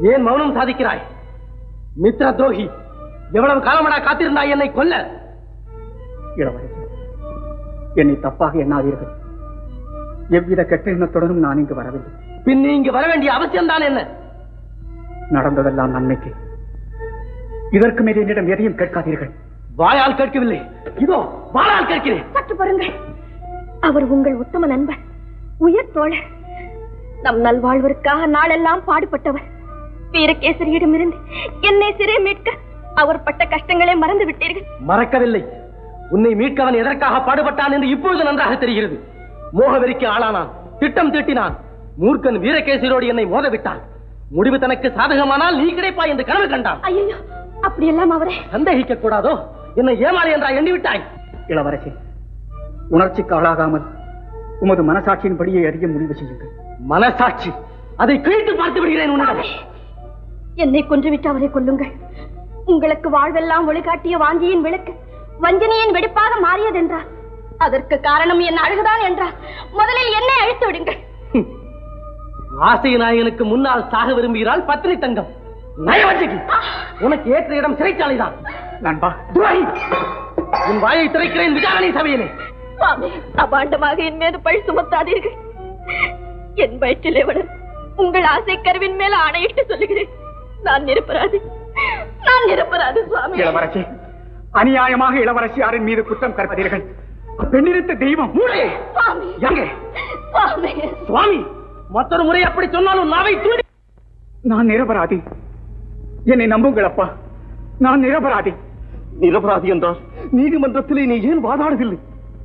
[SPEAKER 5] ஏன் மௌனம் சாதிக்கிறாய் மித்ர துரோகி எவ்வளவு காலமடா காத்திருந்தாய் என்னை கொல்ல
[SPEAKER 3] இளவரசி என்னை தப்பாக எண்ணாதீர்கள் எவ்வித கெட்ட எண்ணத்துடனும் நான் இங்கு வரவில்லை
[SPEAKER 5] பின் நீ இங்கு வர வேண்டிய அவசியம்தான் என்ன
[SPEAKER 3] நடந்ததெல்லாம் நன்மைக்கு இதற்கு மேல் என்னிடம் எதையும் கேட்காதீர்கள்
[SPEAKER 5] வாயால் கேட்கவில்லை இதோ வாளால் கேட்கிறேன்
[SPEAKER 2] சற்று பாருங்கள் அவர் உங்கள் உத்தம நண்பர் உயர் தோழர் நம் நல்வாழ்விற்காக நாளெல்லாம் பாடுபட்டவர் வீரகேசரியிடமிருந்து என்னை சிறை மீட்க அவர் பட்ட கஷ்டங்களை மறந்து விட்டீர்கள்
[SPEAKER 5] மறக்கவில்லை உன்னை மீட்கவன் எதற்காக பாடுபட்டான் என்று இப்பொழுது நன்றாக தெரிகிறது மோகவெறிக்கு ஆளானான் திட்டம் தீட்டினான் மூர்க்கன் வீரகேசரியோடு என்னை மோத விட்டான் முடிவு தனக்கு சாதகமானால் நீ கிடைப்பாய் என்று கனவு கண்டான்
[SPEAKER 2] ஐயோ அப்படியெல்லாம் அவரை
[SPEAKER 5] சந்தேகிக்க கூடாதோ என்னை ஏமாளி என்றா எண்ணி விட்டாய்
[SPEAKER 3] இளவரசி உணர்ச்சிக்கு ஆளாகாமல் உமது மனசாட்சியின்படியே அறிய முடிவு செய்யுங்கள்
[SPEAKER 5] மனசாட்சி அதை கிழித்து பார்த்து விடுகிறேன் உன்னிடம்
[SPEAKER 2] என்னை கொன்றுவிட்டு அவரை கொல்லுங்கள் உங்களுக்கு வாழ்வெல்லாம் ஒளிகாட்டிய வாஞ்சியின் விளக்கு வஞ்சனையின் வெடிப்பாக மாறியதென்றார் அதற்கு காரணம் என் அழகுதான் என்றார் முதலில் என்னை அழித்து விடுங்கள்
[SPEAKER 5] ஆசை நாயகனுக்கு முன்னால் சாக விரும்புகிறாள் பத்தினி தங்கம் நயவஞ்சகி உனக்கு ஏற்ற இடம் சிறைச்சாலைதான்
[SPEAKER 3] நண்பா
[SPEAKER 5] துரோகி உன் வாயை திறக்கிறேன் விசாரணை சபையிலே
[SPEAKER 2] சுவாமி அபாண்டமாக என் மீது பழி சுமத்தாதீர்கள் என் வயிற்றிலே வளர் உங்கள் ஆசை கருவின் மேல ஆணையிட்டு சொல்லுகிறேன் நான் நிரப்பராது நான் நிரப்பராது சுவாமி
[SPEAKER 3] இளவரசி அநியாயமாக இளவரசியாரின் மீது குற்றம் கற்பதீர்கள் பெண்ணிருத்த தெய்வம்
[SPEAKER 5] மூளையே
[SPEAKER 2] சுவாமி
[SPEAKER 5] எங்கே
[SPEAKER 2] சுவாமி
[SPEAKER 5] சுவாமி மற்றொரு முறை அப்படி சொன்னாலும் நாவை தூடி
[SPEAKER 3] நான் நிரபராதி என்னை நம்புங்கள் அப்பா நான் நிரபராதி
[SPEAKER 7] நிரபராதி என்றால் நீதிமன்றத்திலே நீ ஏன் வாதாடவில்லை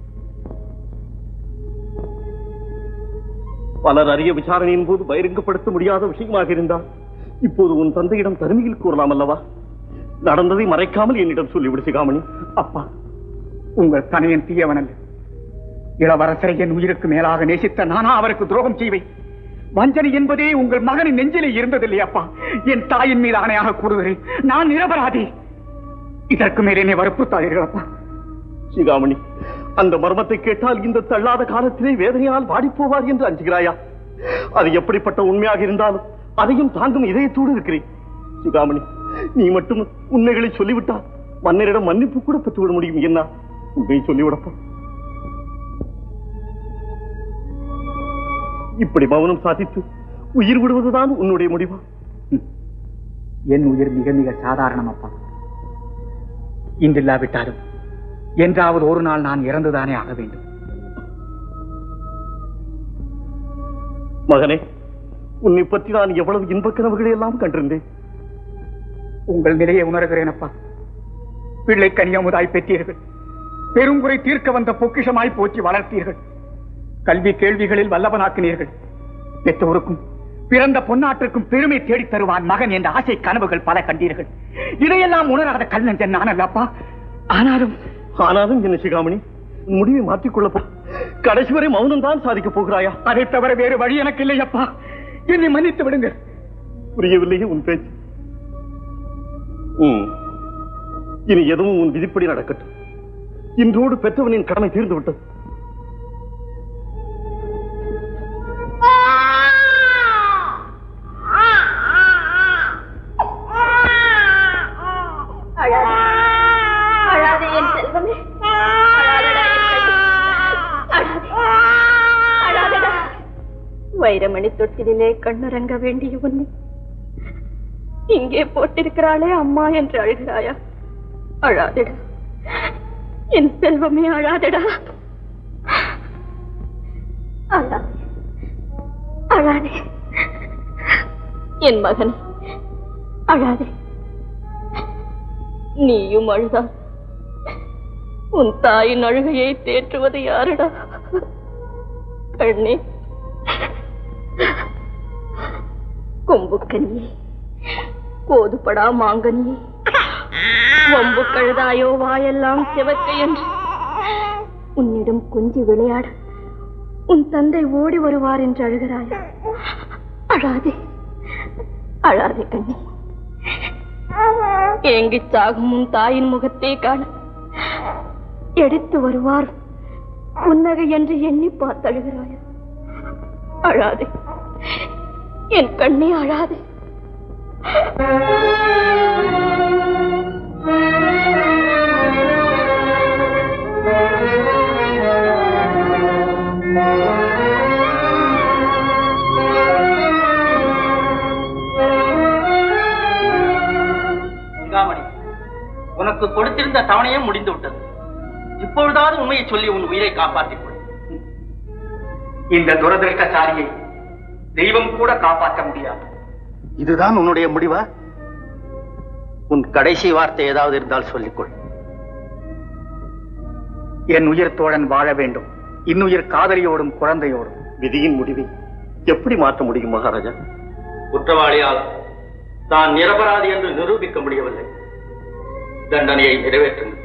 [SPEAKER 7] பலர் அறிய விசாரணையின் போது பகிரங்கப்படுத்த முடியாத விஷயமாக இருந்தால் இப்போது உன் தந்தையிடம் தருமையில் கூறலாம் அல்லவா நடந்ததை மறைக்காமல் என்னிடம் சொல்லிவிடு சிகாமணி
[SPEAKER 3] அப்பா உங்கள் தனையன் தீயவன் அல்ல இளவரசரை என் உயிருக்கு மேலாக நேசித்த நானா அவருக்கு துரோகம் செய்வேன் வஞ்சனை என்பதே உங்கள் மகனின் நெஞ்சிலே இருந்ததில்லை அப்பா என் தாயின் மீது ஆணையாக கூறுகிறேன் நான் நிரபராதி இதற்கு மேல் என்னை வற்புறுத்தாதீர்கள் அப்பா
[SPEAKER 7] சிகாமணி அந்த மர்மத்தை கேட்டால் இந்த தள்ளாத காலத்திலே வேதனையால் வாடிப்போவார் என்று அஞ்சுகிறாயா அது எப்படிப்பட்ட உண்மையாக இருந்தாலும் அதையும் தாங்கும் இதயத்தோடு இருக்கிறேன் சிகாமணி நீ மட்டும் உண்மைகளை சொல்லிவிட்டால் மன்னரிடம் மன்னிப்பு கூட பெற்றுவிட முடியும் என்ன உண்மையை சொல்லிவிடப்பா இப்படி மௌனம் சாதித்து உயிர் விடுவதுதான் உன்னுடைய முடிவா
[SPEAKER 3] என் உயிர் மிக மிக சாதாரணம் அப்பா இன்றில்லாவிட்டாலும் என்றாவது ஒரு நாள் நான் இறந்துதானே ஆக வேண்டும்
[SPEAKER 7] மகனே உன்னை பற்றி நான் எவ்வளவு இன்பக் கனவுகளை எல்லாம் கண்டிருந்தேன்
[SPEAKER 3] உங்கள் நிலையை உணர்கிறேன் அப்பா பிள்ளை கனியமுதாய் பெற்றீர்கள் பெருங்குறை தீர்க்க வந்த பொக்கிஷமாய் போற்றி வளர்த்தீர்கள் கல்வி கேள்விகளில் வல்லவனாக்கினீர்கள் பெற்றோருக்கும் பிறந்த பொன்னாட்டிற்கும் பெருமை தேடித் தருவான் மகன் என்ற ஆசை கனவுகள் பல கண்டீர்கள் இதையெல்லாம் உணராத கல்லஞ்சன் நான் அல்லப்பா ஆனாலும்
[SPEAKER 7] ஆனாலும் என்ன சிகாமணி உன் முடிவை மாற்றிக்கொள்ள போ கடைசி வரை மௌனம் தான் சாதிக்க போகிறாயா
[SPEAKER 3] அதை தவிர வேறு வழி எனக்கு இல்லையப்பா என்னை மன்னித்து விடுங்கள்
[SPEAKER 7] புரியவில்லையே உன் பேச்சு ம். இனி எதுவும் உன் விதிப்படி நடக்கட்டும் இன்றோடு பெற்றவனின் கடமை தீர்ந்து விட்டது
[SPEAKER 2] அழாதே என் செல்வமே அழாதடா என் கண்ணு. அழாதே. அழாதடா. வைரமணி தொட்டிலே கண்ணுறங்க வேண்டிய உன்னை இங்கே போட்டிருக்கிறாளே அம்மா என்று அழுகிறாயா அழாதடா என் செல்வமே அழாதடா அழாதே அழாதே என் மகன் அழாதே நீயும் அழுதால் உன் தாயின் அழுகையை தேற்றுவது யாருடா கண்ணே கொம்புக்கனியே கோதுபடா மாங்கனியே வம்பு கழுதாயோ வாயெல்லாம் சிவக்க என்று உன்னிடம் கொஞ்சி விளையாட உன் தந்தை ஓடி வருவார் என்று அழுகிறாயா அழாதே அழாதே கண்ணே ஏங்கிச் சாகும் உன் தாயின் முகத்தை காண எடுத்து வருவார் புன்னகை என்று எண்ணி பார்த்தழுகிறாயா அழாதே என் கண்ணே அழாதே
[SPEAKER 6] சிகாமணி உனக்கு கொடுத்திருந்த தவணையும் முடிந்து விட்டது இப்பொழுதாவது உண்மையை சொல்லி உன் உயிரை காப்பாற்றிக் கொள்
[SPEAKER 3] இந்த துரதிருஷ்டசாரியை தெய்வம் கூட காப்பாற்ற முடியாது
[SPEAKER 12] இதுதான் உன்னுடைய முடிவா உன் கடைசி வார்த்தை ஏதாவது இருந்தால் சொல்லிக்கொள்
[SPEAKER 3] என் உயிர் தோழன் வாழ வேண்டும் இன்னுயிர் காதலியோடும் குழந்தையோடும்
[SPEAKER 12] விதியின் முடிவை எப்படி மாற்ற முடியும் மகாராஜா
[SPEAKER 6] குற்றவாளியால் தான் நிரபராதி என்று நிரூபிக்க முடியவில்லை தண்டனையை நிறைவேற்றுங்கள்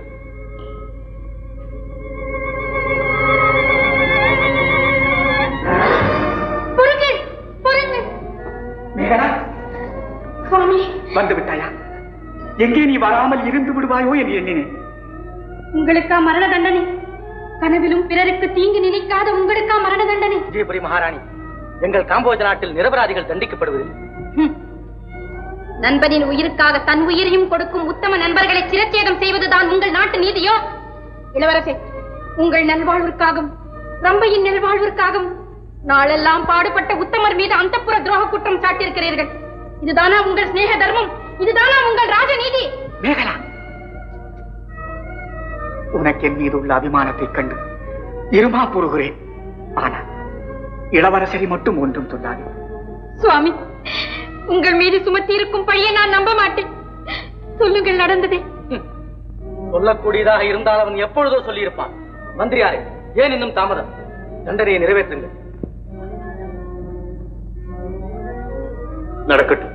[SPEAKER 2] பொறுங்கள் பொறுங்கள்
[SPEAKER 3] மேகனா
[SPEAKER 2] சுவாமி
[SPEAKER 3] வந்து விட்டாயா எங்கே நீ வராமல் இருந்து விடுவாயோ என்று எண்ணினேன்
[SPEAKER 2] உங்களுக்கா மரண தண்டனை கனவிலும் பிறருக்கு தீங்கு நினைக்காத உங்களுக்கா மரண தண்டனை
[SPEAKER 1] விஜயபுரி மகாராணி எங்கள் காம்போஜ நாட்டில் நிரபராதிகள் தண்டிக்கப்படுவதில்லை
[SPEAKER 2] ஹம். நண்பனின் உயிருக்காக தன் உயிரையும் கொடுக்கும் உத்தம நண்பர்களை சிரச்சேதம் செய்வதுதான் உங்கள் நாட்டு நீதியோ இளவரசே உங்கள் நல்வாழ்விற்காகவும் ரம்பையின் நல்வாழ்விற்காகவும் நாளெல்லாம் பாடுபட்ட உத்தமர் மீது அந்தப்புற துரோக குற்றம் சாட்டியிருக்கிறீர்கள் இதுதானா உங்கள் சிநேக தர்மம் இதுதானா உங்கள் ராஜநீதி
[SPEAKER 3] மேகலா உனக்கு என் மீது உள்ள அபிமானத்தைக் கண்டு இருமா கூறுகிறேன் ஆனால் இளவரசரை மட்டும் ஒன்றும் சொல்லாதே
[SPEAKER 2] சுவாமி உங்கள் மீது சுமத்தி இருக்கும் பழியை நான் நம்ப மாட்டேன் சொல்லுங்கள் நடந்ததே
[SPEAKER 1] சொல்லக்கூடியதாக இருந்தால் அவன் எப்பொழுதோ சொல்லியிருப்பான் மந்திரியாரே ஏன் இன்னும் தாமதம் தண்டனையை நிறைவேற்றுங்கள்
[SPEAKER 12] நடக்கட்டும்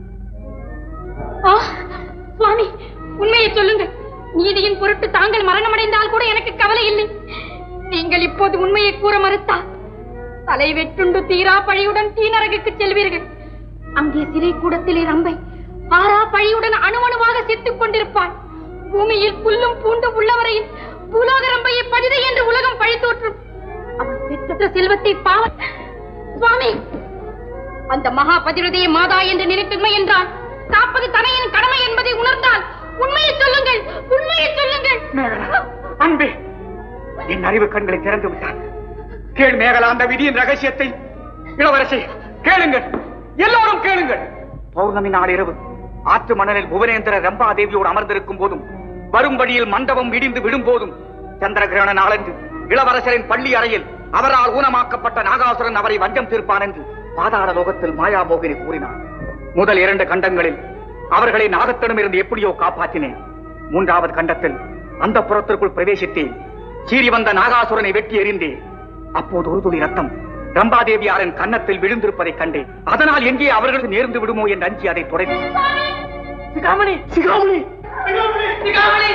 [SPEAKER 2] ஆ, சுவாமி உண்மையை சொல்லுங்கள் நீதியின் பொருட்டு தாங்கள் மரணமடைந்தால் கூட எனக்கு கவலை இல்லை நீங்கள் இப்போது உண்மையை கூற மறுத்தால் தலை வெட்டுண்டு தீரா பழியுடன் தீநரகுக்கு செல்வீர்கள் அங்கே சிறை கூடத்திலே ரம்பை ஆறா பழியுடன் அணுவணுவாக செத்துக் கொண்டிருப்பாள் பூமியில் புல்லும் பூண்டும் உள்ளவரையில் பூலோக ரம்பையை பதிதை என்று உலகம் பழி தோற்றும் அவள் பெற்ற செல்வத்தை பாவ சுவாமி அந்த மகா பதிரதையை மாதா என்று நினைத்துமை என்றால் காப்பது தனையின் கடமை என்பதை உணர்ந்தால் உண்மையை சொல்லுங்கள் உண்மையை சொல்லுங்கள்
[SPEAKER 3] மேகலா அன்பே என் அறிவு கண்களை திறந்து விட்டான் கேள் மேகலா அந்த விதியின் ரகசியத்தை இளவரசி கேளுங்கள் எல்லோரும் கேளுங்கள் பௌர்ணமி நாள் இரவு ஆற்று மணலில் புவனேந்திர ரம்பா தேவியோடு அமர்ந்திருக்கும் போதும் வரும் வழியில் மண்டபம் இடிந்து விடும் போதும் சந்திர கிரகண நாளன்று இளவரசரின் பள்ளி அறையில் அவரால் ஊனமாக்கப்பட்ட நாகாசுரன் அவரை வஞ்சம் தீர்ப்பான் என்று பாதாள லோகத்தில் மாயாமோகினி கூறினார் முதல் இரண்டு கண்டங்களில் அவர்களை நாகத்திடம் இருந்து எப்படியோ காப்பாற்றினேன் மூன்றாவது கண்டத்தில் அந்த புறத்திற்குள் பிரவேசித்தேன் சீறி வந்த நாகாசுரனை வெட்டி எறிந்தேன் அப்போது ஒரு துளி ரத்தம் ரம்பாதேவியாரின் கன்னத்தில் விழுந்திருப்பதைக் கண்டேன் அதனால் எங்கே அவர்களுக்கு நேர்ந்து விடுமோ என்று அஞ்சி அதை தொடர்ந்து
[SPEAKER 1] சிகாமணி
[SPEAKER 3] சிகாமணி
[SPEAKER 1] சிகாமணி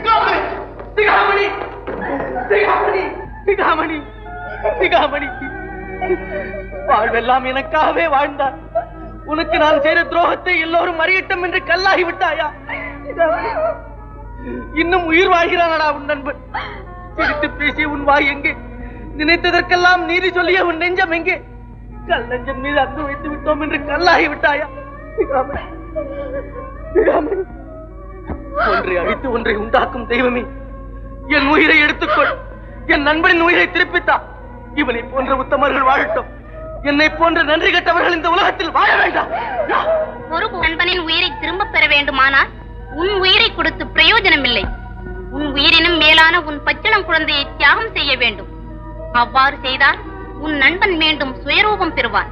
[SPEAKER 1] சிகாமணி சிகாமணி சிகாமணி சிகாமணி வாழ்வெல்லாம் எனக்காகவே வாழ்ந்தார் உனக்கு நான் செய்த துரோகத்தை எல்லோரும் அறியட்டும் என்று கல்லாகி விட்டாயா சிகாமணி, இன்னும் உயிர் வாழ்கிறானடா உன் நண்பன் சிரித்து பேசிய உன் வாய் எங்கே நினைத்ததற்கெல்லாம் நீதி சொல்லிய உன் நெஞ்சம் எங்கே கல் நெஞ்சம் மீது அன்பு வைத்து விட்டோம் என்று கல்லாகி விட்டாயா சிகாமணி சிகாமணி ஒன்றை அழித்து ஒன்றை உண்டாக்கும் தெய்வமே என் உயிரை எடுத்துக்கொள் என் நண்பனின் உயிரை திருப்பித்தா இவனை போன்ற உத்தமர்கள் வாழட்டும் என்னை போன்ற நன்றி கெட்டவர்கள் இந்த உலகத்தில் வாழ வேண்டாம்
[SPEAKER 2] ஒரு நண்பனின் உயிரை திரும்ப பெற வேண்டுமானால் உன் உயிரை கொடுத்து பிரயோஜனம் இல்லை உன் உயிரினும் மேலான உன் பச்சிளம் குழந்தையை தியாகம் செய்ய வேண்டும் அவ்வாறு செய்தால் உன் நண்பன் மீண்டும் சுயரூபம் பெறுவான்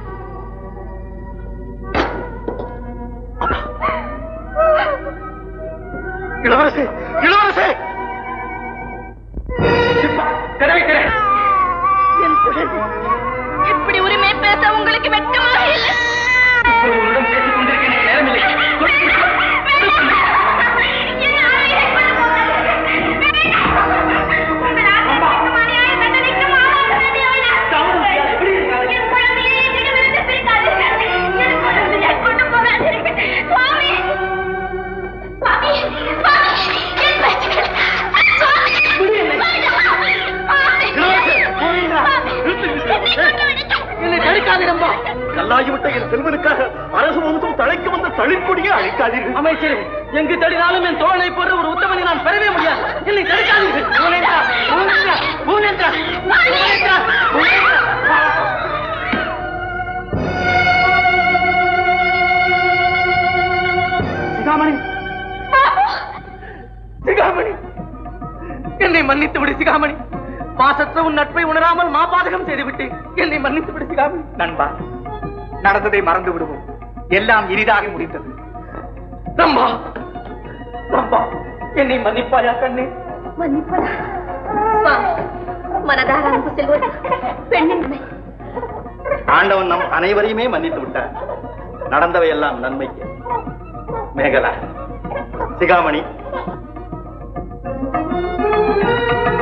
[SPEAKER 3] இளவரசே இளவரசே கதவை திற
[SPEAKER 2] என் குழந்தை இப்படி உரிமை பேச உங்களுக்கு வெட்கமாக இல்லை
[SPEAKER 3] உன்னிடம் பேசிக் கொண்டிருக்கிற நேரமில்லை
[SPEAKER 1] என்னை தடுக்காதே ரம்பா
[SPEAKER 12] கல்லாகிவிட்ட என் செல்வனுக்காக அரசு வம்சம் தழைக்க வந்த
[SPEAKER 7] தளிர்கொடியை அழைக்காதீர்கள்
[SPEAKER 1] அமைச்சரே எங்கு தடினாலும் என் தோழனை போன்ற ஒரு உத்தமனை நான் பெறவே முடியாது என்னை தடுக்காதீர்கள் பூனேந்திரா, பூனேந்திரா, பூனேந்திரா, பூனேந்திரா, பூனேந்திரா. சிகாமணி சிகாமணி என்னை மன்னித்து விடு சிகாமணி மாசற்ற உன் நட்பை உணராமல் மாபாதகம் செய்து விட்டு என்னை மன்னித்து விடு சிகாமணி
[SPEAKER 3] நண்பா நடந்ததை மறந்து விடுவோம் எல்லாம் இனிதாக முடிந்தது
[SPEAKER 1] ரம்பா ரம்பா என்னை மன்னிப்பாயா கண்ணே
[SPEAKER 2] மன்னிப்பதா சுவாமி மனதார அன்பு செல்வது பெண்ணின்மை
[SPEAKER 12] ஆண்டவன் நம் அனைவரையுமே மன்னித்து விட்டார் நடந்தவை எல்லாம் நன்மைக்கு மேகலா சிகாமணி